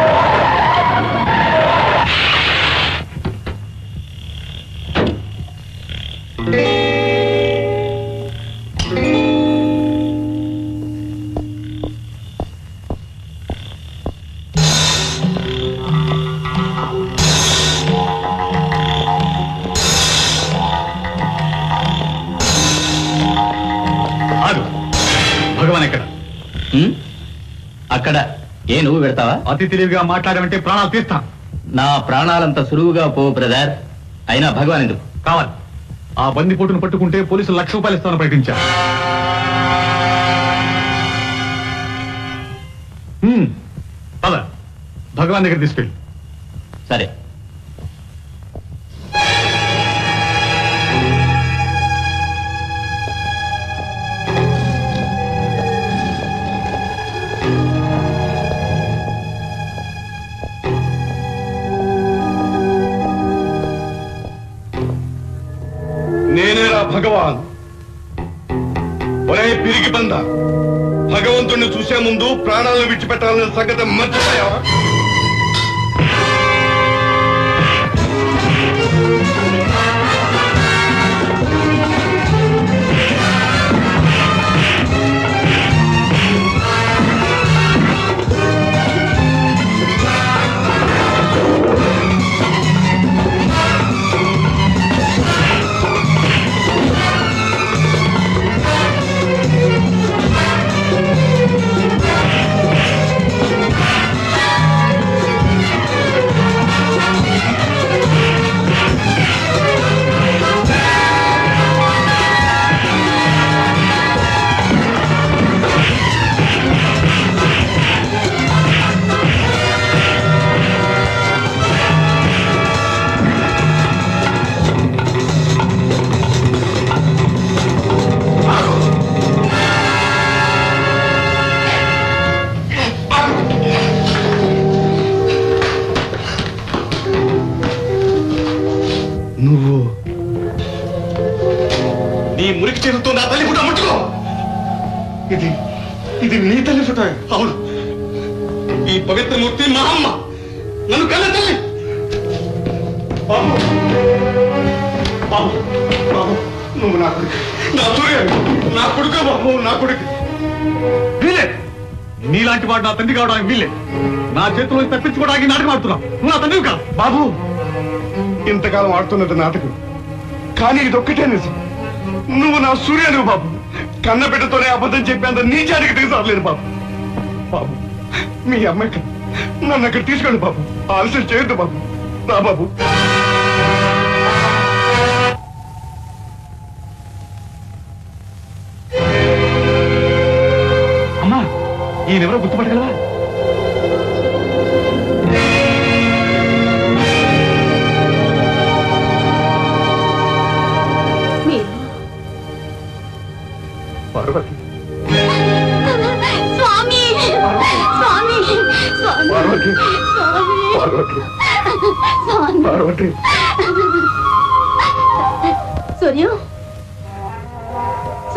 ఆగు భగవాన్ ఎక్కడ హ్మ్? అక్కడ ఏ నువ్వు పెడతావా అతి తెలివిగా మాట్లాడమంటే ప్రాణాలు తీస్తాం నా ప్రాణాలంత సులువుగా పో బ్రదర్ అయినా భగవాన్ ఎందుకు కావాలి ఆ బందిపోటును పట్టుకుంటే పోలీసులు లక్ష రూపాయలు ఇస్తామని ప్రకటించారు హ్మ్. పద భగవాన్ దగ్గర తీసుకెళ్ళి సరే నేనేరా భగవాన్ ఒరే పిరిగి బంద భగవంతుణ్ణి చూసే ముందు ప్రాణాలను విడిచిపెట్టాలనే సంగతి మర్చిపోయావా నువ్వు నీ మురికి చేతుతో నా తల్లి ఫుట ముట్టుకో ఇది ఇది నీ తల్లి ఫుట అవును ఈ పవిత్ర మూర్తి మా అమ్మ నన్ను కన్న తల్లి బాబు బాబు బాబు నువ్వు నా కొడుకు నా సూర్య నా కొడుకు బాబు నా కొడుకు వీలే నీలాంటి వాడు నా తండ్రి కావడానికి వీలే నా చేతిలో తప్పించుకోవడానికి నాటకం ఆడుతున్నావు నువ్వు నా తండ్రివి కాదు బాబు ఇంతకాలం ఆడుతున్నది నాటకం కానీ ఇదొక్కటే నిజం నువ్వు నా సూర్యుడు బాబు కన్న బిడ్డతోనే అబద్ధం చెప్పేంత నీచానికి తీసుకురాలేదు బాబు బాబు మీ అమ్మాయి నన్ను అక్కడ తీసుకెళ్ళి బాబు ఆలస్యం చేయొద్దు బాబు రా బాబు అమ్మా ఈయనెవరో గుర్తుపట్టగలవా మీరు పార్వతి స్వామి స్వామి స్వామి పార్వతి స్వామి పార్వతి స్వామి పార్వతి సూర్యం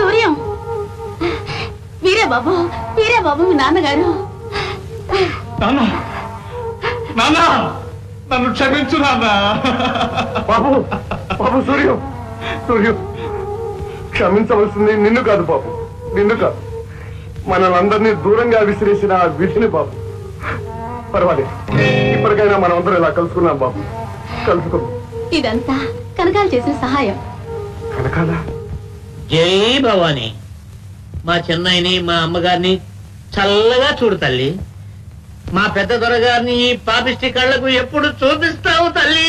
మీరే బాబు మీరే బాబు మీ నాన్నగారు నాన్న నాన్న నన్ను క్షమించు నాన్న బాబు బాబు సూర్యం సూర్యం క్షమించవలసింది నిన్ను కాదు బాబు నిన్ను కాదు మనల్ని అందరినీ దూరంగా విసిరేసిన ఆ విధిని బాబు పర్వాలేదు ఇప్పటికైనా మనం అందరం ఇలా కలుసుకున్నాం బాబు కలుసుకున్నాం ఇదంతా కనకాలు చేసిన సహాయం కనకాల జై భవాని మా చెన్నైని మా అమ్మగారిని చల్లగా చూడు తల్లి మా పెద్ద దొరగారిని ఈ పాపిష్టి కళ్ళకు ఎప్పుడు చూపిస్తావు తల్లి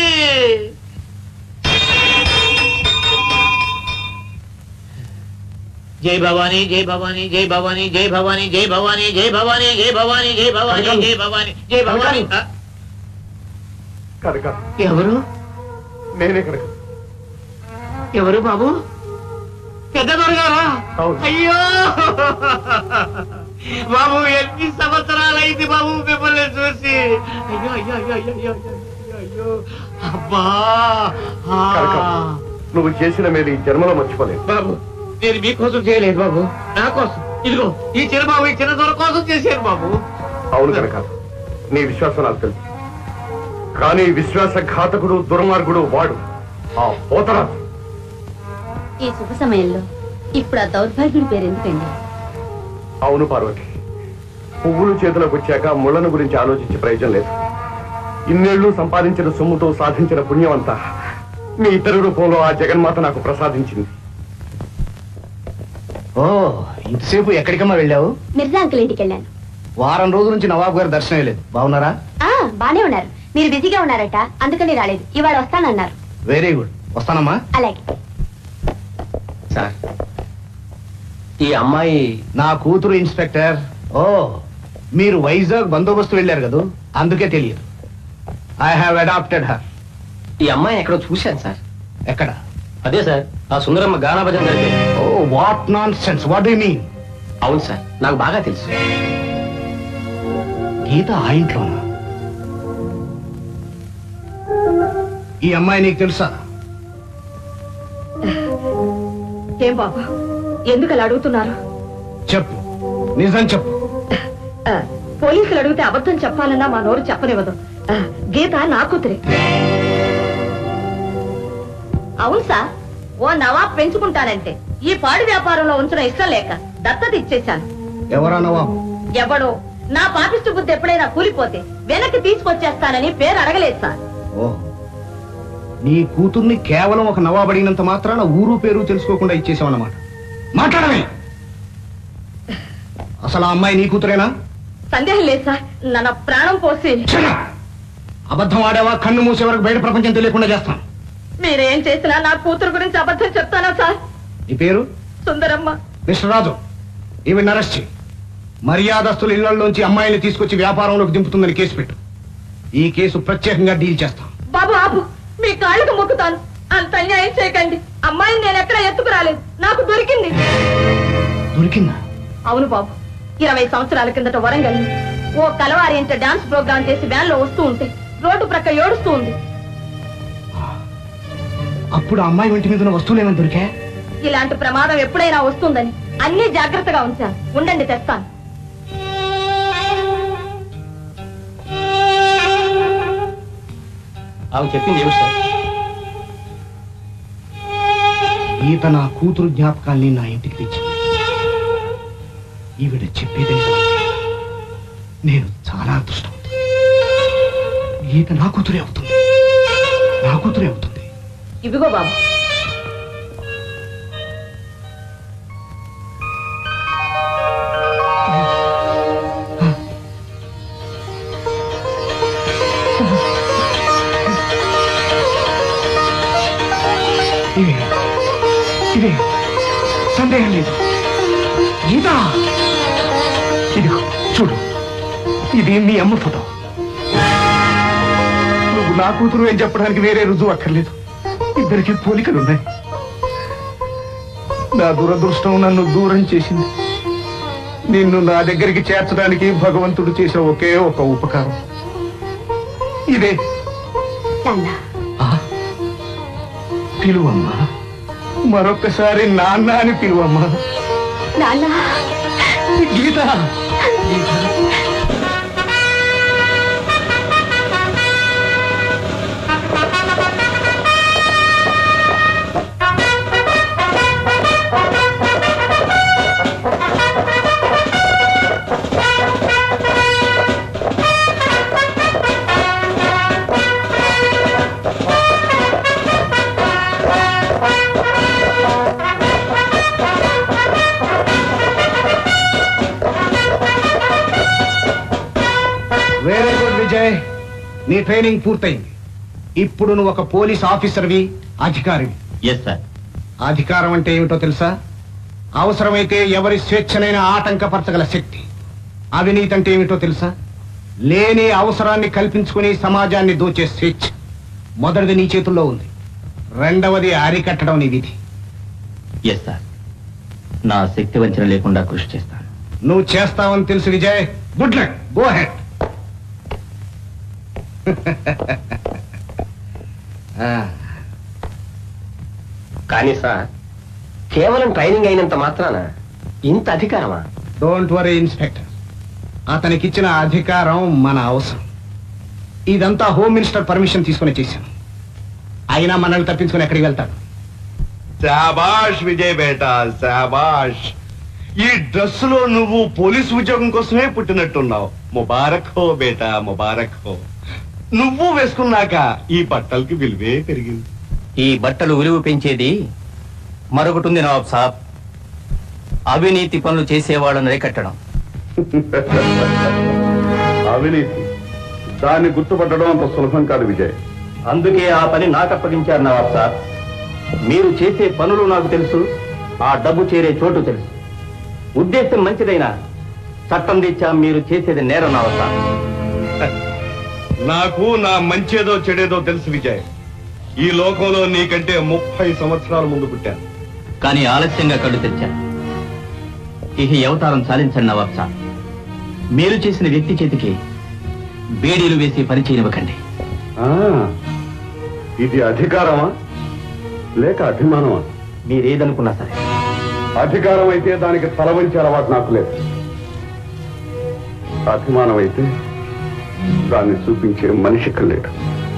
జై భవాని జై భవాని జై భవాని జై భవాని జై భవాని జై భవాని జై భవాని జై భవాని జై భవాని జై భవాని ఆ, కనక ఎవరు నేనే కనక ఎవరు బాబు పెద్ద దొరగారా అవును. అయ్యో బాబు ఎన్ని సంవత్సరాలైంది బాబు మిమ్మల్ని చూసి అయ్యో అయ్యో అయ్యో అయ్యో అయ్యో అయ్యో అయ్యో అబ్బా ఆ. కనక నువ్వు చేసిన మీరు ఈ జన్మలో మర్చిపోలేదు బాబు నేను మీకోసం చేయలేదు బాబు నా కోసం ఇదిగో ఈ చిన్నబాబు ఈ చిన్న దొర కోసం చేశాను బాబు అవును కనుక నీ విశ్వాసం నాకు తెలుసు కానీ విశ్వాసఘాతకుడు దుర్మార్గుడు వాడు ఆ పోతరాజు ఈ శుభ సమయంలో ఇప్పుడు ఆ దౌర్భాగ్యుడి పేరు ఎందుకండి అవును పార్వతి పువ్వులు చేతిలోకి వచ్చాక ముళ్ళను గురించి ఆలోచించే ప్రయోజనం లేదు ఇన్నేళ్లు సంపాదించిన సొమ్ముతో సాధించిన పుణ్యం అంతా మీ ఇద్దరి రూపంలో ఆ జగన్మాత నాకు ప్రసాదించింది ఓ ఇంతసేపు ఎక్కడికమ్మా వెళ్ళావు మిర్జా అంకుల్ ఇంటికి వెళ్ళాను వారం రోజుల నుంచి నవాబు గారు దర్శనం లేదు బాగున్నారా ఆ బానే ఉన్నారు మీరు బిజీగా ఉన్నారట అందుకని రాలేదు ఇవాళ వస్తానన్నారు వెరీ గుడ్ వస్తానమ్మా అలాగే సార్ ఈ అమ్మాయి నా కూతురు ఇన్స్పెక్టర్ ఓ మీరు వైజాగ్ బందోబస్తు వెళ్ళారు కదా అందుకే తెలియదు ఐ హావ్ అడాప్టెడ్ హర్ ఈ అమ్మాయి ఎక్కడో చూశాను సార్ ఎక్కడ అదే సార్ ఆ సుందరమ్మ గానా భజన జరిపే ఓ what nonsense what you mean అవును సార్ నాకు బాగా తెలుసు గీత ఆ ఇంట్లోనా ఈ అమ్మాయి నీకు తెలుసా ఏం బాబు ఎందుకు అలా అడుగుతున్నారు చెప్పు నిజం చెప్పు ఆ, పోలీసులు అడిగితే అబద్ధం చెప్పాలన్నా మా నోరు చెప్పనివ్వదు ఆ, గీత నా కూతురే అవును సార్ ఓ నవాబ్ పెంచుకుంటానంటే ఈ పాడి వ్యాపారంలో ఉంచిన ఇష్టం లేక దత్తత ఇచ్చేశాను ఎవరా నవాబు ఎవడో నా పాపిష్టి బుద్ధి ఎప్పుడైనా కూలిపోతే వెనక్కి తీసుకొచ్చేస్తానని పేరు అడగలేదు సార్ ఓ నీ కూతుర్ని కేవలం ఒక నవాబు అడిగినంత మాత్రాన ఊరు పేరు తెలుసుకోకుండా ఇచ్చేసావన్నమాట మాట్లాడమే అసలు ఆ అమ్మాయి నీ కూతురేనా సందేహం లేదు సార్ నన్న ప్రాణం పోసి ఛ! అబద్ధం ఆడావా కన్ను మూసే వరకు బయట ప్రపంచం తెలియకుండా చేస్తాను మీరేం చేసినా నా కూతురు గురించి అబద్ధం చెప్తానా సార్ నీ పేరు సుందరమ్మ మిస్టర్ రాజు ఈవిడ అరెస్ట్ చేయి మర్యాదస్తుల ఇళ్లలోంచి అమ్మాయిని తీసుకొచ్చి వ్యాపారంలోకి దింపుతుందని కేసు పెట్టు ఈ కేసు ప్రత్యేకంగా డీల్ చేస్తాం బాబు ఆపు మీ కాళ్ళకు మొక్కుతాను అంత అన్యాయం చేయకండి అమ్మాయిని నేను ఎక్కడ ఎత్తుకురాలేదు నాకు దొరికింది దొరికిందా అవును బాబు ఇరవై సంవత్సరాల కిందట వరంగల్ ఓ కలవారి ఇంట డాన్స్ ప్రోగ్రామ్ చేసి వ్యాన్ లో వస్తూ ఉంటే రోడ్డు ప్రక్క ఏడుస్తూ ఉంది అప్పుడు ఆ అమ్మాయి ఒంటి మీద ఉన్న వస్తువులేమని దొరికా ఇలాంటి ప్రమాదం ఎప్పుడైనా వస్తుందని అన్ని జాగ్రత్తగా ఉంచాను ఉండండి తెస్తాను ఆమె చెప్పింది ఏమిటి సార్ ఈత నా కూతురు జ్ఞాపకాల్ని నా ఇంటికి తెచ్చింది ఈవిడ చెప్పేది నిజమైతే నేను చాలా అదృష్టవంతుడు ఈత నా కూతురే అవుతుంది నా కూతురే అవుతుంది ఇవిగో బాబు ఇవే ఇవే సందేహం లేదు గీత ఇదిగో చూడు ఇది మీ అమ్మ ఫోటో నువ్వు నా కూతురు అని చెప్పడానికి వేరే రుజువు అక్కర్లేదు ఇద్దరికి పోలికలు ఉన్నాయి నా దురదృష్టం నన్ను దూరం చేసింది నిన్ను నా దగ్గరికి చేర్చడానికి భగవంతుడు చేసిన ఒకే ఒక ఉపకారం ఇదే నాన్న ఆ, పిలువమ్మా మరొక్కసారి నాన్న అని పిలువమ్మా నాన్న గీత వెరీ గుడ్ విజయ్ నీ ట్రైనింగ్ పూర్తయింది ఇప్పుడు నువ్వు ఒక పోలీస్ ఆఫీసర్వి అధికారివి ఎస్ సార్ అధికారం అంటే ఏమిటో తెలుసా అవసరమైతే ఎవరి స్వేచ్ఛనైన ఆటంకపరచగల శక్తి అవినీతి అంటే ఏమిటో తెలుసా లేని అవసరాన్ని కల్పించుకుని సమాజాన్ని దోచే స్వేచ్ఛ మొదటిది నీ చేతుల్లో ఉంది రెండవది అరికట్టడం నీ విధి ఎస్ సార్ నా శక్తి వంచన లేకుండా కృషి చేస్తాను నువ్వు చేస్తావని తెలుసు Vijay good luck go ahead కానీ సార్ కేవలం ట్రైనింగ్ అయినంత మాత్రాన ఇంత అధికారమా డోంట్ వరీ ఇన్స్పెక్టర్ అతనికిచ్చిన అధికారం మన అవసరం ఇదంతా హోమ్ మినిస్టర్ పర్మిషన్ తీసుకుని చేశాను అయినా మనల్ని తప్పించుకుని ఎక్కడికి వెళ్తాడు శాబాష్ విజయ్ బేటా శాబాష్ ఈ డ్రెస్ లో నువ్వు పోలీస్ ఉద్యోగం కోసమే పుట్టినట్టున్నావు ముబారక్ హో బేటా ముబారక్ హో నువ్వు వేసుకున్నాక ఈ బట్టలకి విలువే పెరిగింది ఈ బట్టలు విలువ పెంచేది మరొకటి ఉంది నవాబ్ సాబ్ అవినీతి పనులు చేసేవాళ్ళని రేకట్టడం అవినీతి దాన్ని గుర్తుపట్టడం అంత సులభం కాదు విజయ్ అందుకే ఆ పని నాకు అప్పగించారు నవాబ్ సాబ్ మీరు చేసే పనులు నాకు తెలుసు ఆ డబ్బు చేరే చోటు తెలుసు ఉద్దేశం మంచిదైనా చట్టం రీత్యా మీరు చేసేది నేరం నవాబ్ సాబ్ నాకు నా మంచేదో చెడేదో తెలుసు విజయ్ ఈ లోకంలో నీకంటే ముప్పై సంవత్సరాల ముందు పుట్టాను కానీ ఆలస్యంగా కళ్ళు తెచ్చారు ఇక ఈ అవతారం సాధించండి నవాబ్ సాబ్ మీరు చేసిన వ్యక్తి చేతికి బేడీలు వేసి పని చేయనివ్వకండి ఆ, ఇది అధికారమా లేక అభిమానమా మీరేదనుకున్నా సరే అధికారం అయితే దానికి తల వంచే అలవాటు నాకు లేదు అభిమానం అయితే దాన్ని చూపించే మనిషి ఇక్కడ లేడు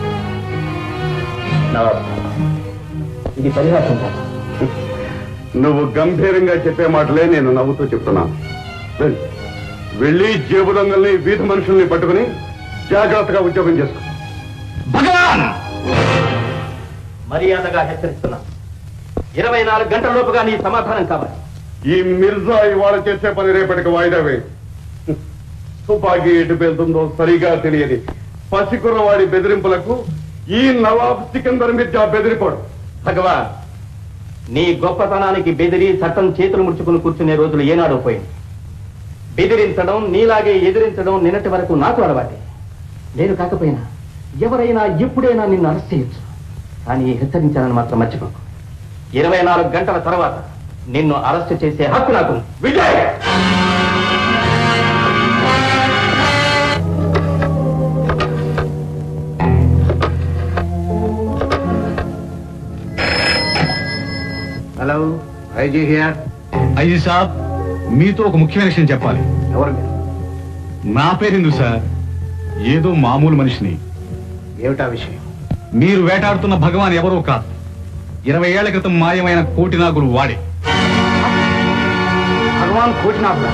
నవాబ్ సాబ్ ఇది పరిహాసం కాదు నువ్వు గంభీరంగా చెప్పే మాటలే నేను నవ్వుతూ చెప్తున్నాను వెళ్ళు. వెళ్ళి జేబు దొంగల్ని వీధి మనుషుల్ని పట్టుకుని జాగ్రత్తగా ఉద్యోగం చేసుకో భగవాన్ మర్యాదగా హెచ్చరిస్తున్నా ఇరవై నాలుగు గంటల లోపుగా నీ సమాధానం కావాలి ఈ మిర్జా ఇవాళ చేసే పని రేపటికి వాయిదా వేయి తుపాకీ ఎటు వెళ్తుందో సరిగా తెలియని పసికుర్రవాడి బెదిరింపులకు ఈ నవాబ్ సికందర్ మిర్జా బెదిరిపోడు భగవాన్ నీ గొప్పతనానికి బెదిరి చట్టం చేతులు ముడుచుకుని కూర్చునే రోజులు ఏనాడో పోయింది బెదిరించడం నీలాగే ఎదిరించడం నిన్నటి వరకు నాకు అలవాటే నేను కాకపోయినా ఎవరైనా ఎప్పుడైనా నిన్ను అరెస్ట్ చేయొచ్చు కానీ హెచ్చరించాలని మాత్రం మర్చిపోకు ఇరవై నాలుగు గంటల తర్వాత నిన్ను అరెస్ట్ చేసే హక్కు నాకు ఉంది. విజయ్ హలో ఐజీ హియర్ అయ్యి సాబ్ మీతో ఒక ముఖ్యమైన విషయం చెప్పాలి ఎవరు మీరు నా పేరెందుకు సార్ ఏదో మామూలు మనిషిని ఏమిటా విషయం మీరు వేటాడుతున్న భగవాన్ ఎవరో కాదు ఇరవై ఏళ్ల క్రితం మాయమైన కోటినాగులు వాడే భగవాన్ కోటినాథుడా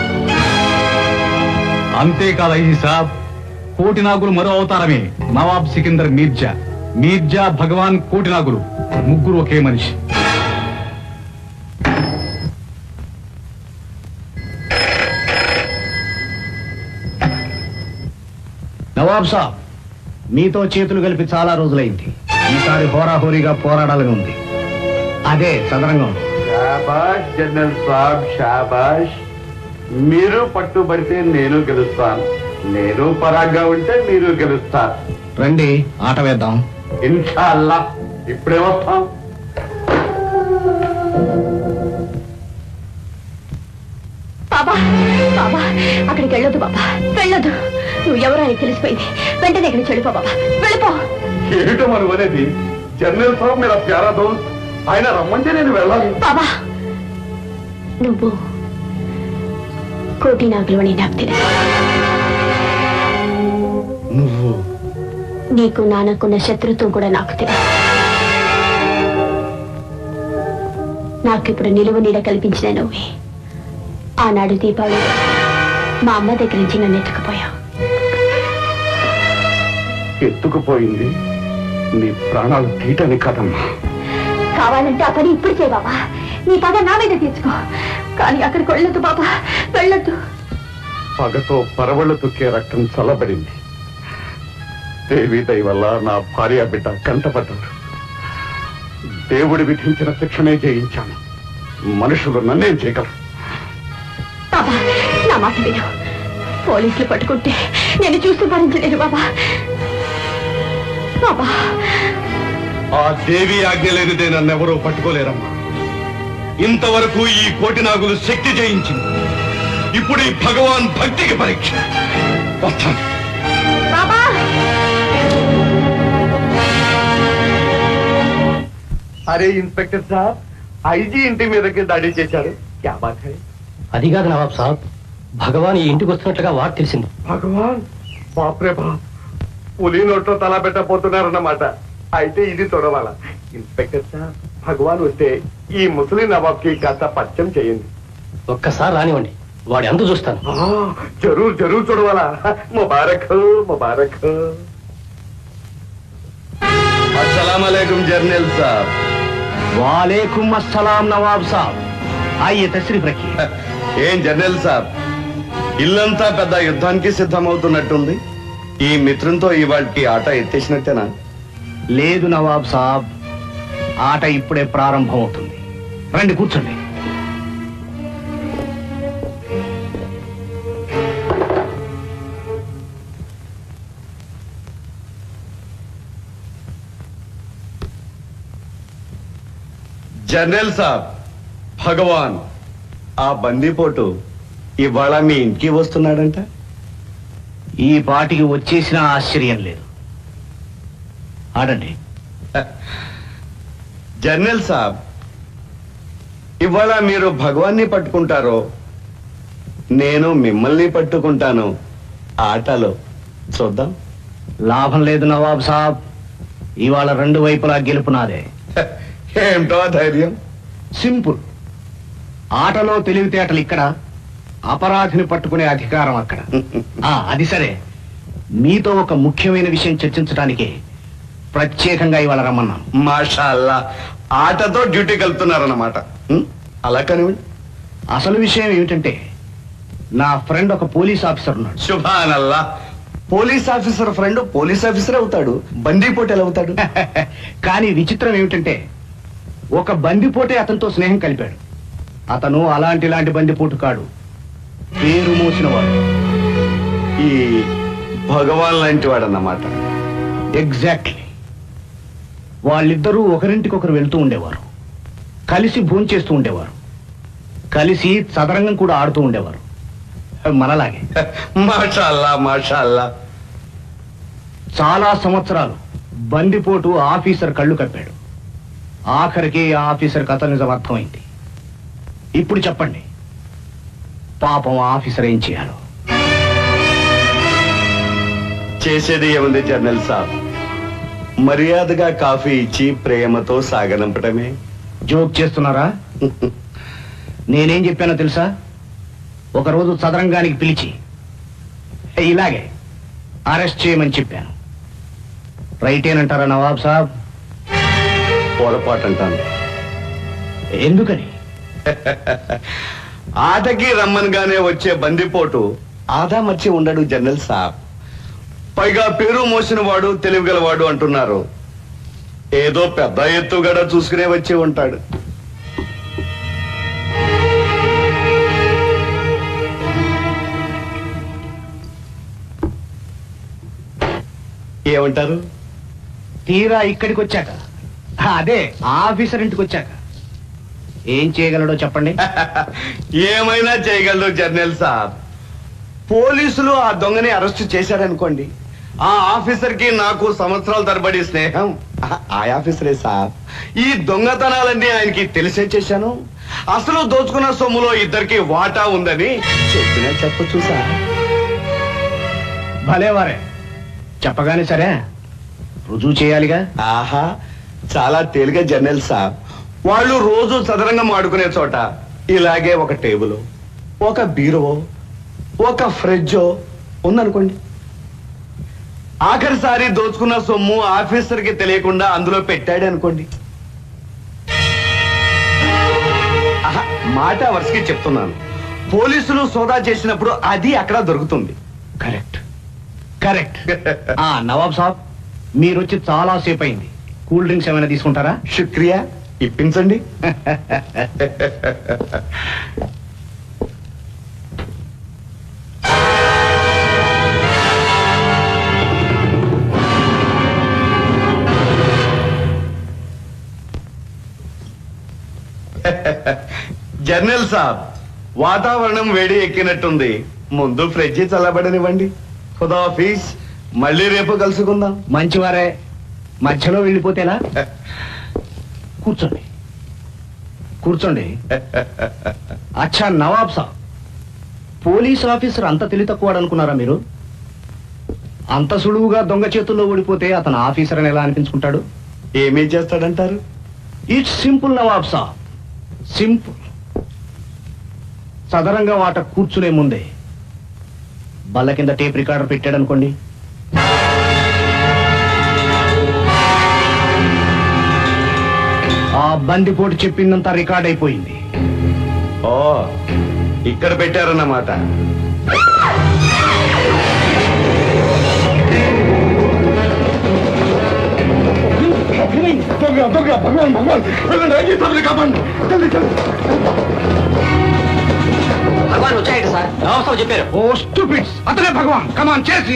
అంతేకాదు అయ్యి సాబ్ కోటినాగులు మరో అవతారమే నవాబ్ సికిందర్ మీర్జా మీర్జా భగవాన్ కోటినాగులు ముగ్గురు ఒకే మనిషి నవాబ్ సాబ్ మీతో చేతులు కలిపి చాలా రోజులైంది ఈసారి హోరాహోరీగా పోరాడాలని ఉంది అదే సదరంగం షాబాష్ జనరల్ సాబ్ షాబాష్ మీరు పట్టుబడితే నేను గెలుస్తాను నేను పరాగ్గా ఉంటే మీరు గెలుస్తారు రండి ఆట వేద్దాం ఇన్షాల్లా ఇప్పుడే వస్తాం బాబా బాబా అక్కడికి వెళ్ళొద్దు బాబా వెళ్ళొద్దు నువ్వు ఎవరో అని తెలిసిపోయింది వెంటనే ఇక్కడికి చెడిపో బాబా వెళ్ళిపో ఏమిటో మనం అనేది జనరల్ సాబ్ మీరు ప్యారా దోస్త్ ఆయన రమ్మంటే నేను వెళ్ళాలి బాబా నువ్వు కోటి నాగులు అని నాకు తెలుసు నువ్వు నీకు నాన్నకున్న శత్రుత్వం కూడా నాకు తెలుసు నాకిప్పుడు నిలువ నీడ కల్పించిన నువ్వే ఆనాడు దీపావళి రోజు మా అమ్మ దగ్గర నుంచి నన్ను ఎత్తుకుపోయావు ఎత్తుకుపోయింది నీ ప్రాణాలు తీయటానికి కదమ్మా కావాలంటే ఆ పని ఇప్పుడు చేయ బాబా నీ పగ నా మీద తీర్చుకో కానీ అక్కడికి వెళ్ళొద్దు బాబా వెళ్ళొద్దు పగతో పరవళ్ళు తొక్కే రక్తం చల్లబడింది దేవి దయ వల్ల నా భార్య బిడ్డ కంటపడ్డారు దేవుడు విధించిన శిక్షనే జయించాను మనుషులు నన్నేం చేయగలరు బాబా నా మాట విను పోలీసులు పట్టుకుంటే నేను చూస్తూ భరించలేను బాబా బాబా ఆ దేవి ఆజ్ఞ లేనిదే నన్నెవరూ పట్టుకోలేరమ్మా ఇంతవరకు ఈ కోటి నాగులు శక్తి జయించింది ఇప్పుడు ఈ భగవాన్ భక్తికి పరీక్ష వస్తాను బాబా అరే ఇన్స్పెక్టర్ సాబ్ ఐజీ ఇంటి మీదకి దాడి చేశారు క్యా బాత్ హై అది కాదు నవాబ్ సాబ్ భగవాన్ ఈ ఇంటికి వస్తున్నట్లుగా వార్త తెలిసింది భగవాన్ బాప్రే బాప్ పులి నోట్లో తల పెట్టబోతున్నారన్నమాట అయితే ఇది తొడవాల ఇన్స్పెక్టర్ సార్ భగవాన్ వస్తే ఈ ముసలి నవాబ్కి కాస్త పచ్చం చేయండి ఒక్కసారి రానివ్వండి వాడి అంత చూస్తాను ఆ, జరూర్ జరూర్ చూడవాలా ముబారక్ ముబారక్ అస్సలాం జర్నల్ సాబ్ వాలేకుం అస్సలాం నవాబ్ సాబ్ ఆయ్యే తస్రీఫ్ రఖీ ఏం జర్నల్ సాబ్ ఇల్లంతా పెద్ద యుద్ధానికి సిద్ధమవుతున్నట్టుంది ఈ మిత్రంతో ఇవాళకి ఆట ఎత్తేసినట్టేనా లేదు నవాబ్ సాబ్ ఆట ఇప్పుడే ప్రారంభమవుతుంది రండి కూర్చోండి జర్నల్ సాబ్ భగవాన్ ఆ బందీపోటు ఇవాళ మీ ఇంటికి వస్తున్నాడంట ఈ పాటికి వచ్చేసిన ఆశ్చర్యం లేదు ఆడండి జర్నల్ సాబ్ ఇవాళ మీరు భగవాన్ని పట్టుకుంటారో నేను మిమ్మల్ని పట్టుకుంటాను ఆటలో చూద్దాం లాభం లేదు నవాబ్ సాబ్ ఇవాళ రెండు వైపులా గెలుపు నాదే ఏమిటో ఆ ధైర్యం సింపుల్ ఆటలో తెలివితేటలు ఇక్కడ అపరాధిని పట్టుకునే అధికారం అక్కడ ఆ, అది సరే మీతో ఒక ముఖ్యమైన విషయం చర్చించడానికి ప్రత్యేకంగా ఇవాళ రమ్మన్నాను మాషాల్లా ఆటతో డ్యూటీ కలుపుతున్నారన్నమాట ఉం? అలా కనివ్వండి అసలు విషయం ఏమిటంటే నా ఫ్రెండ్ ఒక పోలీస్ ఆఫీసర్ ఉన్నాడు శుభానల్లా police officer friend police officer అవుతాడు బందీపోటు ఎలా అవుతాడు కానీ విచిత్రం ఏమిటంటే ఒక బందిపోటే అతనితో స్నేహం కలిపాడు అతను అలాంటి ఇలాంటి బందిపోటు కాడు పేరు మోసినవాడు ఈ భగవాన్ లాంటి వాడు అన్నమాట ఎగ్జాక్ట్లీ వాళ్ళిద్దరూ ఒకరింటికొకరు వెళ్తూ ఉండేవారు కలిసి భోంచేస్తూ ఉండేవారు కలిసి చదరంగం కూడా ఆడుతూ ఉండేవారు మనలాగే మాషాల్లా మాషాల్లా చాలా సంవత్సరాలు బందిపోటు ఆఫీసర్ కళ్ళు కప్పాడు ఆఖరికి ఆ ఆఫీసర్ కథ నిజం అర్థమైంది ఇప్పుడు చెప్పండి పాపం ఆ ఆఫీసర్ ఏం చేయాలో చేసేది ఏముంది జర్నల్ సాబ్ మర్యాదగా కాఫీ ఇచ్చి ప్రేమతో సాగనంపటమే జోక్ చేస్తున్నారా నేనేం చెప్పానో తెలుసా ఒకరోజు చదరంగానికి పిలిచి ఇలాగే అరెస్ట్ చేయమని చెప్పాను రైటేనంటారా నవాబ్ సాబ్ పొరపాటు అంటాను ఎందుకని ఆటకి రమ్మన్గానే వచ్చే బందిపోటు ఆదా మర్చి ఉండడు జనరల్ సాబ్ పైగా పేరు మోసిన వాడు తెలివిగలవాడు అంటున్నారు ఏదో పెద్ద ఎత్తుగడ చూసుకునే వచ్చి ఉంటాడు ఏమంటారు తీరా ఇక్కడికి వచ్చాక అదే ఆఫీసర్ ఇంటికి వచ్చాక ఏం చేయగలడో చెప్పండి ఏమైనా చేయగలరు జర్నల్ సాబ్ పోలీసులు ఆ దొంగని అరెస్ట్ చేశారనుకోండి ఆ ఆఫీసర్ కి నాకు సంవత్సరాల తరబడి స్నేహం ఆ- ఆ ఆఫీసరే సాబ్ ఈ దొంగతనాలన్నీ ఆయనకి తెలిసే చేశాను అసలు దోచుకున్న సొమ్ములో ఇద్దరికి వాటా ఉందని చెప్పినా చెప్పొచ్చు సార్ భలేవారే చెప్పగానే సరే రుజువు చేయాలిగా ఆహా చాలా తేలిక జర్నల్ సార్ వాళ్ళు రోజు చదరంగం ఆడుకునే చోట ఇలాగే ఒక టేబుల్ ఒక బీరో ఒక ఫ్రిడ్జో ఉందనుకోండి ఆఖరిసారి దోచుకున్న సొమ్ము ఆఫీసర్కి తెలియకుండా అందులో పెట్టాడు అనుకోండి ఆహా, మాట వరుసకి చెప్తున్నాను పోలీసులు సోదా చేసినప్పుడు అది అక్కడ దొరుకుతుంది కరెక్ట్ కరెక్ట్ ఆ నవాబ్ సాబ్ మీరు వచ్చి చాలా సేపు అయింది కూల్ డ్రింక్స్ ఏమైనా తీసుకుంటారా శుక్రియా ఇప్పించండి జర్నల్ సాబ్ వాతావరణం వేడి ఎక్కినట్టుంది ముందు ఫ్రిడ్జ్ చల్లబడనివ్వండి ఖుదాఫీస్ మళ్ళీ రేపు కలుసుకుందాం మంచివారే మధ్యలో వెళ్ళిపోతేలా కూర్చోండి కూర్చోండి అచ్చా నవాబ్ సాబ్ పోలీస్ ఆఫీసర్ అంత తెలివి తక్కువాడు అనుకున్నారా మీరు అంత సులువుగా దొంగ చేతుల్లో ఓడిపోతే అతను ఆఫీసర్ అని ఎలా అనిపించుకుంటాడు ఏమేం చేస్తాడంటారు ఇట్స్ సింపుల్ నవాబ్ సాబ్ సింపుల్ సదరంగా వాట కూర్చునే ముందే బల్ల కింద టేప్ రికార్డర్ పెట్టాడు అనుకోండి ఆ బందిపోటు చెప్పిందంతా రికార్డ్ అయిపోయింది ఓ ఇక్కడ పెట్టారన్నమాట భగవాన్ వచ్చాయట సార్ నమస్కారం చెప్పారు ఓ స్టూపిడ్స్ అతనే భగవాన్ కమాన్ చేసి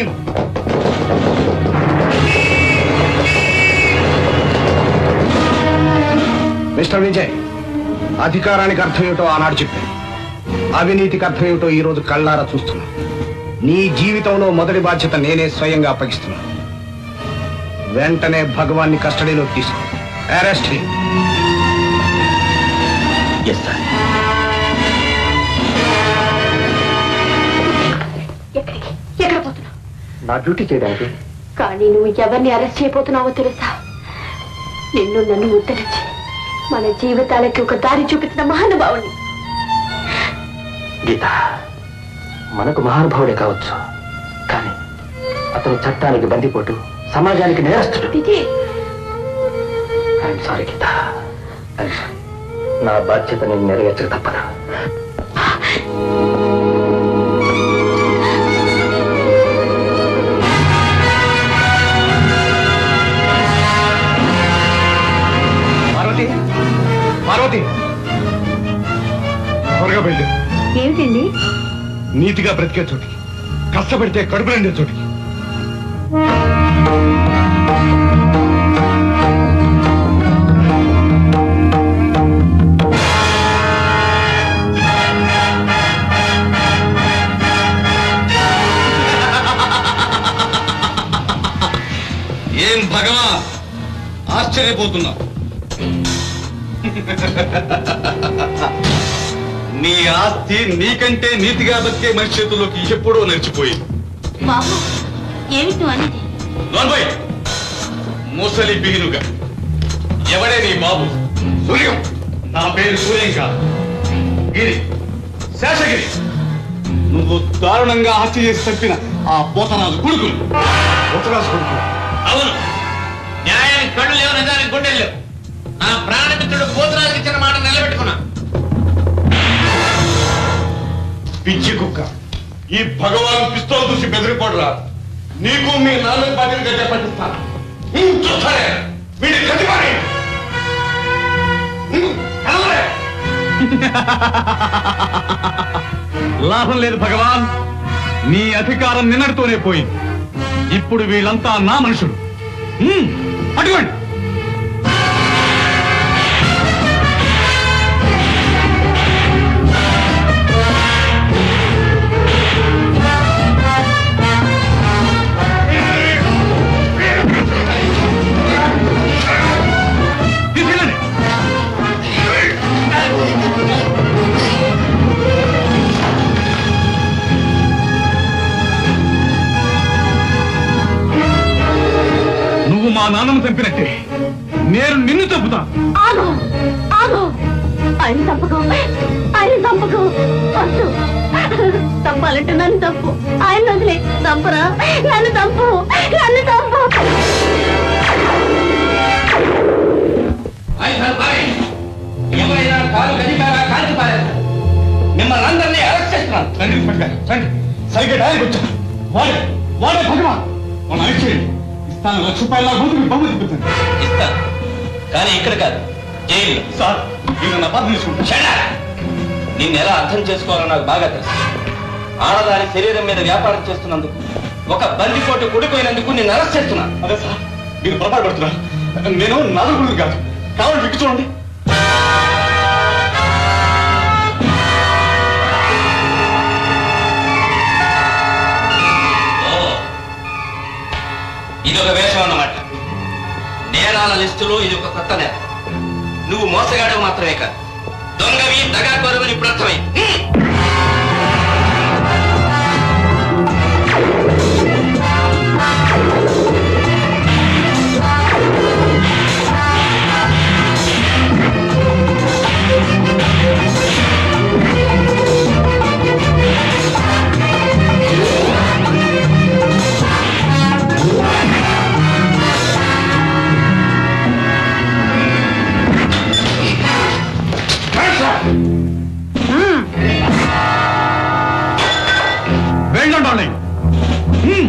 మిస్టర్ విజయ్ అధికారానికి అర్థం ఏమిటో ఆనాడు చెప్పాను అవినీతికి అర్థం ఏమిటో ఈ రోజు కళ్ళారా చూస్తున్నా నీ జీవితంలో మొదటి బాధ్యత నేనే స్వయంగా అప్పగిస్తున్నా వెంటనే భగవాన్ని కస్టడీలోకి తీసుకో అరెస్ట్ ఎస్ సార్ ఎక్కడికి ఎక్కడ పోతున్నావు నా డ్యూటీ చేయడానికి కానీ నువ్వు ఎవరిని అరెస్ట్ చేయబోతున్నావో తెలుసా నిన్ను నన్ను ఉద్ధరించి మన జీవితాలకి ఒక దారి చూపించిన మహానుభావుని గీత మనకు మహానుభావుడే కావచ్చు కానీ అతను చట్టానికి బందిపోటు సమాజానికి నేరస్తుడు Vijay I'm sorry Geetha I'm sorry నా బాధ్యత నేను నెరవేర్చక తప్పదు పార్వతి పార్వతి త్వరగా బయలుదేరు ఏమిటండి నీతిగా బ్రతికే చోటికి కష్టపడితే కడుపు నిండే చోటికి ఏం భగవాన్ ఆశ్చర్యపోతున్నా నీ ఆస్తి నీకంటే నీతిగా బతికే మనిషి చేతుల్లోకి ఎప్పుడో నడిచిపోయింది బాబు ఏమిటి నువ్వు అనేది నోర్మయ్ ముసలి బిగినుగా ఎవడే నీ బాబు సూర్యం నా పేరు సూర్యం కాదు గిరి శేషగిరి నువ్వు దారుణంగా హత్య చేసి చంపిన ఆ పోతరాజు కొడుకులు పోతరాజు కొడుకు అవును న్యాయానికి కళ్ళు లేవు నిజానికి గుండెలు లేవు నా ప్రాణమిత్రుడు పోతురాజుకి ఇచ్చిన మాట నిలబెట్టుకున్నా పిచ్చి కుక్క ఈ భగవాన్ పిస్తోల్ చూసి బెదిరిపోడరా నీకు మీ నాన్న పాటిని గట్టే పట్టిస్తాను హ్మ్, చూస్తానే వీడి గతి మారి లాభం లేదు భగవాన్ నీ అధికారం నిన్నటితోనే పోయింది ఇప్పుడు వీళ్ళంతా నా మనుషులు హ్మ్, అటుకోండి తీసుకెళ్ళండి నాన్నను చంపినట్టే నేను నిన్ను చంపుతాను ఆగు ఆగు ఆయన తప్పకు ఆయన తప్పకు వద్దు తప్పాలంటే నన్ను తప్పు ఆయన వదిలే తప్పరా నన్ను తప్పు నన్ను తప్పు ఎవరైనా కాలు గదిపారా కాల్చి పారేస్తారు మిమ్మల్ని అందరినీ అరెస్ట్ చేస్తున్నాను రండి ఇన్స్పెక్టర్ గారు రండి సరిగ్గా డైరెక్ట్ వచ్చాను వాడే వాడే భగవాన్ వాళ్ళని అరెస్ట్ చేయండి ఇస్తాను లక్ష రూపాయల ముందు మీ బొమ్మ తిప్పుతాను ఇస్తాను కానీ ఇక్కడ కాదు జైలు సార్ నేను నా బాధ తీసుకుంటాను నిన్ను ఎలా అర్థం చేసుకోవాలో నాకు బాగా తెలుసు ఆడదాని శరీరం మీద వ్యాపారం చేస్తున్నందుకు ఒక బందిపోటు కుడిపోయినందుకు నిన్ను అరెస్ట్ చేస్తున్నాను అదే సార్ మీరు పొరపాటు పడుతున్నారు నేను నలుగురు కాదు కావాలి విక్కి చూడండి ఓ ఇది ఒక వేషం అన్నమాట నేరాల లిస్టులో ఇది ఒక కొత్త నేర నువ్వు మోసగాడవు మాత్రమే కాదు దొంగవి దగాకోరవని ఇప్పుడు అర్థమైంది హ్మ్. వెళ్ళండి వాళ్ళని. హ్మ్.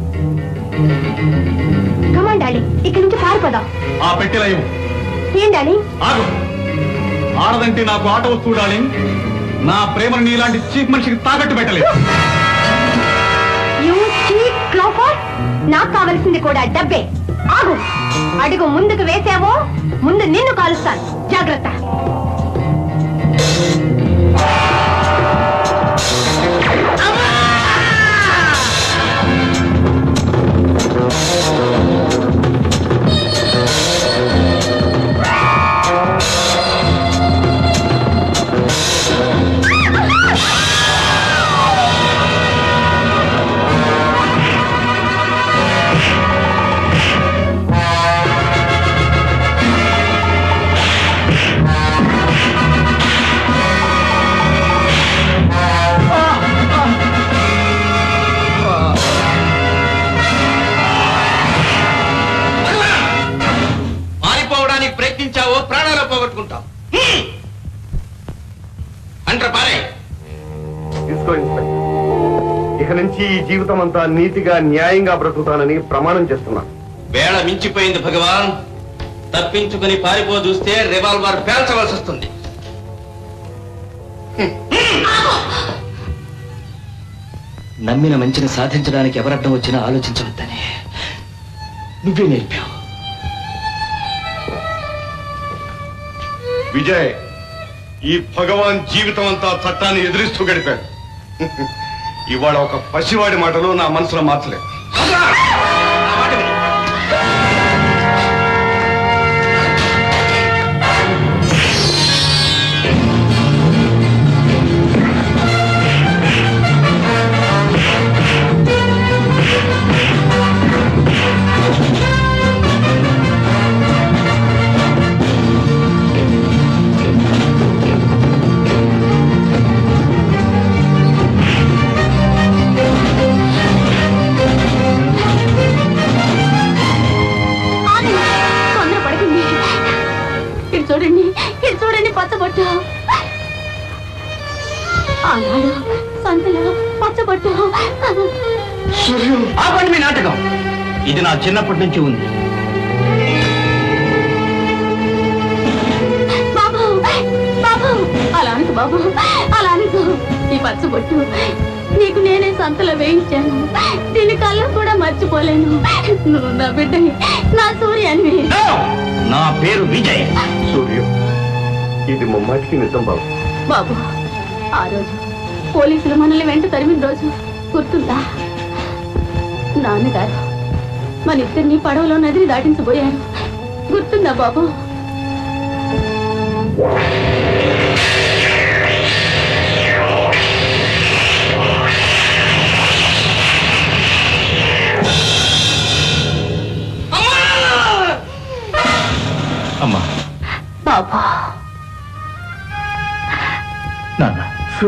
కమాన్ డాడీ ఇక్కడి నుంచి పారిపోదాం ఆ పెట్టెలా ఇవ్వు ఏం డాడీ ఆగు ఆడదంటే నాకు ఆట వస్తువు డార్లింగ్ నా ప్రేమను నీలాంటి చీప్ మనిషికి తాకట్టు పెట్టలేదు యూ చీప్ క్లోఫర్ నాకు కావలసింది కూడా డబ్బే ఆగు అడుగు ముందుకు వేసావో ముందు నిన్ను కాలుస్తాను జాగ్రత్త మారిపోవడానికి ప్రయత్నించావో ప్రాణాలు పోగొట్టుకుంటావు హ్మ్. అంటారు పారే తీసుకో ఇన్స్పెక్టర్ ఇక నుంచి ఈ జీవితం అంతా నీతిగా న్యాయంగా బ్రతుకుతానని ప్రమాణం చేస్తున్నా వేళ మించిపోయింది భగవాన్ తప్పించుకుని పారిపో చూస్తే రివాల్వర్ పేల్చవలసి వస్తుంది నమ్మిన మంచిని సాధించడానికి ఎవరడ్డం వచ్చినా ఆలోచించవద్దని నువ్వే నేర్పావు విజయ్ ఈ భగవాన్ జీవితం అంతా చట్టాన్ని ఎదిరిస్తూ గడిపాడు ఇవాళ ఒక పసివాడి మాటలు నా మనసులో మార్చలేదు తొందర పడుతుంది ఇది చూడండి ఇది చూడండి పచ్చబొట్టు ఆనాడు సంతలో పచ్చబొట్టు ఆపండి మీ నాటకం ఇది నా చిన్నప్పటి నుంచి ఉంది బాబు బాబు అలా అనుకు బాబు అలా అనుకు ఈ పచ్చబొట్టు నీకు నేనే సంతలో వేయించాను దీని కళ్ళం కూడా మర్చిపోలేను నువ్వు నా బిడ్డని నా సూర్యాన్ని నా పేరు విజయ్ సూర్యం ఇది ముమ్మాటికి నిజం బాబు బాబు ఆ రోజు పోలీసులు మనల్ని వెంట తరిమిన రోజు గుర్తుందా నాన్నగారు మన ఇద్దరిని పడవలో నదిని దాటించబోయారు గుర్తుందా బాబు అమ్మా బాబా నాన్న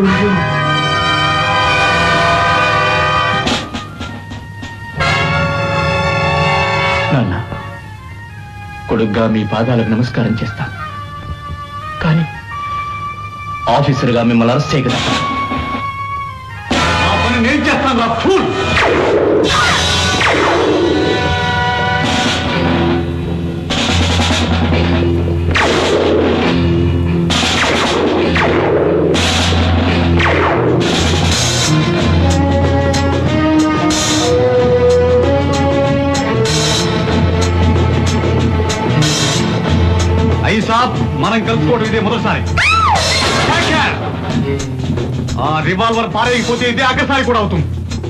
నాన్న కొడుగ్గా మీ పాదాలకు నమస్కారం చేస్తాను కానీ ఆఫీసర్గా మిమ్మల్ని అరెస్ట్ చేయగల ఆ పని నేను చేస్తాను రా ఫూల్ అయ్యి సాబ్ మనం కలుసుకోవడం ఇదే మొదటిసారి Take care. ఆ రివాల్వర్ పారేయకపోతే ఇదే ఆఖరిసారి కూడా అవుతుంది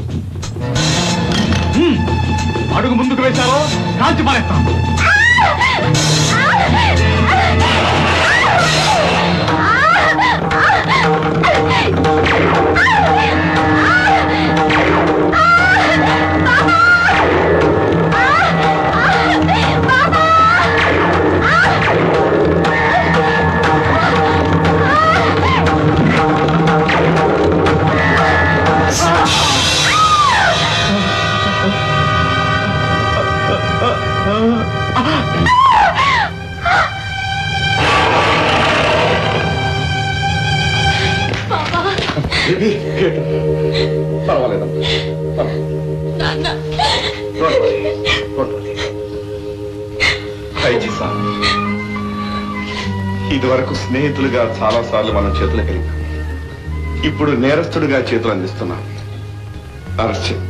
హ్మ్. అడుగు ముందుకు వేశారో కాల్చి పారేస్తాం ఖైజీ సార్ ఇదివరకు స్నేహితులుగా చాలా సార్లు మనం చేతులు కలిపాం ఇప్పుడు నేరస్తుడిగా చేతులు అందిస్తున్నాం అరెస్ట్ చేయి.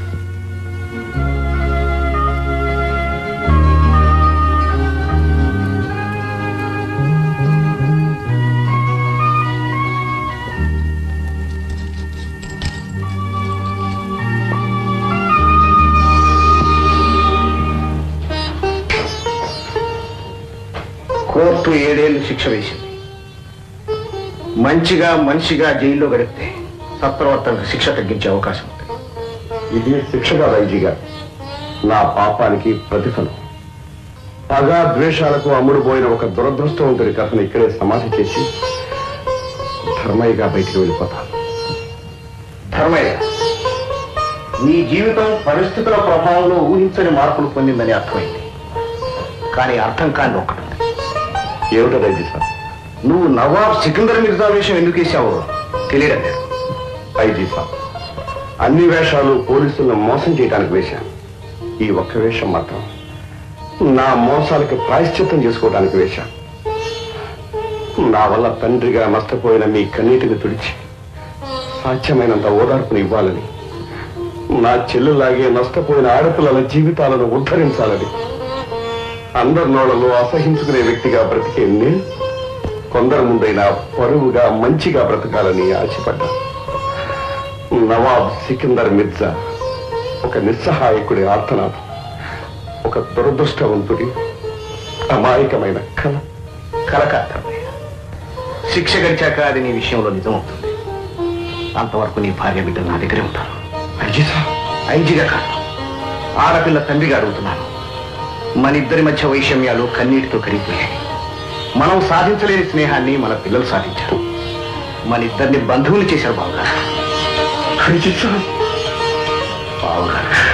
కోర్టు ఏడేళ్లు శిక్ష వేసింది మంచిగా మనిషిగా జైల్లో గడిపితే సత్ప్రవర్తనకు శిక్ష తగ్గించే అవకాశం ఉంది ఇది శిక్షగా వైజీగా నా పాపానికి ప్రతిఫలం పగా ద్వేషాలకు అమ్ముడుపోయిన ఒక దురదృష్టవంతుడి కథను ఇక్కడే సమాధి చేసి ధర్మయ్యగా బయటికి వెళ్ళిపోతాను ధర్మయ్య నీ జీవితం పరిస్థితుల ప్రభావంలో ఊహించని మార్పులు పొందిందని అర్థమైంది కానీ అర్థం కాని ఒకటి ఉంది. ఏమిటో వైద్య సార్ నువ్వు నవాబ్ సికిందర్ మిర్జా వేషం ఎందుకు వేసావో తెలియడం లేదు ఐజీ సార్ అన్ని వేషాలు పోలీసులను మోసం చేయడానికి వేశాను ఈ ఒక్క వేషం మాత్రం నా మోసాలకి ప్రాయశ్చిత్తం చేసుకోవడానికి వేశాను నా వల్ల తండ్రిగా నష్టపోయిన మీ కన్నీటిని తుడిచి సాధ్యమైనంత ఓదార్పుని ఇవ్వాలని నా చెల్లులాగే నష్టపోయిన ఆడపిల్లల జీవితాలను ఉద్ధరించాలని అందరి నోళ్లలో అసహించుకునే వ్యక్తిగా బ్రతికే నేను కొందరు ముందైనా పరువుగా మంచిగా బ్రతకాలని ఆశపడ్డాను నవాబ్ సికిందర్ మిర్జా ఒక నిస్సహాయకుడి ఆర్తనాథం ఒక దురదృష్టవంతుడి అమాయకమైన కళ కలకాత్రమయ్య శిక్ష గడిచాక అది నీ విషయంలో నిజం అవుతుంది అంతవరకు నీ భార్య బిడ్డలు నా దగ్గరే ఉంటారు ఐజీగా కాదు ఆడపిల్ల తండ్రిగా అడుగుతున్నాను మన ఇద్దరి మధ్య వైషమ్యాలు కన్నీటితో కరిగిపోయాయి మనం సాధించలేని స్నేహాన్ని మన పిల్లలు సాధించారు మన ఇద్దరిని బంధువులు చేశారు బావగారు బావగారు